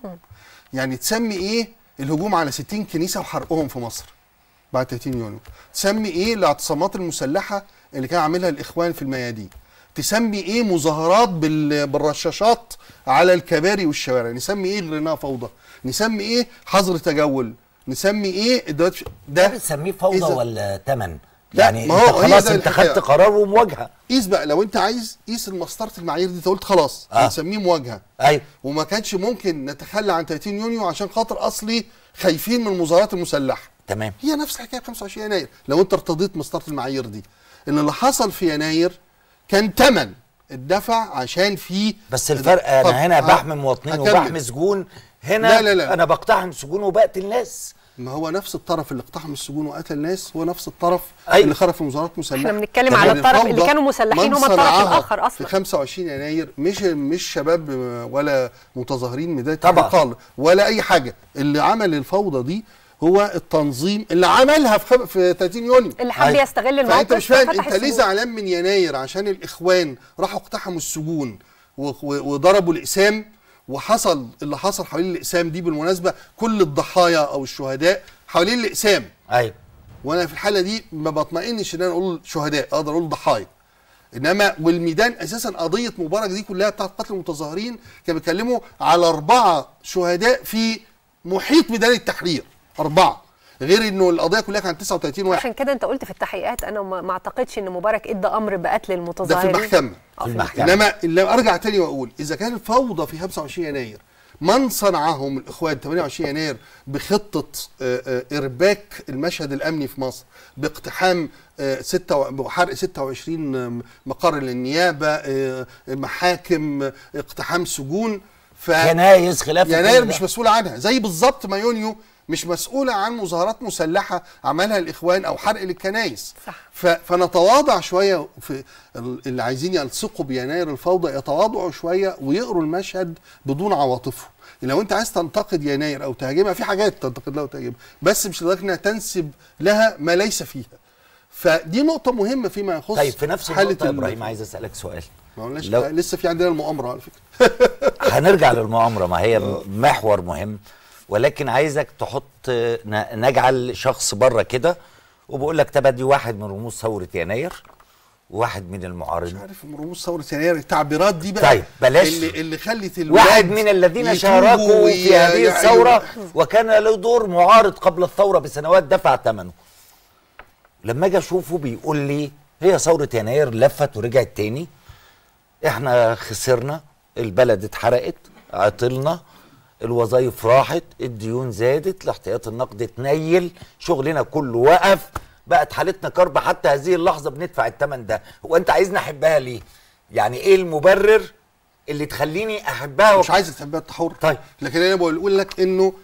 يعني تسمي ايه الهجوم على 60 كنيسه وحرقهم في مصر بعد 30 يونيو تسمي ايه الاعتصامات المسلحه اللي كان عاملها الاخوان في الميادين تسمي ايه مظاهرات بال- بالرشاشات على الكباري والشوارع نسمي ايه غير انها فوضى نسمي ايه حظر تجول نسمي ايه دلوقتي ده ده بتسميه فوضى إذا- ولا تمن لا، يعني ما هو انت هي خلاص ده انت الحكاية. خدت قرار ومواجهه قيس بقى لو انت عايز قيس المسطره المعايير دي انت قلت خلاص آه. هنسميه مواجهه ايوه وما كانش ممكن نتخلى عن 30 يونيو عشان خاطر اصلي خايفين من المظاهرات المسلحه تمام هي نفس الحكايه في 25 يناير لو انت ارتضيت مسطره المعايير دي ان اللي حصل في يناير كان تمن الدفع عشان في بس الفرق طب، انا هنا ه- بحمي مواطنين هكمل. وبحمي سجون هنا لا، لا، لا. انا بقتحم سجون وبقتل ناس ما هو نفس الطرف اللي اقتحم السجون وقتل ناس هو نفس الطرف أيوة. اللي خرج في مظاهرات مسلحه احنا بنتكلم طب على يعني الطرف اللي الفوضى كانوا مسلحين من هم الطرف صنعها الآخر أصلاً. في 25 يناير مش مش شباب ولا متظاهرين ميدان طبعاً. التحرير ولا اي حاجه اللي عمل الفوضى دي هو التنظيم اللي عملها في خم... في 30 يونيو اللي حب أيوة. يستغل الموقف فانت مش فاهم ففتح انت ليه السجون. زعلان من يناير عشان الاخوان راحوا اقتحموا السجون و- و- وضربوا الاقسام وحصل اللي حصل حوالين الاقسام دي بالمناسبه كل الضحايا او الشهداء حوالين الاقسام ايوه وانا في الحاله دي ما بطمئنش ان انا اقول شهداء اقدر اقول ضحايا انما والميدان اساسا قضيه مبارك دي كلها بتاعت قتل المتظاهرين كانوا بيتكلموا على اربعه شهداء في محيط ميدان التحرير اربعه غير انه القضيه كلها كانت 39 واحد عشان كده انت قلت في التحقيقات انا ما ما اعتقدش ان مبارك ادى امر بقتل ده في المتظاهرين المحكمه آه، في في المحكمة. انما اللي ارجع تاني واقول اذا كان الفوضى في 25 يناير من صنعهم الاخوان 28 يناير بخطه آه، آه، ارباك المشهد الامني في مصر باقتحام آه، ستة و- وحرق 26 مقر للنيابه آه، محاكم آه، اقتحام سجون ف كنايس خلاف يناير كل ده. مش مسؤول عنها زي بالظبط ما يونيو مش مسؤولة عن مظاهرات مسلحة عملها الإخوان أو حرق للكنايس صح. ف... فنتواضع شوية في ال- اللي عايزين يلصقوا بيناير الفوضى يتواضعوا شوية ويقروا المشهد بدون عواطفه لو انت عايز تنتقد يناير او تهاجمها في حاجات تنتقد لها وتهاجمها بس مش لدرجه انها تنسب لها ما ليس فيها فدي نقطة مهمة فيما يخص طيب في نفس حالة النقطه يا ال- ابراهيم عايز اسالك سؤال ما قلناش لو- لسه في عندنا المؤامرة على فكرة هنرجع للمؤامره ما هي محور مهم ولكن عايزك تحط ن- نجعل شخص بره كده وبقول لك طب ادي واحد من رموز ثوره يناير وواحد من مش المعارضين عارف من رموز ثوره يناير التعبيرات دي بقى طيب، بلاش. اللي اللي خلت الولاد واحد من الذين يتوبوا شاركوا وي- في هذه يعني- الثورة وكان له دور معارض قبل الثورة بسنوات دفع ثمنه لما اجي اشوفه بيقول لي هي ثورة يناير لفت ورجعت تاني احنا خسرنا البلد اتحرقت عطلنا الوظائف راحت الديون زادت الاحتياط النقدي اتنيل شغلنا كله وقف بقت حالتنا كرب حتى هذه اللحظة بندفع الثمن ده هو انت عايزني احبها ليه يعني ايه المبرر اللي تخليني احبها مش عايز تحبها التحر طيب. لكن انا بقول لك انه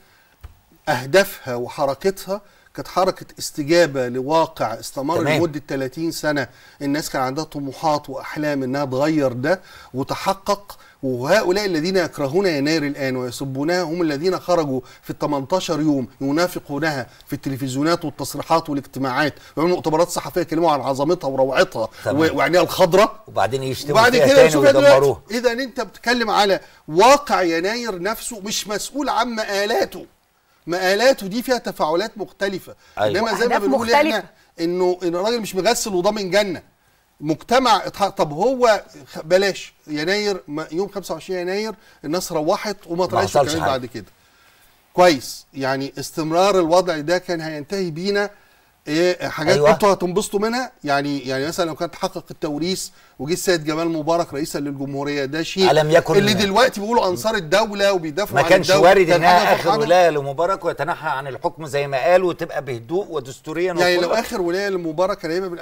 اهدافها وحركتها كانت حركه استجابه لواقع استمر تمام. لمده 30 سنه الناس كان عندها طموحات واحلام انها تغير ده وتحقق وهؤلاء الذين يكرهون يناير الان ويسبونها هم الذين خرجوا في ال 18 يوم ينافقونها في التلفزيونات والتصريحات والاجتماعات ويعملوا مؤتمرات صحفيه يتكلموا عن عظمتها وروعتها تمام. و- وعينيها الخضراء وبعدين يشتموا وبعد فيها كده تاني نشوف دلوقتي ويدمروها اذا انت بتتكلم على واقع يناير نفسه مش مسؤول عن مآلاته مآلاته دي فيها تفاعلات مختلفة أيوة. انما زي ما وأهداف بنقول مختلفة. احنا انه ان الراجل مش مغسل وضامن جنة مجتمع اتح- طب هو خ- بلاش يناير ما- يوم 25 يناير الناس روحت وما طلعتش حصلش كمان حاجة. بعد كده كويس يعني استمرار الوضع ده كان هينتهي بينا ايه حاجات أيوة. أيوة. انتوا هتنبسطوا منها يعني يعني مثلا لو كان تحقق التوريث وجه السيد جمال مبارك رئيسا للجمهوريه ده شيء ألم يكن- اللي دلوقتي بيقولوا انصار الدوله وبيدافعوا ما عن كانش الدولة، وارد كان انها حاجة اخر فرحانة. ولايه لمبارك ويتنحى عن الحكم زي ما قال وتبقى بهدوء ودستوريا يعني وكل- لو اخر ولايه لمبارك كان هيبقى من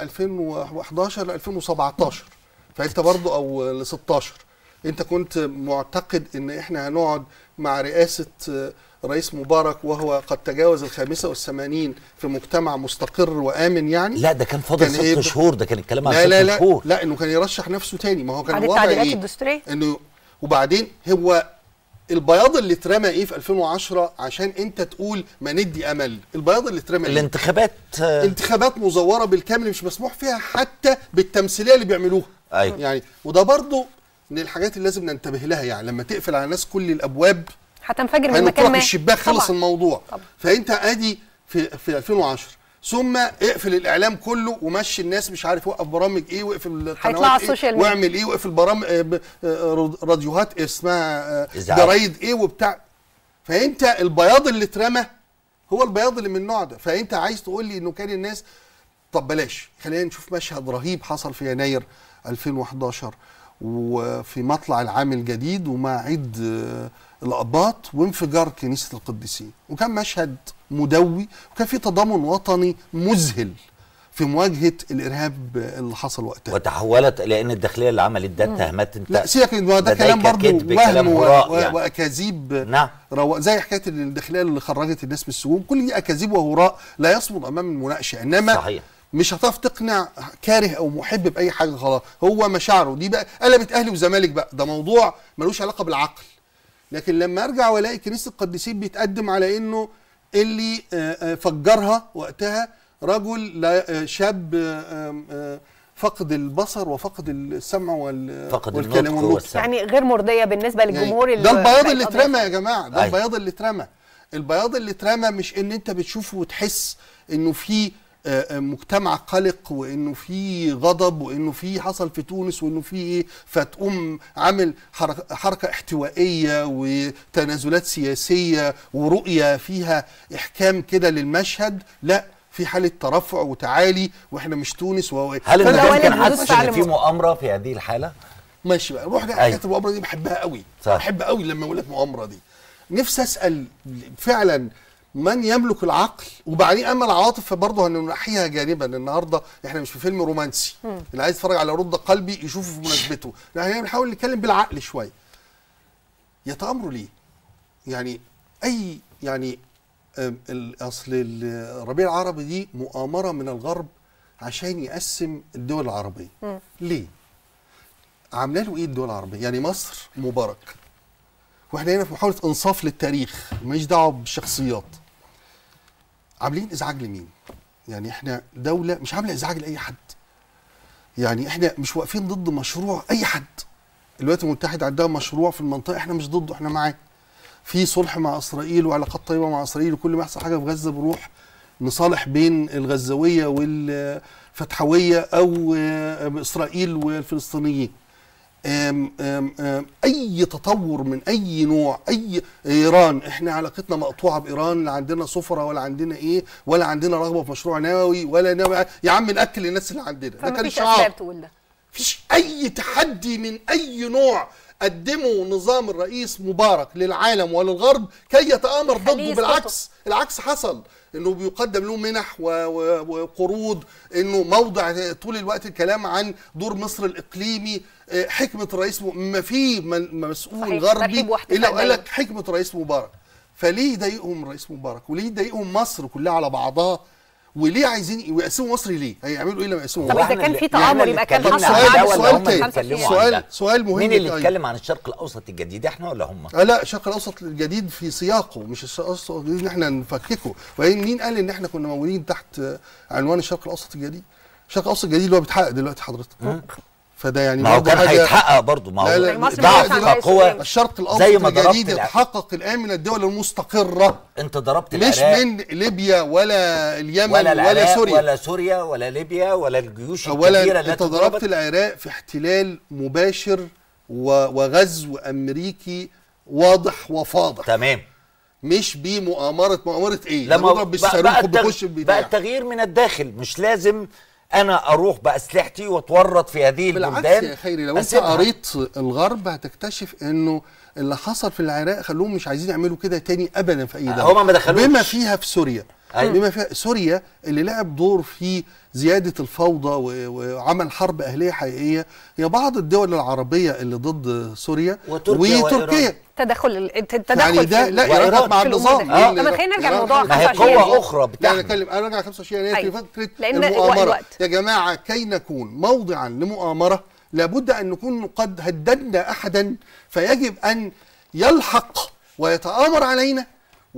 2011 ل 2017 فانت برضو او ل 16 انت كنت معتقد ان احنا هنقعد مع رئاسه آه، رئيس مبارك وهو قد تجاوز الخامسة والثمانين في مجتمع مستقر وآمن يعني لا ده كان فاضل كان إيه ست ب- شهور ده كان الكلام عن لا ست لا لا شهور لا انه كان يرشح نفسه تاني ما هو كان بعد الوضع التعديلات ايه الدستورية. انه وبعدين هو البياض اللي اترمى ايه في 2010 عشان انت تقول ما ندي امل البياض اللي اترمى ايه الانتخابات آه، انتخابات مزوره بالكامل مش مسموح فيها حتى بالتمثيليه اللي بيعملوها أيوة. يعني وده برضو من الحاجات اللي لازم ننتبه لها يعني لما تقفل على الناس كل الابواب هتنفجر من هينطوك مكان من ما الشباك خلص طبعاً. الموضوع طبعاً. فانت ادي في في 2010 ثم اقفل الاعلام كله ومشي الناس مش عارف وقف برامج ايه واقفل القنوات هيطلعوا على ايه السوشيال ميديا. واعمل ايه واقفل برامج آه، ب- آه، راديوهات اسمها آه، إذاعات. جرايد ايه وبتاع فانت البياض اللي اترمى هو البياض اللي من النوع ده فانت عايز تقول لي انه كان الناس طب بلاش خلينا نشوف مشهد رهيب حصل في يناير 2011 وفي مطلع العام الجديد ومع عيد آه، الاباط وانفجار كنيسه القديسين وكان مشهد مدوي وكان في تضامن وطني مذهل في مواجهه الارهاب اللي حصل وقتها وتحولت لان الداخليه اللي عملت ده اتهامات انت لا سيبك من ده لديك كلام برضه كذب، وهم كلام و- هراء و- يعني. واكاذيب نعم. رو... زي حكايه الداخليه اللي خرجت الناس من السجون كل دي اكاذيب وهراء لا يصمد امام المناقشه انما صحيح. مش هتعرف تقنع كاره او محب باي حاجه خلاص هو مشاعره دي بقى قلبت اهلي وزمالك بقى ده موضوع ملوش علاقه بالعقل لكن لما ارجع والاقي كنيسه القديسين بيتقدم على انه اللي آه، آه، فجرها وقتها رجل لا- آه، شاب آه، آم، آه، فقد البصر وفقد السمع وال فقد والكلام النطق والنطق والسمع. يعني غير مرضيه بالنسبه للجمهور يعني ده اللي البياض بقت اللي قضية اترمى يا جماعه ده أيوة. البياض اللي اترمى البياض اللي اترمى مش ان انت بتشوفه وتحس انه في آه، آه، مجتمع قلق وانه في غضب وانه في حصل في تونس وانه في ايه فتقوم عامل حركه حركه احتوائيه وتنازلات سياسيه ورؤيه فيها احكام كده للمشهد لا في حاله ترفع وتعالي واحنا مش تونس و... هل فلا المكان والد كان حدوث حاسس ان فعل في مصر. مؤامره في هذه الحاله؟ ماشي بقى روح بقى أيوة. حكايه المؤامره دي بحبها قوي صح. بحب قوي لما اقول لك مؤامره دي نفسي اسال فعلا من يملك العقل وبعدين اما العواطف فبرضه هننحيها جانبا النهارده احنا مش في فيلم رومانسي اللي عايز يتفرج على رد قلبي يشوفه في مناسبته لا احنا بنحاول نتكلم بالعقل شويه يتامروا ليه يعني اي يعني آم، ال- اصل الربيع العربي دي مؤامره من الغرب عشان يقسم الدول العربيه ليه عامله له ايه الدول العربيه؟ يعني مصر مبارك. واحنا هنا في محاوله انصاف للتاريخ ماليش دعوه بالشخصيات. عاملين ازعاج لمين؟ يعني احنا دوله مش عامله ازعاج لاي حد. يعني احنا مش واقفين ضد مشروع اي حد. الولايات المتحده عندها مشروع في المنطقه احنا مش ضده احنا معاه في صلح مع اسرائيل وعلاقات طيبه مع اسرائيل وكل ما يحصل حاجه في غزه بنروح نصالح بين الغزاويه والفتحويه او آه، اسرائيل والفلسطينيين آم آم آم اي تطور من اي نوع اي ايران احنا علاقتنا مقطوعه بايران لا عندنا سفره ولا عندنا ايه ولا عندنا رغبه في مشروع نووي ولا نووي يا عم ناكل الناس اللي عندنا ده كان فمفيش شعار اسباب تقول ده مفيش اي تحدي من اي نوع قدمه نظام الرئيس مبارك للعالم وللغرب كي يتآمر يخليه ضده يسقطه. بالعكس العكس حصل انه بيقدم له منح و- و- وقروض انه موضع طول الوقت الكلام عن دور مصر الاقليمي آه، حكمه الرئيس م- ما في من- مسؤول صحيح، غربي ترحيب واحتفال الا وقال دايما. لك حكمه الرئيس مبارك فليه يضايقهم الرئيس مبارك وليه يضايقهم مصر كلها على بعضها وليه عايزين يقسموا مصر ليه هيعملوا ايه لما يقسموا طب مصر؟ إذا وإحنا كان اللي- في إحنا تآمر اللي يبقى كان اتكلمنا حصل عن سؤال- ده ولا سؤال هم اللي تاني. اتكلموا سؤال- عن ده؟ سؤال مهم مين اللي أيضا. اتكلم عن الشرق الاوسط الجديد احنا ولا هم آه لا الشرق الاوسط الجديد في سياقه مش الشرق الاوسط الجديد ان احنا نفككه وبعدين مين قال ان احنا كنا موجودين تحت آه، عنوان الشرق الاوسط الجديد الشرق الاوسط الجديد اللي هو بيتحقق دلوقتي حضرتك فده يعني ما هو برضه كان حاجة- هيتحقق برضه ما لا، هو لا، مصر ضعف ما كانش كقوة عندها الشرق الاوسط زي ما ضربت الجديد الع- يتحقق الان من الدول المستقره انت ضربت مش العراق من ليبيا ولا اليمن ولا ولا, العراق سوريا ولا سوريا ولا ليبيا ولا الجيوش الكبيره اولا التي انت ضربت ضربت العراق في احتلال مباشر و- وغزو امريكي واضح وفاضح تمام مش بمؤامره مؤامره ايه لما نضرب بالصاروخ وبيخش بقى البتاع التغيير من الداخل مش لازم انا اروح باسلحتي واتورط في هذه بالعكس البلدان يا خيري لو انت أسيبها. قريت الغرب هتكتشف انه اللي حصل في العراق خلوهم مش عايزين يعملوا كده تاني ابدا في اي دوله هما ما دخلوش. بما فيها في سوريا أيوة. بما فيها سوريا اللي لعب دور في زياده الفوضى و- وعمل حرب اهليه حقيقيه هي بعض الدول العربيه اللي ضد سوريا وتركيا وإيران. وتركيا تدخل ال- التدخل يعني ده في- لا وإيران إيران مع في الأمور النظام ده. مين آه. اللي طب ده؟ خلينا نرجع إيران لموضوع في ما هي 25 قوة أخرى لا بتعمل نتكلم انا راجع 25 يناير في أيوة. فكره لأن المؤامره الوقت. يا جماعه كي نكون موضعا لمؤامره لابد ان نكون قد هددنا احدا فيجب ان يلحق ويتآمر علينا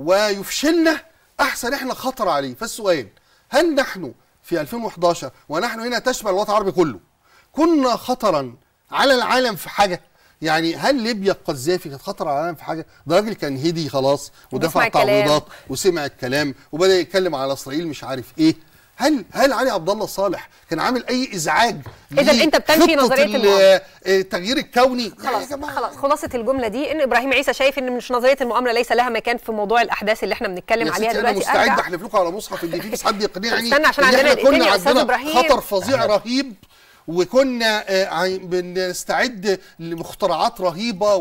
ويفشلنا احسن احنا خطر عليه فالسؤال هل نحن في 2011 ونحن هنا تشمل الوطن العربي كله كنا خطرا على العالم في حاجه يعني هل ليبيا القذافي كانت خطر على العالم في حاجه ده راجل كان هدي خلاص ودفع وبيسمع الكلام. تعويضات وسمع الكلام وبدا يتكلم على اسرائيل مش عارف ايه هل هل علي عبد الله صالح كان عامل اي ازعاج إذا أنت بتنفي لخطة نظرية ال- المؤامرة. التغيير الكوني لا يا خلاص جماعة. خلاص خلاصه الجمله دي ان ابراهيم عيسى شايف ان مش نظريه المؤامره ليس لها مكان في موضوع الاحداث اللي احنا بنتكلم يا عليها ستي انا دلوقتي مستعد أرجع. احلف لكم على مصحف ان في بس حد يقنعني استنى عشان إن عندنا احنا دقيقتين كنا يا أستاذ عندنا إبراهيم. خطر فظيع رهيب وكنا آه، عاي- بنستعد لمخترعات رهيبه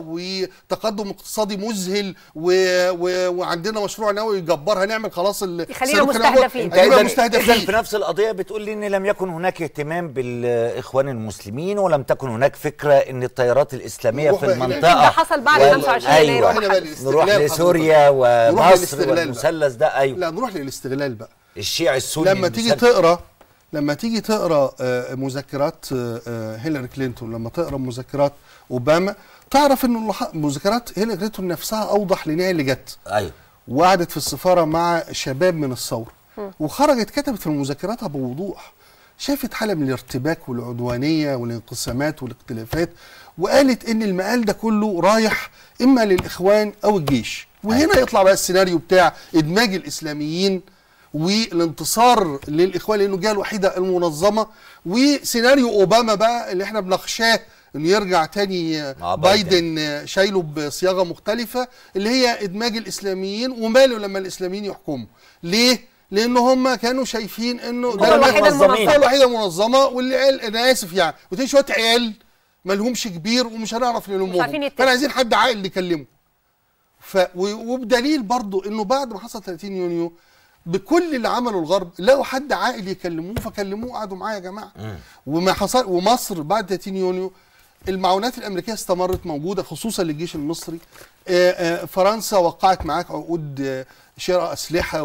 وتقدم اقتصادي مذهل و... و... وعندنا مشروع نووي جبار هنعمل خلاص ال- يخلينا الصاروخ الأول. مستهدفين. انت هنبقى اذا مستهدفين إذن في نفس القضيه بتقول لي ان لم يكن هناك اهتمام بالاخوان المسلمين ولم تكن هناك فكره ان التيارات الاسلاميه نروح في بقى هنا. المنطقه ده حصل بعد وال- 25 يناير ايوه هنا بقى نروح الاستغلال لسوريا نروح ومصر للاستغلال بقى. والمثلث ده ايوه لا نروح للاستغلال بقى الشيعي السني لما تيجي المثلث. تقرا لما تيجي تقرا آه، مذكرات آه، آه، هيلاري كلينتون لما تقرا مذكرات اوباما تعرف ان اللي ح- مذكرات هيلاري كلينتون نفسها اوضح لنا اللي جت ايوه وقعدت في السفاره مع شباب من الثوره وخرجت كتبت في مذكراتها بوضوح شافت حاله من الارتباك والعدوانيه والانقسامات والاختلافات وقالت ان المقال ده كله رايح اما للاخوان او الجيش وهنا يطلع بقى السيناريو بتاع ادماج الاسلاميين والانتصار للاخوان لانه الجهه الوحيده المنظمه وسيناريو اوباما بقى اللي احنا بنخشاه انه يرجع تاني مع بايدن. بايدن شايله بصياغه مختلفه اللي هي ادماج الاسلاميين وماله لما الاسلاميين يحكموا ليه لان هم كانوا شايفين انه القوة الوحيدة منظمين. المنظمة. القوة الوحيده منظمه واللي قال انا اسف يعني وتاني شويه عيال ما لهمش كبير ومش هنعرف نلومهم عارفين يتفقوا. فاحنا عايزين حد عاقل يكلمه ف و- وبدليل برضو انه بعد ما حصل 30 يونيو بكل اللي عمله الغرب لقوا حد عاقل يكلموه فكلموه قعدوا معاه يا جماعه وما حصل ومصر بعد 30 يونيو المعونات الامريكيه استمرت موجوده خصوصا للجيش المصري آه، آه، فرنسا وقعت معاك عقود آه، شراء اسلحه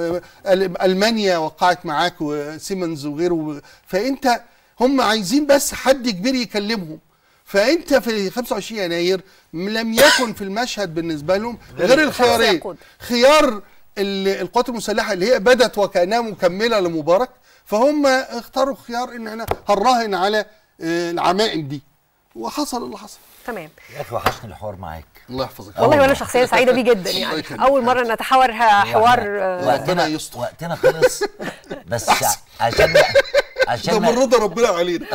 والمانيا وقعت معاك وسيمنز وغيره فانت هم عايزين بس حد كبير يكلمهم فانت في 25 يناير لم يكن في المشهد بالنسبه لهم غير الخيارين يقود. خيار ال- القوات المسلحه اللي هي بدت وكانها مكمله لمبارك فهم اختاروا خيار ان احنا هنراهن على آه، العمائم دي وحصل اللي حصل تمام يا اخي وحشني الحوار معاك الله يحفظك والله وانا والله. شخصيا سعيده بيه جدا الله يعني يخليك. اول مره نتحاور حوار آه، ربنا يستر. وقتنا خلص بس عشان ده عشان من رضا ربنا علينا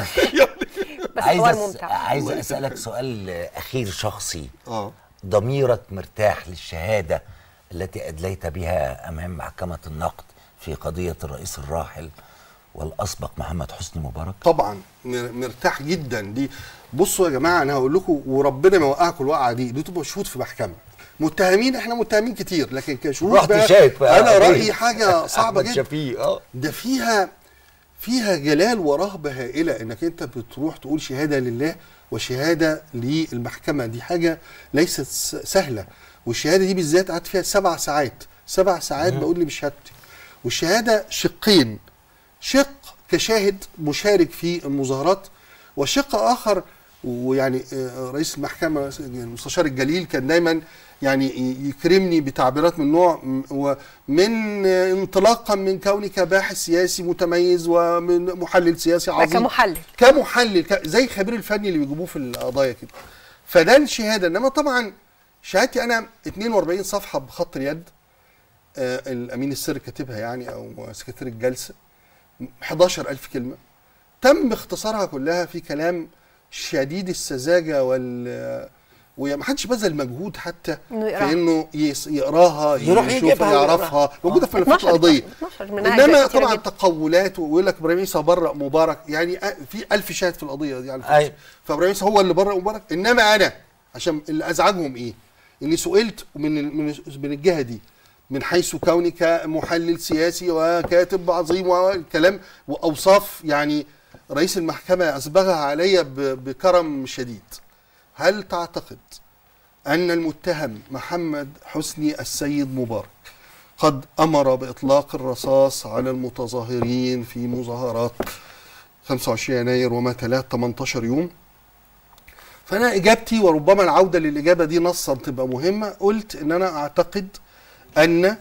بس عايز حوار أس... ممتع عايز اسالك سؤال اخير شخصي اه ضميرك مرتاح للشهاده التي ادليت بها امام محكمه النقد في قضيه الرئيس الراحل والاسبق محمد حسني مبارك طبعا مر- مرتاح جدا دي بصوا يا جماعه انا هقول لكم وربنا ما يوقعكم الوقعه دي دي تبقى شهود في محكمه متهمين احنا متهمين كتير لكن كشهود رحت بقى شاهد بقى انا قضية رايي حاجه صعبه أحمد جدا شفيق اه ده فيها فيها جلال ورهبه هائله انك انت بتروح تقول شهاده لله وشهاده للمحكمه دي حاجه ليست س- سهله والشهاده دي بالذات قعدت فيها سبع ساعات سبع ساعات بقول لي بشهادتي والشهاده شقين شق كشاهد مشارك في المظاهرات وشق اخر ويعني آه، رئيس المحكمه المستشار الجليل كان دايما يعني ي- يكرمني بتعبيرات من نوع م- ومن آه، انطلاقا من كونك باحث سياسي متميز ومن محلل سياسي ده عظيم كمحلل كمحلل ك- زي الخبير الفني اللي بيجيبوه في القضايا كده فده الشهاده انما طبعا شهادتي انا 42 صفحه بخط اليد آه الامين السر كاتبها يعني او سكرتير الجلسه 11000 كلمه تم اختصارها كلها في كلام شديد السذاجه وال وما حدش بذل مجهود حتى إنه في يقراها. انه يس- يقراها يروح يشوفها يجيبها يعرفها موجوده في ملفات 12 القضيه 12 منها انما أجزاء كتيرة طبعا جداً. تقولات ويقول لك ابراهيم عيسى برأ مبارك يعني أ- في ألف شاهد في القضيه دي على أيوة. فكره فابراهيم عيسى هو اللي برأ مبارك انما انا عشان اللي ازعجهم ايه؟ اني سئلت من ال- من من الجهه دي من حيث كونك محلل سياسي وكاتب عظيم والكلام واوصاف يعني رئيس المحكمه اسبغها علي ب- بكرم شديد هل تعتقد ان المتهم محمد حسني السيد مبارك قد امر باطلاق الرصاص على المتظاهرين في مظاهرات 25 يناير وما تلاه 18 يوم فانا اجابتي وربما العوده للاجابه دي نصا تبقى مهمه قلت ان انا اعتقد ان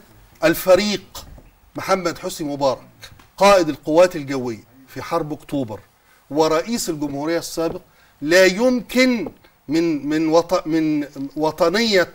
الفريق محمد حسني مبارك قائد القوات الجويه في حرب اكتوبر ورئيس الجمهوريه السابق لا يمكن من من وط من وطنيه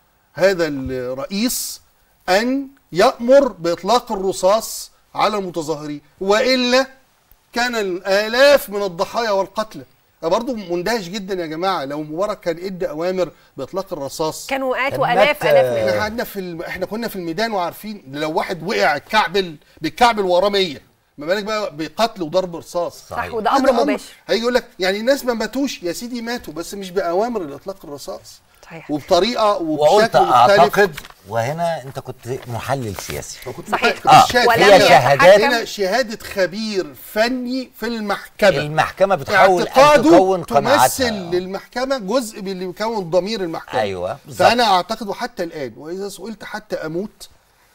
هذا الرئيس ان يامر باطلاق الرصاص على المتظاهرين والا كان الالاف من الضحايا والقتلى أنا برضه مندهش جدا يا جماعه لو مبارك كان ادى اوامر باطلاق الرصاص كان وقعات كان والاف مات- الاف احنا منهم قعدنا في الم... احنا كنا في الميدان وعارفين لو واحد وقع الكعبل بالكعبل وراه 100 ما بالك بقى بقتل وضرب رصاص صح وده هذا امر مباشر هيجي يقول لك يعني الناس ما ماتوش يا سيدي ماتوا بس مش باوامر الاطلاق الرصاص صحيح وبطريقه وقلت وبشكل مختلف اعتقد وهنا انت كنت محلل سياسي كنت صحيح. كنت آه. شاهد. ولم هي هنا- شهادات هنا شهاده خبير فني في المحكمه المحكمه بتحاول ان اعتقاده تكون تمثل قناعاتها للمحكمه جزء من اللي بيكون ضمير المحكمه ايوه بالظبط فانا اعتقد وحتى الان واذا سئلت حتى اموت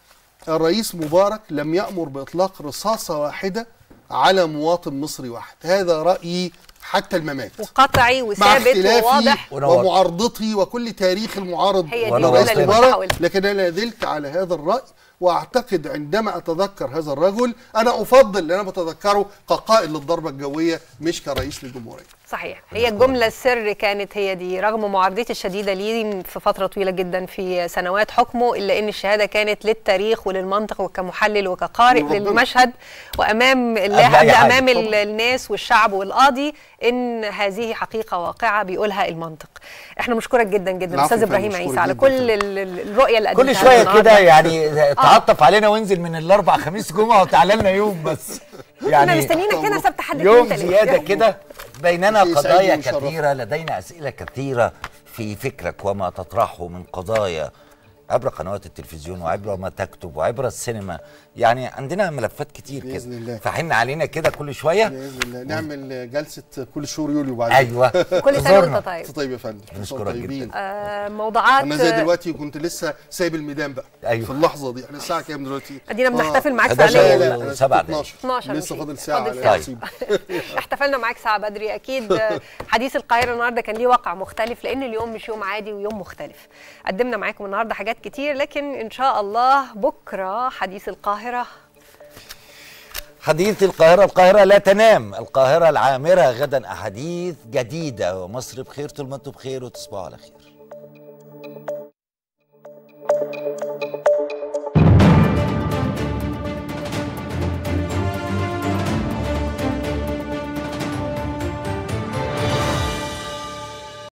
الرئيس مبارك لم يامر باطلاق رصاصه واحده على مواطن مصري واحد هذا رايي حتى الممات وقطعي مع وثابت اختلافي وواضح ونور. ومعارضتي وكل تاريخ المعارض هي دي وأنا الجمله واصل اللي كنت مبارك هقولها لكن انا زلت على هذا الراي واعتقد عندما اتذكر هذا الرجل انا افضل ان انا بتذكره كقائد للضربه الجويه مش كرئيس للجمهوريه صحيح هي الجملة السر كانت هي دي رغم معارضتي الشديدة ليه في فترة طويلة جدا في سنوات حكمه إلا أن الشهادة كانت للتاريخ وللمنطق وكمحلل وكقارئ وربنا. للمشهد وأمام الله قبل أي قبل حاجة. أمام ال- الناس والشعب والقاضي إن هذه حقيقة واقعة بيقولها المنطق احنا مشكورك جدا جدا العفو أستاذ يا فندم، إبراهيم مشكور عيسى على جدا كل فندم. ال- ال- الرؤية اللي كل قدمتها شويه النهاردة. كده يعني تعطف علينا وانزل من الاربع خميس جمعه وتعالى لنا يوم بس احنا يعني مستنيينك هنا سبت حد يوم اتنين تلاتة. زياده كده بيننا شيء قضايا سعيد ومشرف. كثيره لدينا اسئله كثيره في فكرك وما تطرحه من قضايا عبر قنوات التلفزيون وعبر ما تكتب وعبر السينما يعني عندنا ملفات كتير بإذن كده الله. فحن علينا كده كل شويه باذن الله نعمل جلسه كل شهور يوليو بعد ايوه كل سنة زورنا. وأنت طيب انت طيب يا فندم بنشكرك انتوا طيبين. جدا. آه، موضوعات انا زي دلوقتي كنت لسه سايب الميدان بقى أيوة. في اللحظه دي احنا الساعه كام دلوقتي ادينا بنحتفل معاك 11 فعليا لا لا أنا سبعة 12 12 لسه وشيء. فاضل ساعه فاضل على ساعة. نصيب احتفلنا معاك ساعة بدري أكيد آه، حديث القاهرة النهاردة كان ليه وقع مختلف لأن اليوم مش يوم عادي ويوم مختلف قدمنا معاكم النهاردة حاجات كتير لكن إن شاء الله بكرة حديث القاهرة حديث القاهرة القاهرة لا تنام القاهرة العامرة غدا أحاديث جديدة ومصر بخير طول ما انتم بخير وتصبحوا على خير